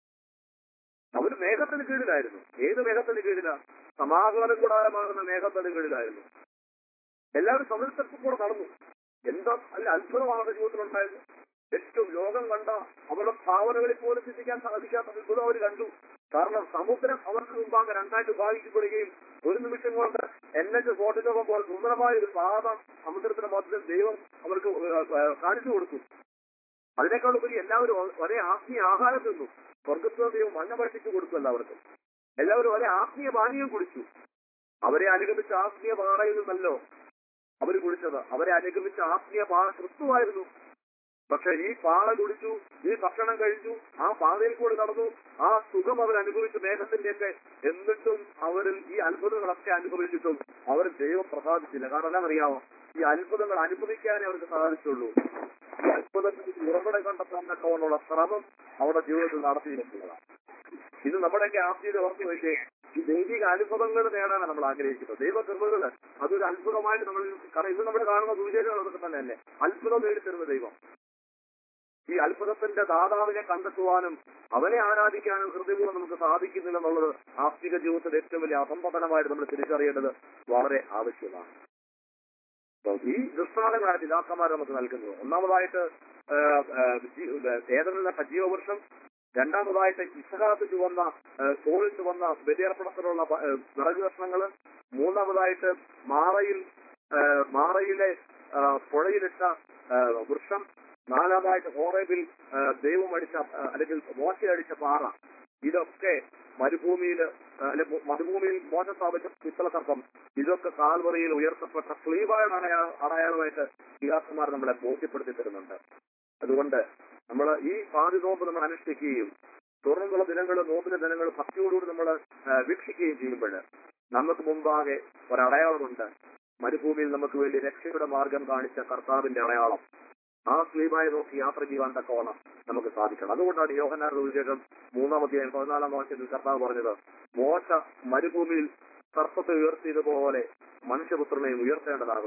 അവർ മേഘത്തിന് കീഴിലായിരുന്നു ഏത് മേഘത്തിന് കീഴിലാ സമാഗമന കൂടാരമാകുന്ന മേഘത്തിന് കീഴിലായിരുന്നു എല്ലാവരും സമുദ്രത്തിൽ കൂടെ നടന്നു എന്താ അല്ല അത്ഭുതമാണ് ജീവിതത്തിലുണ്ടായത് ഏറ്റവും ലോകം കണ്ട അവരുടെ ഭാവനകളിൽ പോലും ചിന്തിക്കാൻ സാധിക്കാത്ത അത്ഭുതം അവർ കണ്ടു കാരണം സമുദ്രം അവർക്ക് മുമ്പാകെ രണ്ടായിട്ട് ഭാഗിക്കപ്പെടുകയും ഒരു നിമിഷം കൊണ്ട് എൻ എച്ച് ഫോർട്ടിനൊപ്പം സുന്ദരമായ ഒരു പാത സമുദ്രത്തിന്റെ മധ്യത്തിൽ ദൈവം അവർക്ക് ഏഹ്, ഏഹ്, കാണിച്ചു കൊടുത്തു അതിനേക്കാൾ ഉപരി എല്ലാവരും ഒ- ഒരേ ആത്മീയ ആഹാരം തിന്നു സ്വർഗത്തിലെ ദൈവം മണ്ണ ഭക്ഷിച്ചു കൊടുത്തു എല്ലാവർക്കും എല്ലാവരും ഒരേ ആത്മീയ പാനീയം കുടിച്ചു അവരെ അനുഗമിച്ച ആത്മീയ പാറയിൽ നിന്നല്ലോ അവർ കുടിച്ചത് അവരെ അനുഗമിച്ച ആത്മീയ പാറ ക്രിസ്തുവായിരുന്നു പക്ഷെ ഈ പാള കുടിച്ചു ഈ ഭക്ഷണം കഴിച്ചു ആ പാതയിൽ കൂടി നടന്നു ആ സുഖം അവർ അനുഭവിച്ചു മേഘത്തിന്റെയൊക്കെ എന്നിട്ടും അവരിൽ ഈ അത്ഭുതങ്ങളൊക്കെ അനുഭവിച്ചിട്ടും അവർ ദൈവം പ്രസാദിച്ചില്ല കാരണം എന്താ അറിയാമോ ഈ അത്ഭുതങ്ങൾ അനുഭവിക്കാനേ അവർക്ക് സാധിച്ചുള്ളൂ ഈ അത്ഭുതത്തിൽ ഉറവിടം കണ്ടെത്താൻ തക്കവണ്ണുള്ള ശ്രമം അവരുടെ ജീവിതത്തിൽ നടത്തിയിട്ടുള്ളതാണ് ഇത് നമ്മുടെയൊക്കെ ആത്മീയത ഓർത്ത് വെച്ച് ഈ ദൈവിക അനുഭവങ്ങൾ നേടാനാണ് നമ്മൾ ആഗ്രഹിക്കുന്നത് ദൈവ കൃപകള് അതൊരു അത്ഭുതമായിട്ട് നമ്മൾ കാരണം ഇന്ന് നമ്മൾ കാണുന്ന സുവിശേഷങ്ങൾ അതൊക്കെ തന്നെയല്ലേ അത്ഭുതം നേടിത്തരുന്ന ദൈവം ഈ അത്ഭുതത്തിന്റെ ദാതാവിനെ കണ്ടെത്തുവാനും അവനെ ആരാധിക്കാനും ഹൃദയപൂർവ്വം നമുക്ക് സാധിക്കുന്നില്ല എന്നുള്ളത് ആത്മിക ജീവിതത്തിന്റെ ഏറ്റവും വലിയ അസംബന്ധനമായിട്ട് നമ്മൾ തിരിച്ചറിയേണ്ടത് വളരെ ആവശ്യമാണ് അപ്പൊ ഈ ദൃഷ്ടാന്തങ്ങളാണ് പിതാക്കന്മാർ നമുക്ക് നൽകുന്നത് ഒന്നാമതായിട്ട് ഏതെങ്കിലും സജീവവൃക്ഷം രണ്ടാമതായിട്ട് ഇസഹാത്ത് ചുവന്ന തോളിൽ ചുവന്ന ബലിയർപ്പണത്തിലുള്ള പ- ഏഹ് വിറക് കഷ്ണങ്ങള് മൂന്നാമതായിട്ട് മാറയിൽ ഏഹ് മാറയിലെ ഏഹ് പുഴയിലിട്ട ഏഹ് വൃക്ഷം നാലാമതായിട്ട് ഹോറേബിൽ ഏഹ് ദൈവം അടിച്ച ഏഹ് അല്ലെങ്കിൽ മോശ അടിച്ച പാറ ഇതൊക്കെ മരുഭൂമിയിൽ അല്ലെ മരുഭൂമിയിൽ മോശം സ്ഥാപിച്ച പിത്തളസർപ്പം ഇതൊക്കെ കാൽവറിയിൽ ഉയർത്തപ്പെട്ട സ്ലീവായുടെ അടയാ അടയാളമായിട്ട് ഇലാസന്മാർ നമ്മളെ ബോധ്യപ്പെടുത്തി തരുന്നുണ്ട് അതുകൊണ്ട് നമ്മൾ ഈ പാതി നോമ്പ് നമ്മൾ അനുഷ്ഠിക്കുകയും തുറന്നുള്ള ദിനങ്ങൾ നോമ്പിന്റെ ദിനങ്ങൾ ഭക്തിയോടുകൂടി നമ്മൾ വീക്ഷിക്കുകയും ചെയ്യുമ്പോൾ നമുക്ക് മുമ്പാകെ ഒരടയാളമുണ്ട് മരുഭൂമിയിൽ നമുക്ക് വേണ്ടി രക്ഷയുടെ മാർഗം കാണിച്ച കർത്താവിന്റെ അടയാളം ആ സ്ലീമായി നോക്കി യാത്ര ചെയ്യാൻ തക്കവണ്ണം നമുക്ക് സാധിക്കണം അതുകൊണ്ടാണ് യോഹനാരുടെ വിശേഷം മൂന്നാം അധ്യായം പതിനാലാം വാക്യത്തിൽ കർത്താവ് പറഞ്ഞത് മോശ മരുഭൂമിയിൽ സർപ്പത്തെ ഉയർത്തിയതുപോലെ മനുഷ്യപുത്രനെയും ഉയർത്തേണ്ടതാകുന്നു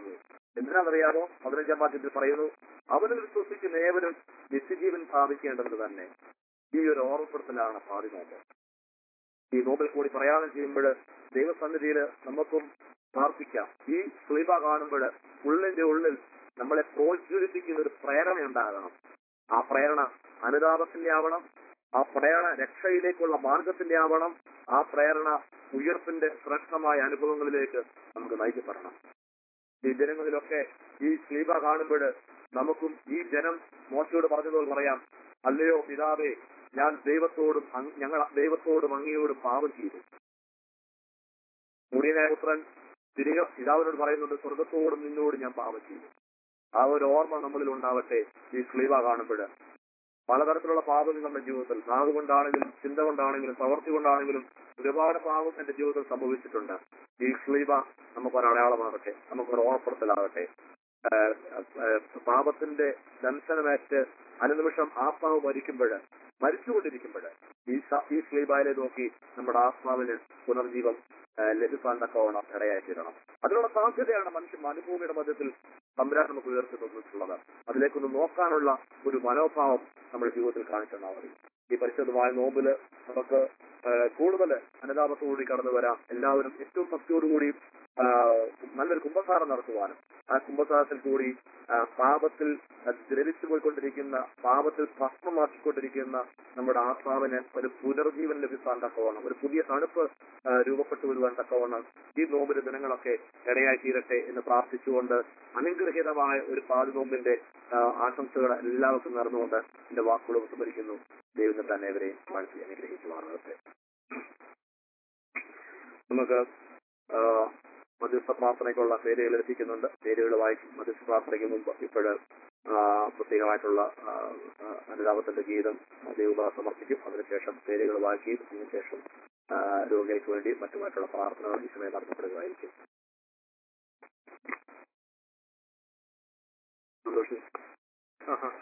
എന്തിനാണെന്നറിയാമോ പതിനഞ്ചാം വാക്യത്തിൽ പറയുന്നു അവനിൽ വിശ്വസിക്കുന്ന ഏവരും നിത്യജീവൻ സ്ഥാപിക്കേണ്ടത് തന്നെ ഈ ഒരു ഓർമ്മപ്പെടുത്തലാണ് പാതി നോമ്പ് ഈ നോമ്പിൽ കൂടി പ്രയാണം ചെയ്യുമ്പോൾ ദൈവസന്നിധിയിൽ നമുക്കും പ്രാർത്ഥിക്കാം ഈ സ്ലീബ കാണുമ്പോൾ ഉള്ളിന്റെ ഉള്ളിൽ നമ്മളെ പ്രോത്സാഹിപ്പിക്കുന്ന ഒരു പ്രേരണ ഉണ്ടാകണം ആ പ്രേരണ അനുതാപത്തിന്റെ ആവണം ആ പ്രേരണ രക്ഷയിലേക്കുള്ള മാർഗത്തിന്റെ ആവണം ആ പ്രേരണ ഉയർപ്പിന്റെ ശ്രേഷ്ഠമായ അനുഭവങ്ങളിലേക്ക് നമുക്ക് നയിക്കപ്പെടണം ഈ ജനങ്ങളിലൊക്കെ ഈ സ്ലീബ കാണുമ്പോൾ നമുക്കും ഈ ജനം മോശയോട് പറഞ്ഞതുപോലെ പറയാം അല്ലയോ പിതാവേ ഞാൻ ദൈവത്തോടും അങ്- ഞങ്ങൾ ദൈവത്തോടും അങ്ങയോടും പാപം ചെയ്തു മുടിയനായ പുത്രൻ തിരികെ പിതാവിനോട് പറയുന്നുണ്ട് സ്വർഗത്തോടും നിന്നോടും ഞാൻ പാപം ചെയ്തു ആ ഒരു ഓർമ്മ നമ്മളിൽ ഉണ്ടാവട്ടെ ഈ സ്ലീവ കാണുമ്പോൾ പലതരത്തിലുള്ള പാപങ്ങൾ നമ്മുടെ ജീവിതത്തിൽ നാവ് കൊണ്ടാണെങ്കിലും ചിന്ത കൊണ്ടാണെങ്കിലും പ്രവൃത്തി കൊണ്ടാണെങ്കിലും ഒരുപാട് പാപം എന്റെ ജീവിതത്തിൽ സംഭവിച്ചിട്ടുണ്ട് ഈ സ്ലീവ നമുക്കൊരു അടയാളമാകട്ടെ നമുക്കൊരു ഓർമ്മപ്പെടുത്തലാകട്ടെ ആഹ് ആഹ് പാപത്തിന്റെ ദംശനമേറ്റ് അനുനിമിഷം ആത്മാവ് മരിക്കുമ്പോൾ മരിച്ചുകൊണ്ടിരിക്കുമ്പോൾ ഈ സ- ഈ സ്ലീബായിലെ നോക്കി നമ്മുടെ ആത്മാവിന് പുനർജീവം ആഹ് ലഭിക്കാൻ തക്കവണ്ണം ഇടയായി തീരണം അതിനുള്ള സാധ്യതയാണ് മനുഷ്യൻ മരുഭൂമിയുടെ മധ്യത്തിൽ തമ്പുരാൻ നമുക്ക് ഉയർത്തി തന്നിട്ടുള്ളത് അതിലേക്കൊന്ന് നോക്കാനുള്ള ഒരു മനോഭാവം നമ്മുടെ ജീവിതത്തിൽ കാണിച്ചെന്നാൽ മതി ഈ പരിശുദ്ധമായ നോമ്പില് നമുക്ക് ആഹ് കൂടുതൽ അനുതാപത്തോടുകൂടി കടന്നു വരാം എല്ലാവരും ഏറ്റവും ഭക്തിയോടുകൂടി ആഹ് നല്ലൊരു കുംഭസാരം നടത്തുവാനും ആ കുംഭസാരത്തിൽ കൂടി ആ, പാപത്തിൽ ദ്രവിച്ചു പോയിക്കൊണ്ടിരിക്കുന്ന പാപത്തിൽ ഭസ്മമാക്കിക്കൊണ്ടിരിക്കുന്ന നമ്മുടെ ആത്മാവിന് ഒരു പുനർജീവൻ ലഭിക്കാൻ തക്കവണ്ണം ഒരു പുതിയ തണുപ്പ് ആ, രൂപപ്പെട്ടു വരുവാൻ തക്കവണ്ണം ഈ നോമ്പിന്റെ ദിനങ്ങളൊക്കെ ഇടയായി തീരട്ടെ എന്ന് പ്രാർത്ഥിച്ചുകൊണ്ട് അനുഗ്രഹീതമായ ഒരു പാതി നോമ്പിന്റെ ആ, ആശംസകൾ എല്ലാവർക്കും നേർന്നുകൊണ്ട് എന്റെ വാക്കുകൾ ഉപസംഹരിക്കുന്നു ദൈവം തന്നെ ഇവരെ വാഴ്ത്തി അനുഗ്രഹിക്കുവാനാകട്ടെ നമുക്ക് ആ, മധ്യസ്ഥ പ്രാർത്ഥനയ്ക്കുള്ള പേരുകൾ ലഭിക്കുന്നുണ്ട് പേരുകൾ വായിക്കും മധ്യസ്ഥ പ്രാർത്ഥനയ്ക്ക് മുമ്പ് ഇപ്പോഴ് പ്രത്യേകമായിട്ടുള്ള ആ, ആ, അനുതാപത്തിന്റെ ഗീതം ദൈവ സമർപ്പിക്കും അതിനുശേഷം പേരുകൾ വായിക്കുകയും അതിനുശേഷം ആ, രോഗികൾക്ക് വേണ്ടി മറ്റുമായിട്ടുള്ള പ്രാർത്ഥനകൾ ഈ സമയം നടത്തപ്പെടുകയായിരിക്കും സന്തോഷ് ആഹാ.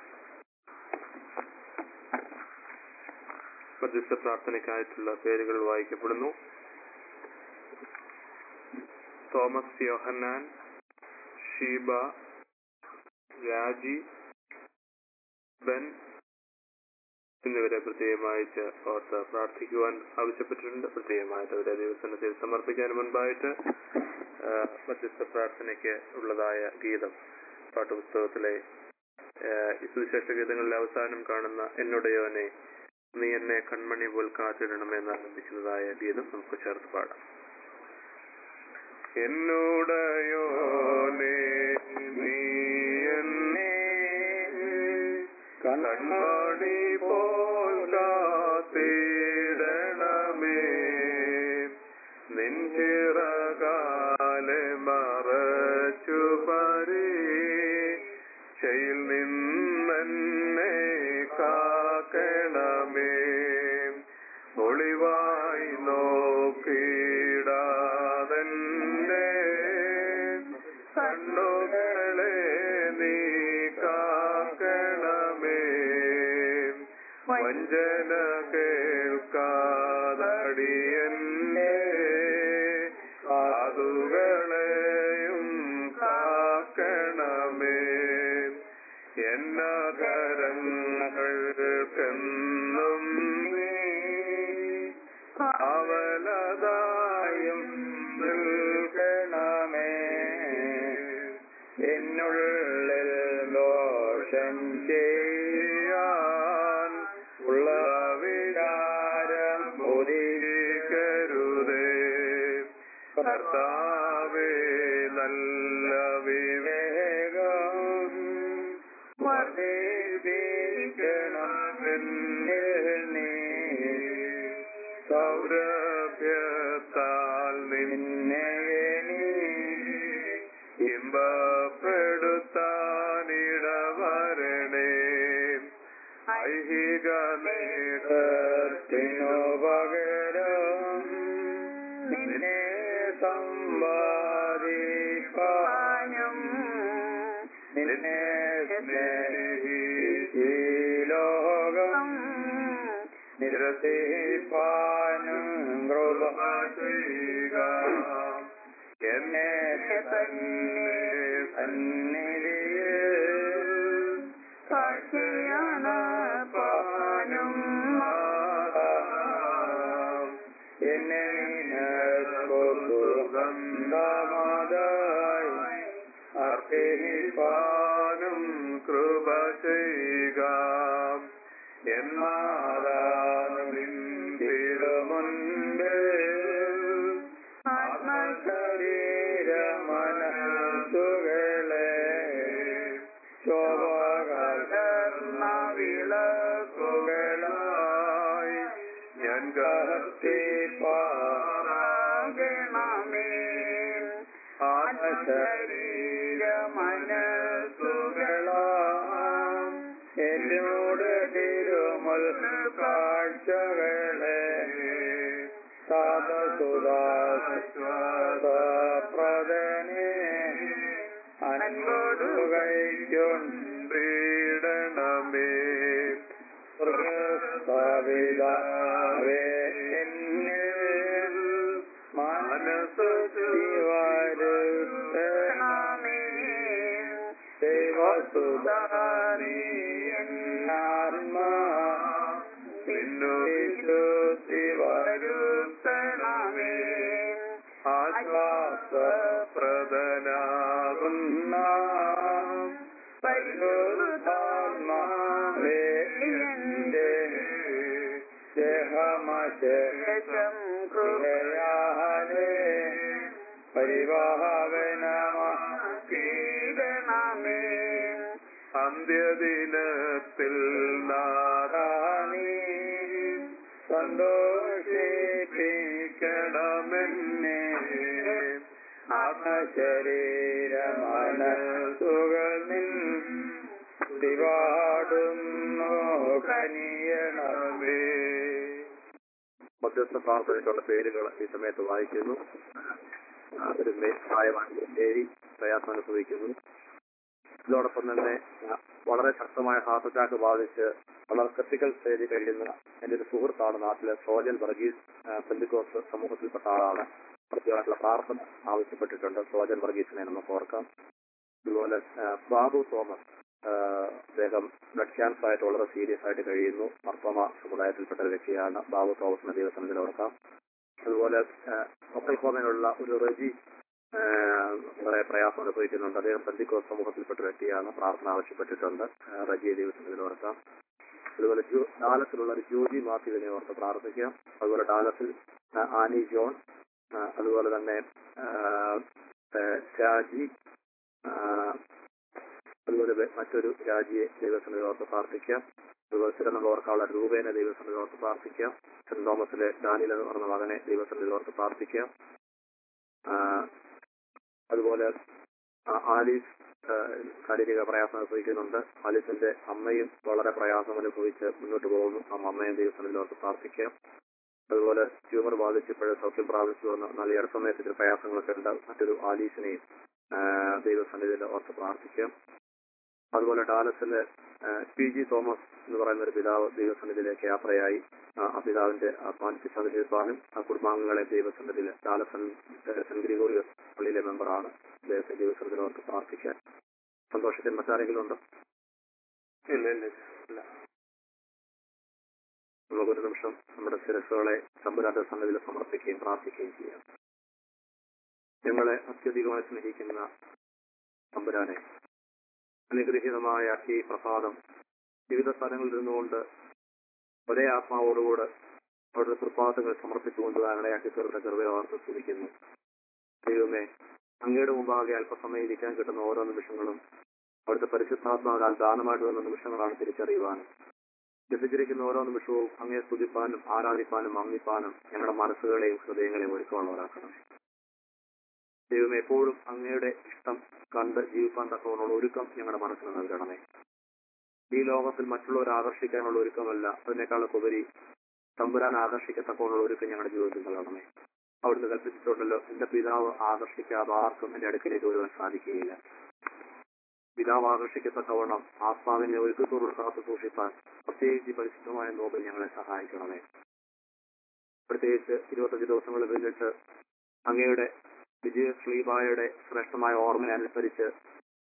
മധ്യസ്ഥ പ്രാർത്ഥനയ്ക്കായിട്ടുള്ള പേരുകൾ വായിക്കപ്പെടുന്നു തോമസ് യോഹന്നാൻ ഷീബ രാജി ബെൻ എന്നിവരെ പ്രത്യേകമായിട്ട് ഓർത്ത് പ്രാർത്ഥിക്കുവാൻ ആവശ്യപ്പെട്ടിട്ടുണ്ട് പ്രത്യേകമായിട്ട് അവരെ ദൈവസന്നത്തിൽ സമർപ്പിക്കാൻ മുൻപായിട്ട് ആ, മധ്യസ്ഥ പ്രാർത്ഥനയ്ക്ക് ഉള്ളതായ ഗീതം പാട്ടുപുസ്തകത്തിലെ ആ, ഈ സുവിശേഷ ഗീതങ്ങളിലെ അവസാനം കാണുന്ന എന്നുടയോനെ നീ എന്നെ കൺമണി പോൽ കാത്തിടണമെന്ന് ആരംഭിക്കുന്നതായ ഗീതം നമുക്ക് ചേർത്ത് പാടാം എന്നുടയോനെ നീ എന്നെ കൺമണി പോൽ കാത്തിടണമേ നെഞ്ചിറകാലെ മറച്ചു പരീക്ഷയിൽ നിന്നെന്നെ കാക്കണമേ ഒളിവായി നോക്കിടാതെന്റെ കണ്ണുകളെ നീ കാക്കണമേ വഞ്ചന കേൾക്കാതടിയന്റെ കാതുകളെയും കാക്കണമേ എന്നകരങ്ങൾക്കെന്നും നീ അവലതായും നിൽക്കണമേ എന്നുള്ളിൽ ദോഷം ചെയ്യാൻ ഉള്ള വികാരം ഒതുക്കരുതേ കർത്താവേ നല്ല വിവേകം വർദ്ധിപ്പിക്കണമെന്നിൽ നീ സൗരഭ്യത്താൽ നിന്നെ നീ ഇമ്പപ്പെടുത്താനിടവരണേ ഐഹിക നേട്ടത്തിനു പകരം നിന്നെ സമ്പാദിക്കാനും നിന്നെ സ്നേഹിച്ചീ ലോകം നിരസിപ്പാനും കൃപ ചെയ്യുക എന്നെ തന്നെ സന്നിധിയിൽ സാക്ഷിയാണ് പാനും മാറാം. എന്നെ നിനക്കു സുഗന്ധമതായി അർപ്പിപ്പാനും കൃപ ചെയ്യുക എന്നാദാനും തിരുമുൻപേ ആത്മശരീര മനസ്സുകളെ ശോഭകർന്ന വിളക്കുകളായി ഞാൻ കത്തിപ്പാറാകണമേ ആത്മശരീര മനസ്സുകളാം എന്നോട് തിരുമുൽ കാഴ്ചകളെ സാധസുദാശ്വാസപ്രദനെ അൻപോടു കൈക്കൊണ്ടിടണമേ സ്ഥാപിതാവേ എന്നിൽ മനസ്സു വരുത്തണമേ ദൈവസുധാനി എന്നാത്മാ പിന്നു വിശുദ്ധി വരുത്തണമേ ആശ്വാസപ്രദനാകുന്ന പരിശുദ്ധാത്മാവേ എന്റെ ദേഹമശേഷം കൃപയാലേ പരിവാഹവനമീടണമേ അന്ത്യദിനത്തിൽ നാരാണി സന്തോഷിപ്പിക്കണമെന്നെ ആത്മശരീരമനസുകൾ നിൻ ദിവാടുന്നു കനിയണമേ മധ്യസ്ഥ പ്രാർത്ഥനയ്ക്കുള്ള പേരുകൾ ഈ സമയത്ത് വായിക്കുന്നു ആ, ഒരു മേ- പ്രായമായ മേരി പ്രയാസം അനുഭവിക്കുന്നു ഇതോടൊപ്പം തന്നെ ആ, വളരെ ശക്തമായ ഹാർട്ട് അറ്റാക്ക് ബാധിച്ച് വളരെ ക്രിട്ടിക്കൽ സ്റ്റേജിൽ കഴിയുന്ന എന്റെ ഒരു സുഹൃത്താണ് നാട്ടിലെ സോജൻ വർഗീസ് ആ, പെന്തിക്കോസ് സമൂഹത്തിൽപ്പെട്ട ആളാണ് പ്രത്യേകമായിട്ടുള്ള പ്രാർത്ഥന ആവശ്യപ്പെട്ടിട്ടുണ്ട് സോജൻ വർഗീസിനെ നമുക്ക് ഓർക്കാം അതുപോലെ ആ, ബാബു തോമസ് ആ, അദ്ദേഹം ബ്ലഡ് ക്യാൻസർ ആയിട്ട് വളരെ സീരിയസ് ആയിട്ട് കഴിയുന്നു മർത്തോമ സമുദായത്തിൽപ്പെട്ട ഒരു വ്യക്തിയാണ് ബാബു തോമസിനെ ദൈവസന്നിധിയിൽ ഓർക്കാം അതുപോലെ ഒക്കൽഹോമയിലുള്ള ഒരു റെജി ആ, വളരെ പ്രയാസം അനുഭവിക്കുന്നുണ്ട് അദ്ദേഹം ബന്ധിക്കോ സമൂഹത്തിൽപ്പെട്ട ഒരു വ്യക്തിയാണ് പ്രാർത്ഥന ആവശ്യപ്പെട്ടിട്ടുണ്ട് ആ, റജിയെ ദൈവസന്നിധിയിൽ ഓർക്കാം അതുപോലെ ജൂ- ഡാലസിലുള്ള ഒരു ജോജി മാത്യുവിനെ ഓർത്ത് പ്രാർത്ഥിക്കാം അതുപോലെ ഡാലസിൽ ആ, ആനി ജോൺ ആ, അതുപോലെ തന്നെ ആ, ആ, ഷാജി ആ, അതുപോലെ വെ- മറ്റൊരു രാജിയെ ദൈവസന്നിധി ഓർത്ത് പ്രാർത്ഥിക്കാം അതുപോലെ സ്ഥിരം നമ്മൾ ഓർക്കാനുള്ള രൂപേനെ ദൈവസന്നിധി ഓർത്ത് പ്രാർത്ഥിക്കാം സെന്റ് തോമസിലെ ഡാനിൽ എന്ന് പറഞ്ഞ മകനെ ദൈവസന്നിധി ഓർത്ത് പ്രാർത്ഥിക്കാം ആ, അതുപോലെ ആ, ആലീസ് ആ, ശാരീരിക പ്രയാസം അനുഭവിക്കുന്നുണ്ട് ആലീസിന്റെ അമ്മയും വളരെ പ്രയാസം അനുഭവിച്ച് മുന്നോട്ട് പോകുന്നു ആ അമ്മയെ ദൈവസന്നിധി ഓർത്ത് പ്രാർത്ഥിക്കാം അതുപോലെ ട്യൂമർ ബാധിച്ചപ്പോഴും സൗഖ്യം പ്രാപിച്ചു വന്ന എന്നാൽ ഈ അടുത്ത സമയത്ത് ചില പ്രയാസങ്ങളൊക്കെ ഉണ്ട് മറ്റൊരു ആലീസിനെയും ആ, ദൈവസന്നിധിയിൽ ഓർത്ത് പ്രാർത്ഥിക്കാം അതുപോലെ ഡാലസിലെ ആ, പി ജി തോമസ് എന്ന് പറയുന്ന ഒരു പിതാവ് ദൈവസന്നിധിയിലേക്ക് യാത്രയായി ആ ആ പിതാവിന്റെ ആത്മാനിക്ക് സന്നിധിപ്പാനും ആ കുടുംബാംഗങ്ങളെ ദൈവസന്നിധിയിൽ ഡാലസൻ സെന്റ് ഗ്രിഗോറിയസ് പള്ളിയിലെ മെമ്പറാണ് അദ്ദേഹത്തെ ദൈവസന്നിധിയിൽ ഓർത്ത് പ്രാർത്ഥിക്കാൻ സന്തോഷത്തിൽ മറ്റാരെങ്കിലും ഉണ്ടോ ഇല്ല ഇല്ല ഇല്ല നമുക്കൊരു നിമിഷം നമ്മുടെ ശിരസുകളെ തമ്പുരാന്റെ സന്നിധിയിൽ സമർപ്പിക്കുകയും പ്രാർത്ഥിക്കുകയും ചെയ്യാം ഞങ്ങളെ അത്യധികമായി സ്നേഹിക്കുന്ന തമ്പുരാനെ അനുഗ്രഹീതമായ ഈ പ്രസാദം വിവിധ സ്ഥലങ്ങളിൽ നിന്നുകൊണ്ട് ഒരേ ആത്മാവോടുകൂടെ അവരുടെ പ്രസാദങ്ങൾ സമർപ്പിച്ചുകൊണ്ട് ഇടയാക്കി തീർന്ന കൃപയോർത്ത് സ്തുതിക്കുന്നു ദൈവമേ അങ്ങയുടെ മുമ്പാകെ അല്പസമയം ഇരിക്കാൻ കിട്ടുന്ന ഓരോ നിമിഷങ്ങളും അവിടുത്തെ പരിശുദ്ധാത്മാവിനാൽ ദാനമായിട്ട് വന്ന നിമിഷങ്ങളാണ് തിരിച്ചറിയുവാനും ലഭിച്ചിരിക്കുന്ന ഓരോ നിമിഷവും അങ്ങയെ സ്തുതിപ്പാനും ആരാധിപ്പാനും മങ്ങിപ്പാനും ഞങ്ങളുടെ മനസ്സുകളെയും ഹൃദയങ്ങളെയും ഒരുക്കമുള്ളവരാക്കണം ദൈവം എപ്പോഴും അങ്ങയുടെ ഇഷ്ടം കണ്ട് ജീവിപ്പാൻ തക്കവണ്ണുള്ള ഒരുക്കം ഞങ്ങളുടെ മനസ്സിൽ നൽകണമേ ഈ ലോകത്തിൽ മറ്റുള്ളവരെ ആകർഷിക്കാനുള്ള ഒരുക്കമല്ല അതിനേക്കാളൊക്കെ ഉപരി തമ്പുരാൻ ആകർഷിക്കത്തക്കവണ്ണുള്ള ഒരുക്കം ഞങ്ങളുടെ ജീവിതത്തിൽ നൽകണമേ അവിടുന്ന് കൽപ്പിച്ചിട്ടുണ്ടല്ലോ എന്റെ പിതാവ് ആകർഷിക്കാതെ ആർക്കും എന്റെ അടുക്കിലേക്ക് വരുവാൻ സാധിക്കുകയില്ല പിതാവ് ആകർഷിക്കത്തക്കവണ്ണം ആത്മാവിനെ ഒരുക്കത്തോട് കാത്തു സൂക്ഷിപ്പാൻ പ്രത്യേകിച്ച് ഈ പരിശുദ്ധമായ നോബൽ ഞങ്ങളെ സഹായിക്കണമേ പ്രത്യേകിച്ച് ഇരുപത്തഞ്ച് ദിവസങ്ങൾ കഴിഞ്ഞിട്ട് അങ്ങയുടെ വിജയ ശ്രീബായുടെ ശ്രേഷ്ഠമായ ഓർമ്മയെ അനുസരിച്ച്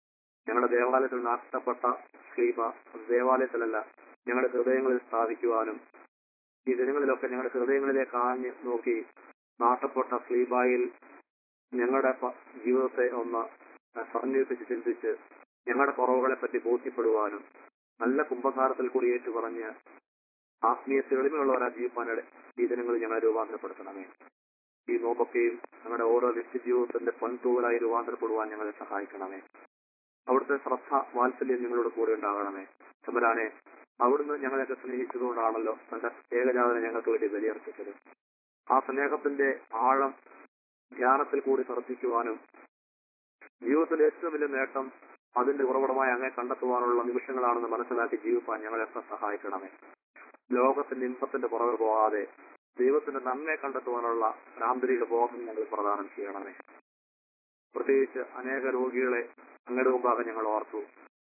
ഞങ്ങളുടെ ദേവാലയത്തിൽ നാട്ടപ്പെട്ട സ്ലീപ ദേവാലയത്തിലല്ല ഞങ്ങളുടെ ഹൃദയങ്ങളിൽ സ്ഥാപിക്കുവാനും ഈ ദിനങ്ങളിലൊക്കെ ഞങ്ങളുടെ ഹൃദയങ്ങളിലേക്ക് ആഞ്ഞ് നോക്കി നാട്ടപ്പെട്ട സ്ലീബായിൽ ഞങ്ങളുടെ പ- ജീവിതത്തെ ഒന്ന് സമന്വയിപ്പിച്ച് ചിന്തിച്ച് ഞങ്ങളുടെ കുറവുകളെ പറ്റി ബോധ്യപ്പെടുവാനും നല്ല കുംഭകാരത്തിൽ കൂടി ഏറ്റു പറഞ്ഞ് ആത്മീയ തെളിമയുള്ളവരാ ജീവിപ്പാനിടെ ഈ ദിനങ്ങളിൽ ഞങ്ങളെ രൂപാന്തരപ്പെടുത്തണമേ ഈ നോക്കൊക്കെയും ഞങ്ങളുടെ ഓരോ വ്യക്തിജീവിതത്തിന്റെ പൊൻതൂവലായി രൂപാന്തരപ്പെടുവാൻ ഞങ്ങളെ സഹായിക്കണമേ അവിടുത്തെ ശ്രദ്ധ വാത്സല്യം ഞങ്ങളോട് കൂടെ ഉണ്ടാകണമേ തമ്പുരാനെ അവിടുന്ന് ഞങ്ങളെയൊക്കെ സ്നേഹിച്ചതുകൊണ്ടാണല്ലോ തന്റെ ഏകജാതനെ ഞങ്ങൾക്ക് വേണ്ടി ബലിയർപ്പിച്ചത് ആ സ്നേഹത്തിന്റെ ആഴം ധ്യാനത്തിൽ കൂടി ശ്രദ്ധിക്കുവാനും ജീവിതത്തിലെ ഏറ്റവും വലിയ നേട്ടം അതിന്റെ ഉറവിടമായി അങ്ങേ കണ്ടെത്തുവാനുള്ള നിമിഷങ്ങളാണെന്ന് മനസ്സിലാക്കി ജീവിപ്പാൻ ഞങ്ങളെയൊക്കെ സഹായിക്കണമേ ലോകത്തിന്റെ ഇമ്പത്തിന്റെ പുറകെ പോകാതെ ദൈവത്തിന്റെ നന്മയെ കണ്ടെത്തുവാനുള്ള ഒരു ആന്തരിക ബോധം ഞങ്ങൾ പ്രദാനം ചെയ്യണമേ പ്രത്യേകിച്ച് അനേക രോഗികളെ അങ്ങയുടെ മുമ്പാകെ ഞങ്ങൾ ഓർത്തു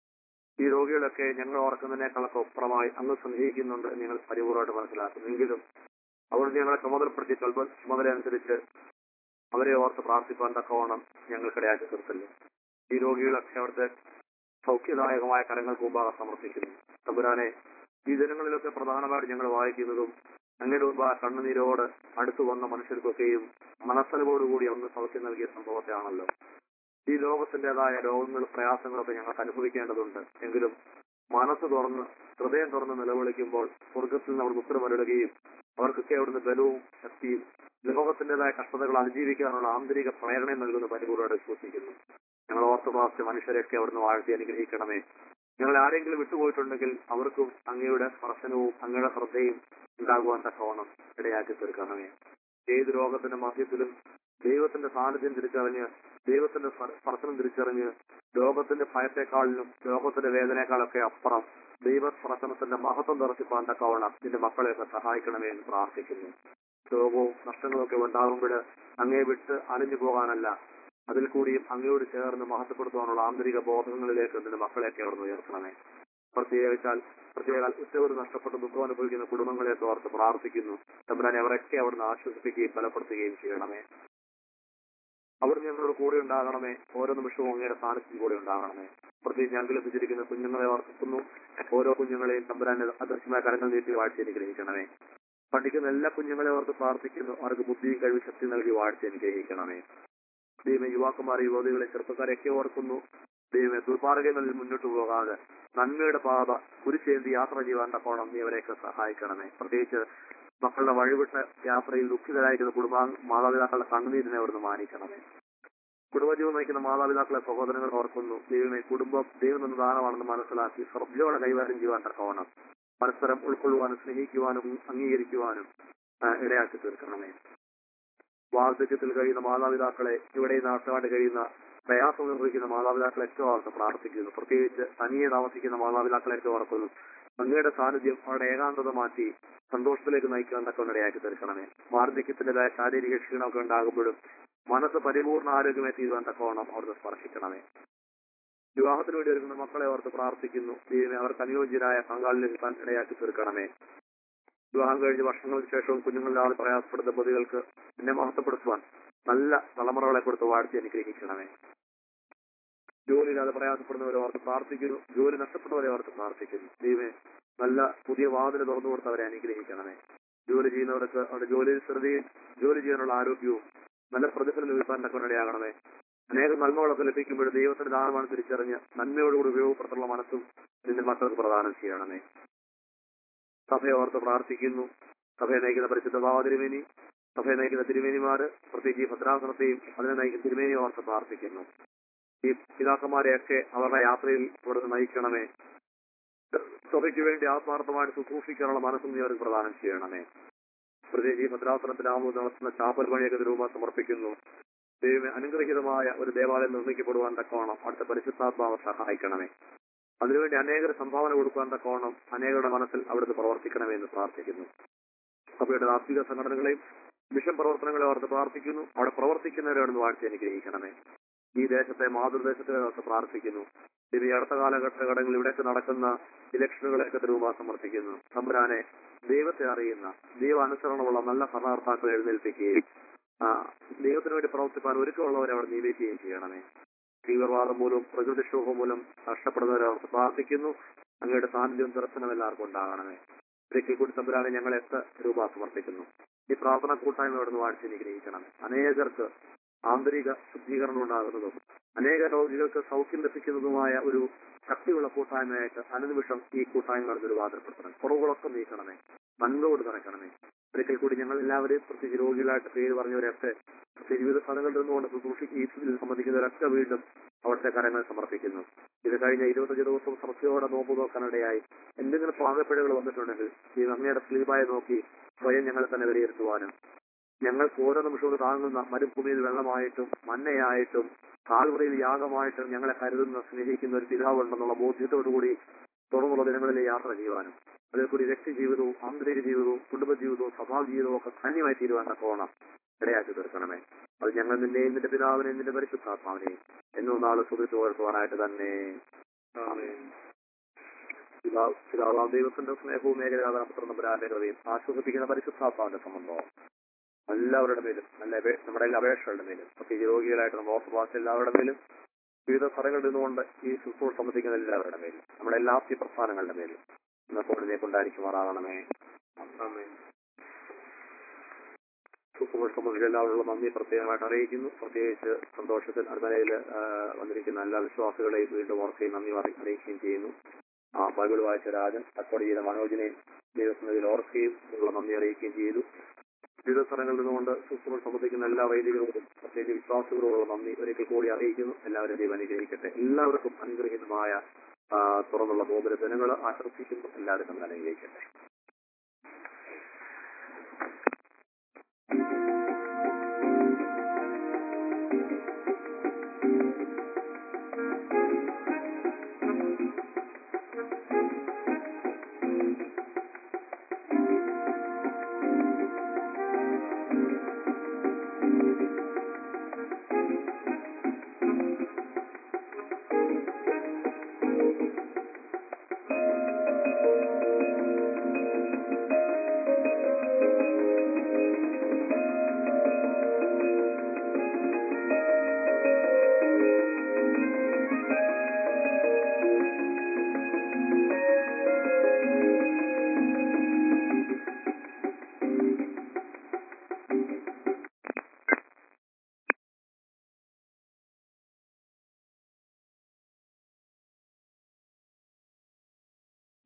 ഈ രോഗികളൊക്കെ ഞങ്ങൾ ഓർക്കുന്നതിനേക്കാളൊക്കെ അപ്പുറമായി അങ്ങ് സ്നേഹിക്കുന്നുണ്ട് എന്ന് ഞങ്ങൾ പരിപൂർവമായിട്ട് മനസ്സിലാക്കുന്നു എങ്കിലും അവിടുന്ന് ഞങ്ങളെ ചുമതലപ്പെടുത്തി ചുമതല ചുമതല അനുസരിച്ച് അവരെ ഓർത്ത് പ്രാർത്ഥിപ്പാൻ തക്കവണ്ണം ഞങ്ങൾക്കിടയാക്കി തീർത്തല്ലോ ഈ രോഗികളൊക്കെ അവിടുത്തെ സൗഖ്യദായകമായ കരങ്ങൾക്ക് മുമ്പാകെ സമർപ്പിക്കുന്നു തമ്പുരാനെ ഈ ദിനങ്ങളിലൊക്കെ പ്രധാനമായിട്ട് ഞങ്ങൾ വായിക്കുന്നതും അങ്ങയുടെ മുമ്പ് ആ കണ്ണുനീരോട് അടുത്തു വന്ന മനുഷ്യർക്കൊക്കെയും മനസ്സലിവോടുകൂടി അന്ന് സൗഖ്യം നൽകിയ സംഭവത്തെയാണല്ലോ ഈ ലോകത്തിന്റേതായ രോഗങ്ങളും പ്രയാസങ്ങളൊക്കെ ഞങ്ങൾക്ക് അനുഭവിക്കേണ്ടതുണ്ട് എങ്കിലും മനസ്സ് തുറന്ന് ഹൃദയം തുറന്ന് നിലവിളിക്കുമ്പോൾ സ്വർഗത്തിൽ നിന്ന് അവർ ഉത്തരവരുടുകയും അവർക്കൊക്കെ അവിടുന്ന് ബലവും ശക്തിയും ലോകത്തിന്റേതായ കഷ്ടതകൾ അതിജീവിക്കാനുള്ള ആന്തരിക പ്രേരണയും നൽകുന്ന പരിപൂർണ്ണമായിട്ട് വിശ്വസിക്കുന്നു ഞങ്ങൾ ഓർത്തഡോക്സ് മനുഷ്യരെയൊക്കെ അവിടുന്ന് വാഴ്ത്തി അനുഗ്രഹിക്കണമേ ഞങ്ങൾ ആരെങ്കിലും വിട്ടുപോയിട്ടുണ്ടെങ്കിൽ അവർക്കും അങ്ങയുടെ സ്പർശനവും അങ്ങയുടെ ശ്രദ്ധയും ഉണ്ടാകുവാൻ തക്കവണ്ണം ഇടയാക്കി തീർക്കണമേ ഏത് രോഗത്തിന്റെ മധ്യത്തിലും ദൈവത്തിന്റെ സാന്നിധ്യം തിരിച്ചറിഞ്ഞ് ദൈവത്തിന്റെ സ്പർ- സ്പർശനം തിരിച്ചറിഞ്ഞ് ലോകത്തിന്റെ ഭയത്തെക്കാളിലും ലോകത്തിന്റെ വേദനയെക്കാളൊക്കെ അപ്പുറം ദൈവസ്പർശനത്തിന്റെ മഹത്വം ദർശിപ്പാൻ തക്കവണ്ണം നിന്റെ മക്കളെയൊക്കെ സഹായിക്കണമേ എന്ന് പ്രാർത്ഥിക്കുന്നു രോഗവും നഷ്ടങ്ങളൊക്കെ ഉണ്ടാകുമ്പോൾ അങ്ങേ വിട്ട് അലിഞ്ഞു പോകാനല്ല അതിൽ കൂടിയും അങ്ങയോട് ചേർന്ന് മഹത്വപ്പെടുത്തുവാനുള്ള ആന്തരിക ബോധങ്ങളിലേക്ക് നിന്റെ മക്കളെയൊക്കെ അവിടുന്ന് ഉയർത്തണമേ പ്രത്യേകിച്ചാൽ പ്രത്യേക ഉറ്റവർ നഷ്ടപ്പെട്ട് ദുഃഖം അനുഭവിക്കുന്ന കുടുംബങ്ങളെ ഓർത്ത് പ്രാർത്ഥിക്കുന്നു തമ്പുരാനെ അവരൊക്കെ അവിടുന്ന് ആശ്വസിപ്പിക്കുകയും ബലപ്പെടുത്തുകയും ചെയ്യണമേ അവിടുന്ന് ഞങ്ങളോട് കൂടെ ഉണ്ടാകണമേ ഓരോ നിമിഷവും അങ്ങയുടെ സാന്നിധ്യം കൂടെ ഉണ്ടാകണമേ പ്രത്യേകിച്ച് ഞങ്ങൾ ലഭിച്ചിരിക്കുന്ന കുഞ്ഞുങ്ങളെ ഓർക്കുന്നു ഓരോ കുഞ്ഞുങ്ങളെയും തമ്പുരാന്റെ അദൃശ്യമായ കരങ്ങൾ നീട്ടി വാഴ്ച അനുഗ്രഹിക്കണമേ പഠിക്കുന്ന എല്ലാ കുഞ്ഞുങ്ങളെ ഓർത്ത് പ്രാർത്ഥിക്കുന്നു അവർക്ക് ബുദ്ധിയും കഴിവ് ശക്തി നൽകി വാഴ്ച അനുഗ്രഹിക്കണമേ ദൈവം യുവാക്കന്മാരെ യുവതികളെ ചെറുപ്പക്കാരെയൊക്കെ ഓർക്കുന്നു ദൈവമേ ദുർമാർഗങ്ങളിൽ മുന്നോട്ട് പോകാതെ നന്മയുടെ പാത കുരിശേന്തി യാത്ര ചെയ്യുവാൻ തക്കോണം നീ അവരെയൊക്കെ സഹായിക്കണമേ പ്രത്യേകിച്ച് മക്കളുടെ വഴിവിട്ട യാത്രയിൽ ദുഃഖിതരായിരിക്കുന്ന കുടുംബ മാതാപിതാക്കളുടെ കണ്ണുനീരിനെ അവിടുന്ന് മാനിക്കണമേ കുടുംബജീവൻ നയിക്കുന്ന മാതാപിതാക്കളെ സഹോദരങ്ങൾ ഓർക്കുന്നു ദൈവമേ കുടുംബം ദൈവം എന്ന ദാനമാണെന്ന് മനസ്സിലാക്കി ശ്രദ്ധയോടെ കൈകാര്യം ചെയ്യുവാൻ തക്കവണ്ണം പരസ്പരം ഉൾക്കൊള്ളുവാനും സ്നേഹിക്കുവാനും അംഗീകരിക്കുവാനും ആ, ഇടയാക്കി തീർക്കണമേ വാർദ്ധക്യത്തിൽ കഴിയുന്ന മാതാപിതാക്കളെ ഇവിടെ നാട്ടുകാട് കഴിയുന്ന പ്രയാസം നിർവഹിക്കുന്ന മാതാപിതാക്കളെയൊക്കെ ഓർത്ത് പ്രാർത്ഥിക്കുന്നു പ്രത്യേകിച്ച് തനിയെ താമസിക്കുന്ന മാതാപിതാക്കളെയൊക്കെ ഓർക്കുന്നു അങ്ങയുടെ സാന്നിധ്യം അവരുടെ ഏകാന്തത മാറ്റി സന്തോഷത്തിലേക്ക് നയിക്കാൻ തക്ക ഇടയാക്കി തീർക്കണമേ വാർദ്ധക്യത്തിൻ്റെതായ ശാരീരിക ക്ഷീണമൊക്കെ ഉണ്ടാകുമ്പോഴും മനസ്സ് പരിപൂർണ്ണ ആരോഗ്യമേ തീരുവാൻ തക്കവണ്ണം അവിടുന്ന് സ്പർശിക്കണമേ വിവാഹത്തിന് വേണ്ടി ഒരുക്കുന്ന മക്കളെ ഓർത്ത് പ്രാർത്ഥിക്കുന്നു ദൈവമേ അവർക്ക് അനുയോജ്യരായ പങ്കാളിൽ കിട്ടാൻ ഇടയാക്കി തീർക്കണമേ വിവാഹം കഴിഞ്ഞ വർഷങ്ങൾക്ക് ശേഷവും കുഞ്ഞുങ്ങളിലാതെ പ്രയാസപ്പെടുന്ന പ്രതികൾക്ക് എന്നെ മഹത്വപ്പെടുത്തുവാൻ നല്ല തലമുറകളെ കൊടുത്ത് വാഴ്ത്തി അനുഗ്രഹിക്കണമേ ജോലിയില്ലാതെ പ്രയാസപ്പെടുന്നവരെ ഓർത്ത് പ്രാർത്ഥിക്കുന്നു ജോലി നഷ്ടപ്പെട്ടവരെ ഓർത്ത് പ്രാർത്ഥിക്കുന്നു ദൈവമേ നല്ല പുതിയ വാതിൽ തുറന്നു കൊടുത്ത് അവരെ അനുഗ്രഹിക്കണമേ ജോലി ചെയ്യുന്നവർക്ക് അവരുടെ ജോലിയിൽ ശ്രദ്ധയും ജോലി ചെയ്യാനുള്ള ആരോഗ്യവും നല്ല പ്രതിഫലം ലഭിക്കാൻ തക്കവനിടയാകണമേ അനേകം നന്മകളൊക്കെ ലഭിക്കുമ്പോൾ ദൈവത്തിന്റെ ദാനമാണ് തിരിച്ചറിഞ്ഞ് നന്മയോടുകൂടി ഉപയോഗപ്പെടുത്തുള്ള മനസ്സും നിന്റെ മക്കൾക്ക് പ്രദാനം ചെയ്യണമേ സഭയെ ഓർത്ത് പ്രാർത്ഥിക്കുന്നു സഭയെ നയിക്കുന്ന പരിശുദ്ധ ഭാവ തിരുമേനി സഭയെ നയിക്കുന്ന തിരുമേനിമാര് പ്രത്യേകിച്ച് ഈ ഭദ്രാസനത്തെയും അതിനെ നയിക്കുന്ന തിരുമേനിയെ ഓർത്ത് പ്രാർത്ഥിക്കുന്നു ഈ പിതാക്കന്മാരെയൊക്കെ അവരുടെ യാത്രയിൽ ഇവിടുന്ന് നയിക്കണമേ സഭയ്ക്ക് വേണ്ടി ആത്മാർത്ഥമായിട്ട് ശുശ്രൂഷിക്കാനുള്ള മനസ്സും നീ അവർക്ക് പ്രദാനം ചെയ്യണമേ പ്രത്യേകിച്ച് ഈ ഭദ്രാസനത്തിനാമോ നടത്തുന്ന ചാപ്പൽ പണിയൊക്കെ രൂപ സമർപ്പിക്കുന്നു ദൈവമേ അനുഗ്രഹീതമായ ഒരു ദേവാലയം നിർമ്മിക്കപ്പെടുവാൻ തക്കോണം അടുത്ത പരിശുദ്ധാത്മാവ് സഹായിക്കണമേ അതിനുവേണ്ടി അനേകർ സംഭാവന കൊടുക്കാൻ തക്കോണം അനേകരുടെ മനസ്സിൽ അവിടുന്ന് പ്രവർത്തിക്കണമേ എന്ന് പ്രാർത്ഥിക്കുന്നു സഭയുടെ ആത്മിക സംഘടനകളെയും മിഷൻ പ്രവർത്തനങ്ങളെ ഓർത്ത് പ്രാർത്ഥിക്കുന്നു അവിടെ പ്രവർത്തിക്കുന്നവരെ അവിടുന്ന് വാഴ്ച അനുഗ്രഹിക്കണമേ ഈ ദേശത്തെ മാതൃദേശത്തെ ഓർത്ത് പ്രാർത്ഥിക്കുന്നു ഇത് ഈ അടുത്ത കാലഘട്ടങ്ങളിൽ ഇവിടേക്ക് നടക്കുന്ന ഇലക്ഷനുകളെയൊക്കെ രൂപ സമർപ്പിക്കുന്നു തമ്പുരാനെ ദൈവത്തെ അറിയുന്ന ദൈവാനുസരണമുള്ള നല്ല ഭരണകർത്താക്കളെ എഴുന്നേൽപ്പിക്കുകയും ആ, ദൈവത്തിന് വേണ്ടി പ്രവർത്തിപ്പാൻ ഒരുക്കമുള്ളവരെ അവിടെ നിയമിക്കുകയും ചെയ്യണമേ തീവ്രവാദം മൂലവും പ്രകൃതിക്ഷോഭം മൂലം നഷ്ടപ്പെടുന്നവരെ ഓർത്ത് പ്രാർത്ഥിക്കുന്നു അങ്ങയുടെ സാന്നിധ്യവും ദർശനം എല്ലാവർക്കും ഉണ്ടാകണമേ ഒരിക്കൽ കൂടി തമ്പുരാനെ ഞങ്ങൾ എത്ര രൂപ സമർപ്പിക്കുന്നു ഈ പ്രാർത്ഥന കൂട്ടായ്മ ഇവിടുന്ന് വാഴ്ച നിഗ്രഹിക്കണം അനേകർക്ക് ആന്തരിക ശുദ്ധീകരണം ഉണ്ടാകുന്നതും അനേക രോഗികൾക്ക് സൗഖ്യം ലഭിക്കുന്നതുമായ ഒരു ശക്തിയുള്ള കൂട്ടായ്മയായിട്ട് അനുനിമിഷം ഈ കൂട്ടായ്മ നടന്ന് രൂപാന്തരപ്പെടുത്തണം കുറവുകളൊക്കെ നീക്കണമേ നന്മയോട് നിറയ്ക്കണമേ ഒരിക്കൽ കൂടി ഞങ്ങൾ എല്ലാവരെയും പ്രത്യേകിച്ച് രോഗികളായിട്ട് പേര് പറഞ്ഞവരൊക്കെ പ്രത്യേകിച്ച് വിവിധ സ്ഥലങ്ങളിൽ നിന്നുകൊണ്ട് ശുശ്രൂഷിക്ക് ഈ ഇതിൽ സംബന്ധിക്കുന്നവരൊക്കെ വീണ്ടും അവിടുത്തെ കരങ്ങൾ സമർപ്പിക്കുന്നു ഇത് കഴിഞ്ഞ ഇരുപത്തഞ്ച് ദിവസം സമസ്യയോടെ നോമ്പ് നോക്കാനിടയായി എന്തെങ്കിലും പാകപ്പിഴകൾ വന്നിട്ടുണ്ടെങ്കിൽ ഈ അങ്ങയുടെ സ്ലീപായി നോക്കി സ്വയം ഞങ്ങളെ തന്നെ വിലയിരുത്തുവാനും ഞങ്ങൾക്ക് ഓരോ നിമിഷവും താങ്ങുന്ന മരുഭൂമിയിൽ വെള്ളമായിട്ടും മന്നയായിട്ടും കാൽവറയിൽ യാഗമായിട്ടും ഞങ്ങളെ കരുതുന്ന സ്നേഹിക്കുന്ന ഒരു പിതാവുണ്ടെന്നുള്ള ബോധ്യത്തോടുകൂടി തുടർന്നുള്ള ദിനങ്ങളിൽ യാത്ര ചെയ്യുവാനും അതിൽ കൂടി വ്യക്തി ജീവിതവും ആന്തരിക ജീവിതവും കുടുംബ ജീവിതവും സഭാ ജീവിതവും ഒക്കെ ധന്യമായി തീരുവാൻ തക്കോണം ഇടയാക്കി തീർക്കണമേ അത് ഞങ്ങൾ നിന്നെയും നിന്റെ പിതാവിനെയും നിന്റെ പരിശുദ്ധാത്മാവിനെയും എന്നും നാളെ സുഖിച്ചു വളർത്തുവാനായിട്ട് തന്നെ പിതാവ് പിതാവാം ദൈവത്തിന്റെ സ്നേഹവും മേഖലാപുത്രം നമ്പരാന്റെ കൃതയും ആശ്വസിപ്പിക്കുന്ന പരിശുദ്ധാത്മാവിന്റെ സംബന്ധവും എല്ലാവരുടെ മേലും നല്ല അപേ- നമ്മുടെ എല്ലാ അപേക്ഷകളുടെ മേലും പ്രത്യേകിച്ച് രോഗികളായിട്ട് നമ്മുടെ ഓർത്തഭാഷ എല്ലാവരുടെ മേലും വിവിധ സ്ഥലങ്ങളിൽ നിന്നുകൊണ്ട് ഈ ശുശ്രൂഷ സംബന്ധിക്കുന്ന എല്ലാവരുടെ മേലും നമ്മുടെ എല്ലാ പ്രസ്ഥാനങ്ങളുടെ മേലും ഇന്നപ്പോഴേ കൊണ്ടായിരിക്കുമാറാകണമേ ശുശ്രൂഷ സംബന്ധിച്ച എല്ലാവരുള്ള നന്ദി പ്രത്യേകമായിട്ട് അറിയിക്കുന്നു പ്രത്യേകിച്ച് സന്തോഷത്തിൽ അടുത്തലയിൽ വന്നിരിക്കുന്ന എല്ലാ വിശ്വാസികളെയും വീണ്ടും ഓർക്കുകയും നന്ദി അറി- അറിയിക്കുകയും ചെയ്യുന്നു ആ ബൈബിൾ വായിച്ച രാജൻ അക്കോട് ചെയ്ത മനോജിനെയും ദൈവസന്നിധിയിൽ ഓർക്കുകയും ഉള്ള നന്ദി അറിയിക്കുകയും ചെയ്തു വിവിധ സ്ഥലങ്ങളിൽ നിന്നുകൊണ്ട് ശുശ്രൂഷ സംബന്ധിക്കുന്ന എല്ലാ വൈദികരോടും പ്രത്യേകിച്ച് വിശ്വാസികളോടുള്ള നന്ദി ഒരിക്കൽ കൂടി അറിയിക്കുന്നു എല്ലാവരും ദൈവം അനുഗ്രഹിക്കട്ടെ എല്ലാവർക്കും അനുഗ്രഹീതമായ ആ, തുറന്നുള്ള നോമ്പിന് ദിനങ്ങൾ ആശംസിക്കുന്നു എല്ലാവരും തന്നെ അനുഗ്രഹിക്കട്ടെ